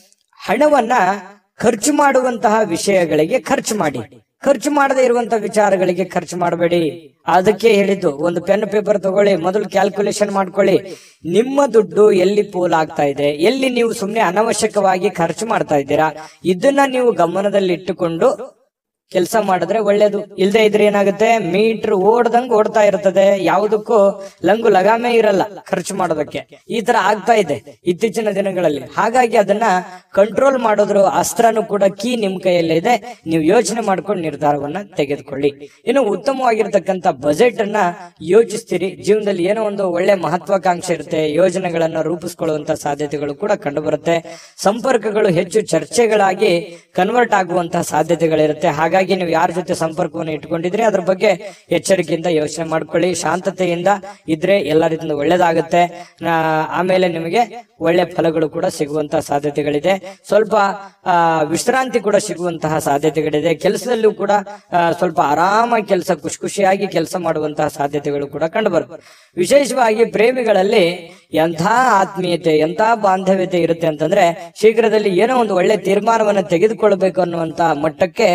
ಹಣವನ್ನ ಖರ್ಚು ಮಾಡುವಂತಹ ವಿಷಯಗಳಿಗೆ ಖರ್ಚು ಮಾಡಿ ಖರ್ಚು ಮಾಡದೇ ಇರುವಂತಹ ವಿಚಾರಗಳಿಗೆ ಖರ್ಚು ಮಾಡಬೇಡಿ ಅದಕ್ಕೆ ಹೇಳಿದ್ದು ಒಂದು ಪೆನ್ ಪೇಪರ್ ತಗೊಳ್ಳಿ ಮೊದಲು ಕ್ಯಾಲ್ಕುಲೇಷನ್ ಮಾಡ್ಕೊಳ್ಳಿ ನಿಮ್ಮ ದುಡ್ಡು ಎಲ್ಲಿ ಪೋಲ್ ಆಗ್ತಾ ಇದೆ ಎಲ್ಲಿ ನೀವು ಸುಮ್ಮನೆ ಅನವಶ್ಯಕವಾಗಿ ಖರ್ಚು ಮಾಡ್ತಾ ಇದ್ದೀರಾ ಇದನ್ನ ನೀವು ಗಮನದಲ್ಲಿ ಇಟ್ಟುಕೊಂಡು ಕೆಲಸ ಮಾಡಿದ್ರೆ ಒಳ್ಳೇದು ಇಲ್ದೇ ಇದ್ರೆ ಏನಾಗುತ್ತೆ ಮೀಟರ್ ಓಡ್ದಂಗ್ ಓಡ್ತಾ ಇರ್ತದೆ ಯಾವುದಕ್ಕೂ ಲಂಗು ಲಗಾಮೆ ಇರಲ್ಲ ಖರ್ಚು ಮಾಡೋದಕ್ಕೆ ಈ ತರ ಆಗ್ತಾ ಇದೆ ಇತ್ತೀಚಿನ ದಿನಗಳಲ್ಲಿ ಹಾಗಾಗಿ ಅದನ್ನ ಕಂಟ್ರೋಲ್ ಮಾಡೋದ್ರ ಅಸ್ತ್ರನೂ ಕೂಡ ಕೀ ನಿಮ್ ಕೈಯಲ್ಲೇ ಇದೆ ನೀವು ಯೋಚನೆ ಮಾಡ್ಕೊಂಡು ನಿರ್ಧಾರವನ್ನ ತೆಗೆದುಕೊಳ್ಳಿ ಇನ್ನು ಉತ್ತಮವಾಗಿರ್ತಕ್ಕಂಥ ಬಜೆಟ್ ಅನ್ನ ಯೋಚಿಸ್ತೀರಿ ಜೀವನದಲ್ಲಿ ಏನೋ ಒಂದು ಒಳ್ಳೆ ಮಹತ್ವಾಕಾಂಕ್ಷೆ ಇರುತ್ತೆ ಯೋಜನೆಗಳನ್ನ ರೂಪಿಸ್ಕೊಳ್ಳುವಂತ ಸಾಧ್ಯತೆಗಳು ಕೂಡ ಕಂಡು ಬರುತ್ತೆ ಸಂಪರ್ಕಗಳು ಹೆಚ್ಚು ಚರ್ಚೆಗಳಾಗಿ ಕನ್ವರ್ಟ್ ಆಗುವಂತಹ ಸಾಧ್ಯತೆಗಳಿರುತ್ತೆ ಹಾಗಾಗಿ ನೀವು ಯಾರ ಜೊತೆ ಸಂಪರ್ಕವನ್ನು ಇಟ್ಕೊಂಡಿದ್ರೆ ಅದ್ರ ಬಗ್ಗೆ ಎಚ್ಚರಿಕೆಯಿಂದ ಯೋಚನೆ ಮಾಡ್ಕೊಳ್ಳಿ ಶಾಂತತೆಯಿಂದ ಇದ್ರೆ ಎಲ್ಲ ರೀತಿಯಿಂದ ಒಳ್ಳೇದಾಗುತ್ತೆ ನಾ- ಆಮೇಲೆ ನಿಮಗೆ ಒಳ್ಳೆ ಫಲಗಳು ಕೂಡ ಸಿಗುವಂತಹ ಸಾಧ್ಯತೆಗಳಿದೆ ಸ್ವಲ್ಪ ಆ, ವಿಶ್ರಾಂತಿ ಕೂಡ ಸಿಗುವಂತಹ ಸಾಧ್ಯತೆಗಳಿದೆ ಕೆಲಸದಲ್ಲೂ ಕೂಡ ಆ, ಸ್ವಲ್ಪ ಆರಾಮಾಗಿ ಕೆಲಸ ಖುಷಿ ಖುಷಿಯಾಗಿ ಕೆಲಸ ಮಾಡುವಂತಹ ಸಾಧ್ಯತೆಗಳು ಕೂಡ ಕಂಡು ಬರುತ್ತೆ ವಿಶೇಷವಾಗಿ ಪ್ರೇಮಿಗಳಲ್ಲಿ ಎಂಥ ಆತ್ಮೀಯತೆ ಎಂಥ ಬಾಂಧವ್ಯತೆ ಇರುತ್ತೆ ಅಂತಂದ್ರೆ ಶೀಘ್ರದಲ್ಲಿ ಏನೋ ಒಂದು ಒಳ್ಳೆ ತೀರ್ಮಾನವನ್ನು ತೆಗೆದುಕೊಳ್ಬೇಕು ಅನ್ನುವಂತ ಮಟ್ಟಕ್ಕೆ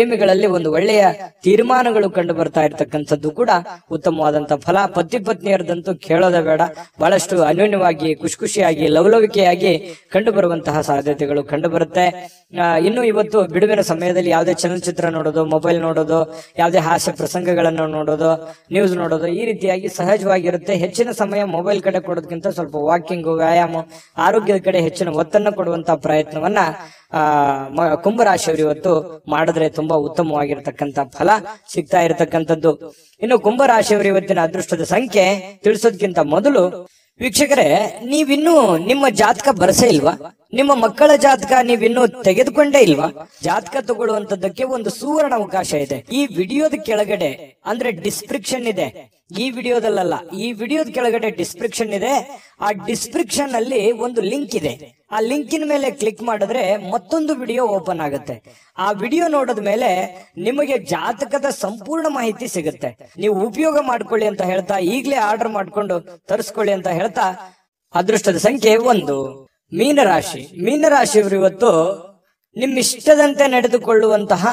ಪ್ರೇಮಿಗಳಲ್ಲಿ ಒಂದು ಒಳ್ಳೆಯ ತೀರ್ಮಾನಗಳು ಕಂಡು ಬರ್ತಾ ಇರತಕ್ಕಂಥದ್ದು ಕೂಡ ಉತ್ತಮವಾದಂತ ಫಲ ಪತಿ ಪತ್ನಿಯರದಂತೂ ಕೇಳೋದೇ ಬೇಡ ಬಹಳಷ್ಟು ಅನ್ಯೋನ್ಯವಾಗಿ ಖುಷಿ ಖುಷಿಯಾಗಿ ಲವಲವಿಕೆಯಾಗಿ ಕಂಡು ಬರುವಂತಹ ಸಾಧ್ಯತೆಗಳು ಕಂಡು ಬರುತ್ತೆ ಆ, ಇನ್ನು ಇವತ್ತು ಬಿಡುವಿನ ಸಮಯದಲ್ಲಿ ಯಾವುದೇ ಚಲನಚಿತ್ರ ನೋಡೋದು ಮೊಬೈಲ್ ನೋಡೋದು ಯಾವುದೇ ಹಾಸ್ಯ ಪ್ರಸಂಗಗಳನ್ನು ನೋಡೋದು ನ್ಯೂಸ್ ನೋಡೋದು ಈ ರೀತಿಯಾಗಿ ಸಹಜವಾಗಿರುತ್ತೆ ಹೆಚ್ಚಿನ ಸಮಯ ಮೊಬೈಲ್ ಕಡೆ ಕೊಡೋದಕ್ಕಿಂತ ಸ್ವಲ್ಪ ವಾಕಿಂಗ್ ವ್ಯಾಯಾಮ ಆರೋಗ್ಯದ ಕಡೆ ಹೆಚ್ಚಿನ ಒತ್ತನ್ನು ಕೊಡುವಂತ ಪ್ರಯತ್ನವನ್ನ ಆ ಮ- ಕುಂಭರಾಶಿಯವರು ಇವತ್ತು ಮಾಡಿದ್ರೆ ತುಂಬಾ ಉತ್ತಮವಾಗಿರ್ತಕ್ಕಂಥ ಫಲ ಸಿಗ್ತಾ ಇರತಕ್ಕಂಥದ್ದು ಇನ್ನು ಕುಂಭರಾಶಿಯವರು ಇವತ್ತಿನ ಅದೃಷ್ಟದ ಸಂಖ್ಯೆ ತಿಳಿಸೋದಕ್ಕಿಂತ ಮೊದಲು ವೀಕ್ಷಕರೇ ನೀವಿನ್ನೂ ನಿಮ್ಮ ಜಾತಕ ಬರಸೇ ಇಲ್ವಾ ನಿಮ್ಮ ಮಕ್ಕಳ ಜಾತಕ ನೀವಿನ್ನೂ ತೆಗೆದುಕೊಂಡೇ ಇಲ್ವಾ ಜಾತಕ ತಗೊಳ್ಳುವಂತದ್ದಕ್ಕೆ ಒಂದು ಸುವರ್ಣ ಅವಕಾಶ ಇದೆ ಈ ವಿಡಿಯೋದ ಕೆಳಗಡೆ ಅಂದ್ರೆ ಡಿಸ್ಕ್ರಿಪ್ಷನ್ ಇದೆ ಈ ವಿಡಿಯೋದಲ್ಲ ಈ ವಿಡಿಯೋದ ಕೆಳಗಡೆ ಡಿಸ್ಕ್ರಿಪ್ಷನ್ ಇದೆ ಆ ಡಿಸ್ಕ್ರಿಪ್ಷನ್ ಅಲ್ಲಿ ಒಂದು ಲಿಂಕ್ ಇದೆ ಆ ಲಿಂಕಿನ ಮೇಲೆ ಕ್ಲಿಕ್ ಮಾಡಿದ್ರೆ ಮತ್ತೊಂದು ವಿಡಿಯೋ ಓಪನ್ ಆಗುತ್ತೆ ಆ ವಿಡಿಯೋ ನೋಡಿದ ಮೇಲೆ ನಿಮಗೆ ಜಾತಕದ ಸಂಪೂರ್ಣ ಮಾಹಿತಿ ಸಿಗುತ್ತೆ ನೀವು ಉಪಯೋಗ ಮಾಡ್ಕೊಳ್ಳಿ ಅಂತ ಹೇಳ್ತಾ ಈಗಲೇ ಆರ್ಡರ್ ಮಾಡ್ಕೊಂಡು ತರಿಸ್ಕೊಳ್ಳಿ ಅಂತ ಹೇಳ್ತಾ ಅದೃಷ್ಟದ ಸಂಖ್ಯೆ ಒಂದು ಮೀನರಾಶಿ ಮೀನರಾಶಿಯವರು ಇವತ್ತು ನಿಮ್ಮ ಇಷ್ಟದಂತೆ ನಡೆದುಕೊಳ್ಳುವಂತಹ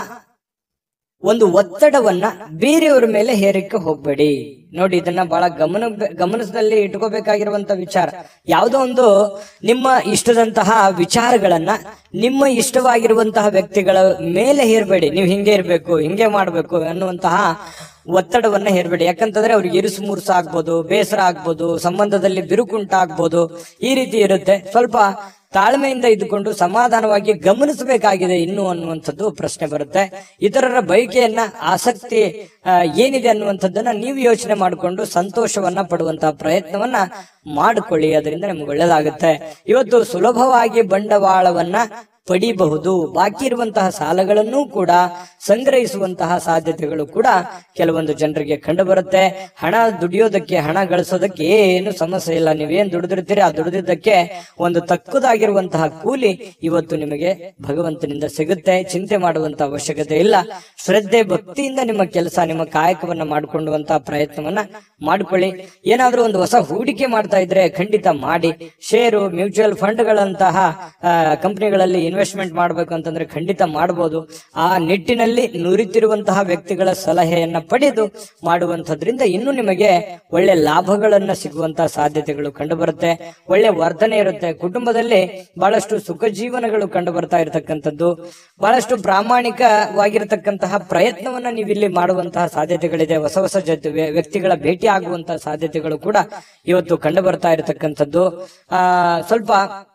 ಒಂದು ಒತ್ತಡವನ್ನ ಬೇರೆಯವರ ಮೇಲೆ ಹೇರಕ್ಕೆ ಹೋಗ್ಬೇಡಿ ನೋಡಿ ಇದನ್ನ ಬಹಳ ಗಮನ ಗಮನದಲ್ಲಿ ಇಟ್ಕೋಬೇಕಾಗಿರುವಂತ ವಿಚಾರ ಯಾವುದೋ ಒಂದು ನಿಮ್ಮ ಇಷ್ಟದಂತಹ ವಿಚಾರಗಳನ್ನ ನಿಮ್ಮ ಇಷ್ಟವಾಗಿರುವಂತಹ ವ್ಯಕ್ತಿಗಳ ಮೇಲೆ ಹೇರಬೇಡಿ ನೀವು ಹಿಂಗೆ ಇರ್ಬೇಕು ಹಿಂಗೆ ಮಾಡ್ಬೇಕು ಅನ್ನುವಂತಹ ಒತ್ತಡವನ್ನ ಹೇರಬೇಡಿ ಯಾಕಂತಂದ್ರೆ ಅವ್ರಿಗೆ ಇರುಸು ಮುರುಸು ಆಗ್ಬೋದು ಬೇಸರ ಆಗ್ಬೋದು ಸಂಬಂಧದಲ್ಲಿ ಬಿರುಕುಂಟಾಗ್ಬೋದು ಈ ರೀತಿ ಇರುತ್ತೆ ಸ್ವಲ್ಪ ತಾಳ್ಮೆಯಿಂದ ಇದ್ದುಕೊಂಡು ಸಮಾಧಾನವಾಗಿ ಗಮನಿಸಬೇಕಾಗಿದೆ ಇನ್ನು ಅನ್ನುವಂಥದ್ದು ಪ್ರಶ್ನೆ ಬರುತ್ತೆ ಇತರರ ಬಯಕೆಯನ್ನ ಆಸಕ್ತಿ ಆ, ಏನಿದೆ ಅನ್ನುವಂಥದ್ದನ್ನ ನೀವು ಯೋಚನೆ ಮಾಡಿಕೊಂಡು ಸಂತೋಷವನ್ನ ಪಡುವಂತಹ ಪ್ರಯತ್ನವನ್ನ ಮಾಡಿಕೊಳ್ಳಿ ಅದರಿಂದ ನಿಮ್ಗೆ ಒಳ್ಳೇದಾಗುತ್ತೆ ಇವತ್ತು ಸುಲಭವಾಗಿ ಬಂಡವಾಳವನ್ನ ಪಡಿಬಹುದು ಬಾಕಿ ಇರುವಂತಹ ಸಾಲಗಳನ್ನು ಕೂಡ ಸಂಗ್ರಹಿಸುವಂತಹ ಸಾಧ್ಯತೆಗಳು ಕೂಡ ಕೆಲವೊಂದು ಜನರಿಗೆ ಕಂಡು ಬರುತ್ತೆ ಹಣ ದುಡಿಯೋದಕ್ಕೆ ಹಣ ಗಳಿಸೋದಕ್ಕೆ ಏನು ಸಮಸ್ಯೆ ಇಲ್ಲ ನೀವೇನ್ ದುಡಿದಿರ್ತೀರಿ ಆ ದುಡಿದಿದ್ದಕ್ಕೆ ಒಂದು ತಕ್ಕದಾಗಿರುವಂತಹ ಕೂಲಿ ಇವತ್ತು ನಿಮಗೆ ಭಗವಂತನಿಂದ ಸಿಗುತ್ತೆ ಚಿಂತೆ ಮಾಡುವಂತಹ ಅವಶ್ಯಕತೆ ಇಲ್ಲ ಶ್ರದ್ಧೆ ಭಕ್ತಿಯಿಂದ ನಿಮ್ಮ ಕೆಲಸ ನಿಮ್ಮ ಕಾಯಕವನ್ನ ಮಾಡಿಕೊಳ್ಳುವಂತಹ ಪ್ರಯತ್ನವನ್ನ ಮಾಡ್ಕೊಳ್ಳಿ ಏನಾದ್ರೂ ಒಂದು ಹೊಸ ಹೂಡಿಕೆ ಮಾಡ್ತಾ ಇದ್ರೆ ಖಂಡಿತ ಮಾಡಿ ಷೇರು ಮ್ಯೂಚುವಲ್ ಫಂಡ್ಗಳಂತಹ ಕಂಪನಿಗಳಲ್ಲಿ ಇನ್ವೆಸ್ಟ್ಮೆಂಟ್ ಮಾಡಬೇಕು ಅಂತಂದ್ರೆ ಖಂಡಿತ ಮಾಡಬಹುದು ಆ ನಿಟ್ಟಿನಲ್ಲಿ ನುರಿತಿರುವಂತಹ ವ್ಯಕ್ತಿಗಳ ಸಲಹೆಯನ್ನ ಪಡೆದು ಮಾಡುವಂತದ್ರಿಂದ ಇನ್ನು ನಿಮಗೆ ಒಳ್ಳೆ ಲಾಭಗಳನ್ನ ಸಿಗುವಂತಹ ಸಾಧ್ಯತೆಗಳು ಕಂಡು ಬರುತ್ತೆ ಒಳ್ಳೆ ವರ್ತನೆ ಇರುತ್ತೆ ಕುಟುಂಬದಲ್ಲಿ ಬಹಳಷ್ಟು ಸುಖ ಜೀವನಗಳು ಕಂಡು ಬರ್ತಾ ಇರತಕ್ಕಂಥದ್ದು ಬಹಳಷ್ಟು ಪ್ರಾಮಾಣಿಕವಾಗಿರತಕ್ಕಂತಹ ಪ್ರಯತ್ನವನ್ನ ನೀವಿಲ್ಲಿ ಮಾಡುವಂತಹ ಸಾಧ್ಯತೆಗಳಿದೆ ಹೊಸ ಹೊಸ ಜೊತೆ ವ್ಯ- ವ್ಯಕ್ತಿಗಳ ಭೇಟಿ ಆಗುವಂತಹ ಸಾಧ್ಯತೆಗಳು ಕೂಡ ಇವತ್ತು ಕಂಡು ಬರ್ತಾ ಇರತಕ್ಕಂಥದ್ದು ಆ ಸ್ವಲ್ಪ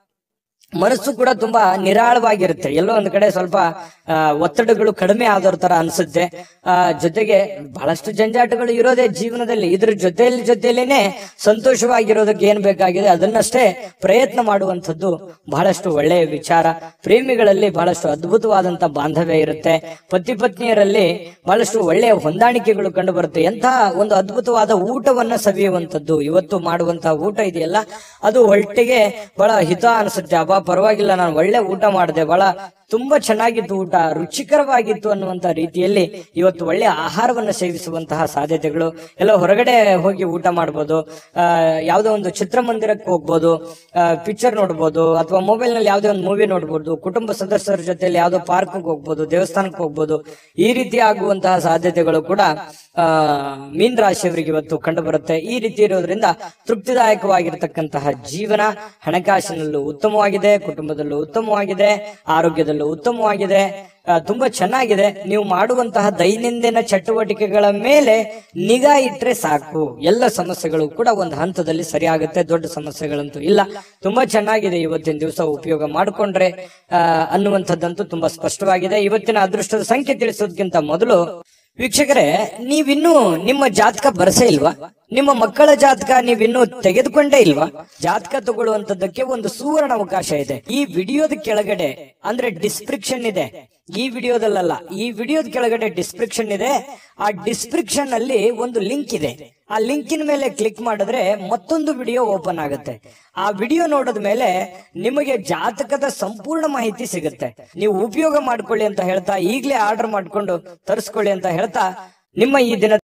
ಮನಸ್ಸು ಕೂಡ ತುಂಬಾ ನಿರಾಳವಾಗಿರುತ್ತೆ ಎಲ್ಲೋ ಒಂದ್ ಕಡೆ ಸ್ವಲ್ಪ ಆ, ಒತ್ತಡಗಳು ಕಡಿಮೆ ಆದವ್ರ ತರ ಅನ್ಸುತ್ತೆ ಆ, ಜೊತೆಗೆ ಬಹಳಷ್ಟು ಜಂಜಾಟಗಳು ಇರೋದೇ ಜೀವನದಲ್ಲಿ ಇದ್ರ ಜೊತೆಯಲ್ಲಿ ಜೊತೆಲೇನೆ ಸಂತೋಷವಾಗಿರೋದಕ್ಕೆ ಏನ್ ಬೇಕಾಗಿದೆ ಅದನ್ನಷ್ಟೇ ಪ್ರಯತ್ನ ಮಾಡುವಂಥದ್ದು ಬಹಳಷ್ಟು ಒಳ್ಳೆಯ ವಿಚಾರ ಪ್ರೇಮಿಗಳಲ್ಲಿ ಬಹಳಷ್ಟು ಅದ್ಭುತವಾದಂತ ಬಾಂಧವ್ಯ ಇರುತ್ತೆ ಪತಿ ಪತ್ನಿಯರಲ್ಲಿ ಬಹಳಷ್ಟು ಒಳ್ಳೆಯ ಹೊಂದಾಣಿಕೆಗಳು ಕಂಡು ಬರುತ್ತೆ ಎಂತಹ ಒಂದು ಅದ್ಭುತವಾದ ಊಟವನ್ನ ಸವಿಯುವಂತದ್ದು ಇವತ್ತು ಮಾಡುವಂತಹ ಊಟ ಇದೆಯಲ್ಲ ಅದು ಹೊಟ್ಟೆಗೆ ಬಹಳ ಹಿತ ಅನಿಸುತ್ತೆ ಅಬ್ಬಾ ಪರವಾಗಿಲ್ಲ ನಾನು ಒಳ್ಳೆ ಊಟ ಮಾಡಿದೆ ಬಹಳ ತುಂಬಾ ಚೆನ್ನಾಗಿತ್ತು ಊಟ ರುಚಿಕರವಾಗಿತ್ತು ಅನ್ನುವಂತ ರೀತಿಯಲ್ಲಿ ಇವತ್ತು ಒಳ್ಳೆ ಆಹಾರವನ್ನ ಸೇವಿಸುವಂತಹ ಸಾಧ್ಯತೆಗಳು ಎಲ್ಲ ಹೊರಗಡೆ ಹೋಗಿ ಊಟ ಮಾಡ್ಬೋದು ಆ, ಯಾವುದೋ ಒಂದು ಚಿತ್ರಮಂದಿರಕ್ಕೆ ಹೋಗ್ಬೋದು ಪಿಕ್ಚರ್ ನೋಡ್ಬೋದು ಅಥವಾ ಮೊಬೈಲ್ ನಲ್ಲಿ ಯಾವುದೇ ಒಂದು ಮೂವಿ ನೋಡ್ಬೋದು ಕುಟುಂಬ ಸದಸ್ಯರ ಜೊತೆಲಿ ಯಾವುದೋ ಪಾರ್ಕ್ ಹೋಗ್ಬೋದು ದೇವಸ್ಥಾನಕ್ಕೆ ಹೋಗ್ಬೋದು ಈ ರೀತಿ ಆಗುವಂತಹ ಸಾಧ್ಯತೆಗಳು ಕೂಡ ಆ ಮೀನ್ ರಾಶಿಯವರಿಗೆ ಇವತ್ತು ಕಂಡು ಬರುತ್ತೆ ಈ ರೀತಿ ಇರೋದ್ರಿಂದ ತೃಪ್ತಿದಾಯಕವಾಗಿರ್ತಕ್ಕಂತಹ ಜೀವನ ಹಣಕಾಸಿನಲ್ಲೂ ಉತ್ತಮವಾಗಿದೆ ಕುಟುಂಬದಲ್ಲೂ ಉತ್ತಮವಾಗಿದೆ ಆರೋಗ್ಯದಲ್ಲೂ ಉತ್ತಮವಾಗಿದೆ ಆ, ತುಂಬಾ ಚೆನ್ನಾಗಿದೆ ನೀವು ಮಾಡುವಂತಹ ದೈನಂದಿನ ಚಟುವಟಿಕೆಗಳ ಮೇಲೆ ನಿಗಾ ಇಟ್ರೆ ಸಾಕು ಎಲ್ಲ ಸಮಸ್ಯೆಗಳು ಕೂಡ ಒಂದು ಹಂತದಲ್ಲಿ ಸರಿಯಾಗುತ್ತೆ ದೊಡ್ಡ ಸಮಸ್ಯೆಗಳಂತೂ ಇಲ್ಲ ತುಂಬಾ ಚೆನ್ನಾಗಿದೆ ಇವತ್ತಿನ ದಿವಸ ಉಪಯೋಗ ಮಾಡಿಕೊಂಡ್ರೆ ಆ, ಅನ್ನುವಂಥದ್ದಂತೂ ತುಂಬಾ ಸ್ಪಷ್ಟವಾಗಿದೆ ಇವತ್ತಿನ ಅದೃಷ್ಟದ ಸಂಖ್ಯೆ ತಿಳಿಸೋದಕ್ಕಿಂತ ಮೊದಲು ವೀಕ್ಷಕರೇ ನೀವಿನ್ನೂ ನಿಮ್ಮ ಜಾತಕ ಬರಸೇ ಇಲ್ವಾ ನಿಮ್ಮ ಮಕ್ಕಳ ಜಾತಕ ನೀವಿನ್ನೂ ತೆಗೆದುಕೊಂಡೇ ಇಲ್ವಾ ಜಾತಕ ತಗೊಳ್ಳುವಂತದ್ದಕ್ಕೆ ಒಂದು ಸುವರ್ಣ ಅವಕಾಶ ಇದೆ ಈ ವಿಡಿಯೋದ ಕೆಳಗಡೆ ಅಂದ್ರೆ ಡಿಸ್ಕ್ರಿಪ್ಷನ್ ಇದೆ ಈ ವಿಡಿಯೋದಲ್ಲ ಈ ವಿಡಿಯೋದ ಕೆಳಗಡೆ ಡಿಸ್ಕ್ರಿಪ್ಷನ್ ಇದೆ ಆ ಡಿಸ್ಕ್ರಿಪ್ಷನ್ ಅಲ್ಲಿ ಒಂದು ಲಿಂಕ್ ಇದೆ ಆ ಲಿಂಕಿನ ಮೇಲೆ ಕ್ಲಿಕ್ ಮಾಡಿದ್ರೆ ಮತ್ತೊಂದು ವಿಡಿಯೋ ಓಪನ್ ಆಗುತ್ತೆ ಆ ವಿಡಿಯೋ ನೋಡಿದ ಮೇಲೆ ನಿಮಗೆ ಜಾತಕದ ಸಂಪೂರ್ಣ ಮಾಹಿತಿ ಸಿಗುತ್ತೆ ನೀವು ಉಪಯೋಗ ಮಾಡ್ಕೊಳ್ಳಿ ಅಂತ ಹೇಳ್ತಾ ಈಗಲೇ ಆರ್ಡರ್ ಮಾಡ್ಕೊಂಡು ತರಿಸ್ಕೊಳ್ಳಿ ಅಂತ ಹೇಳ್ತಾ ನಿಮ್ಮ ಈ ದಿನ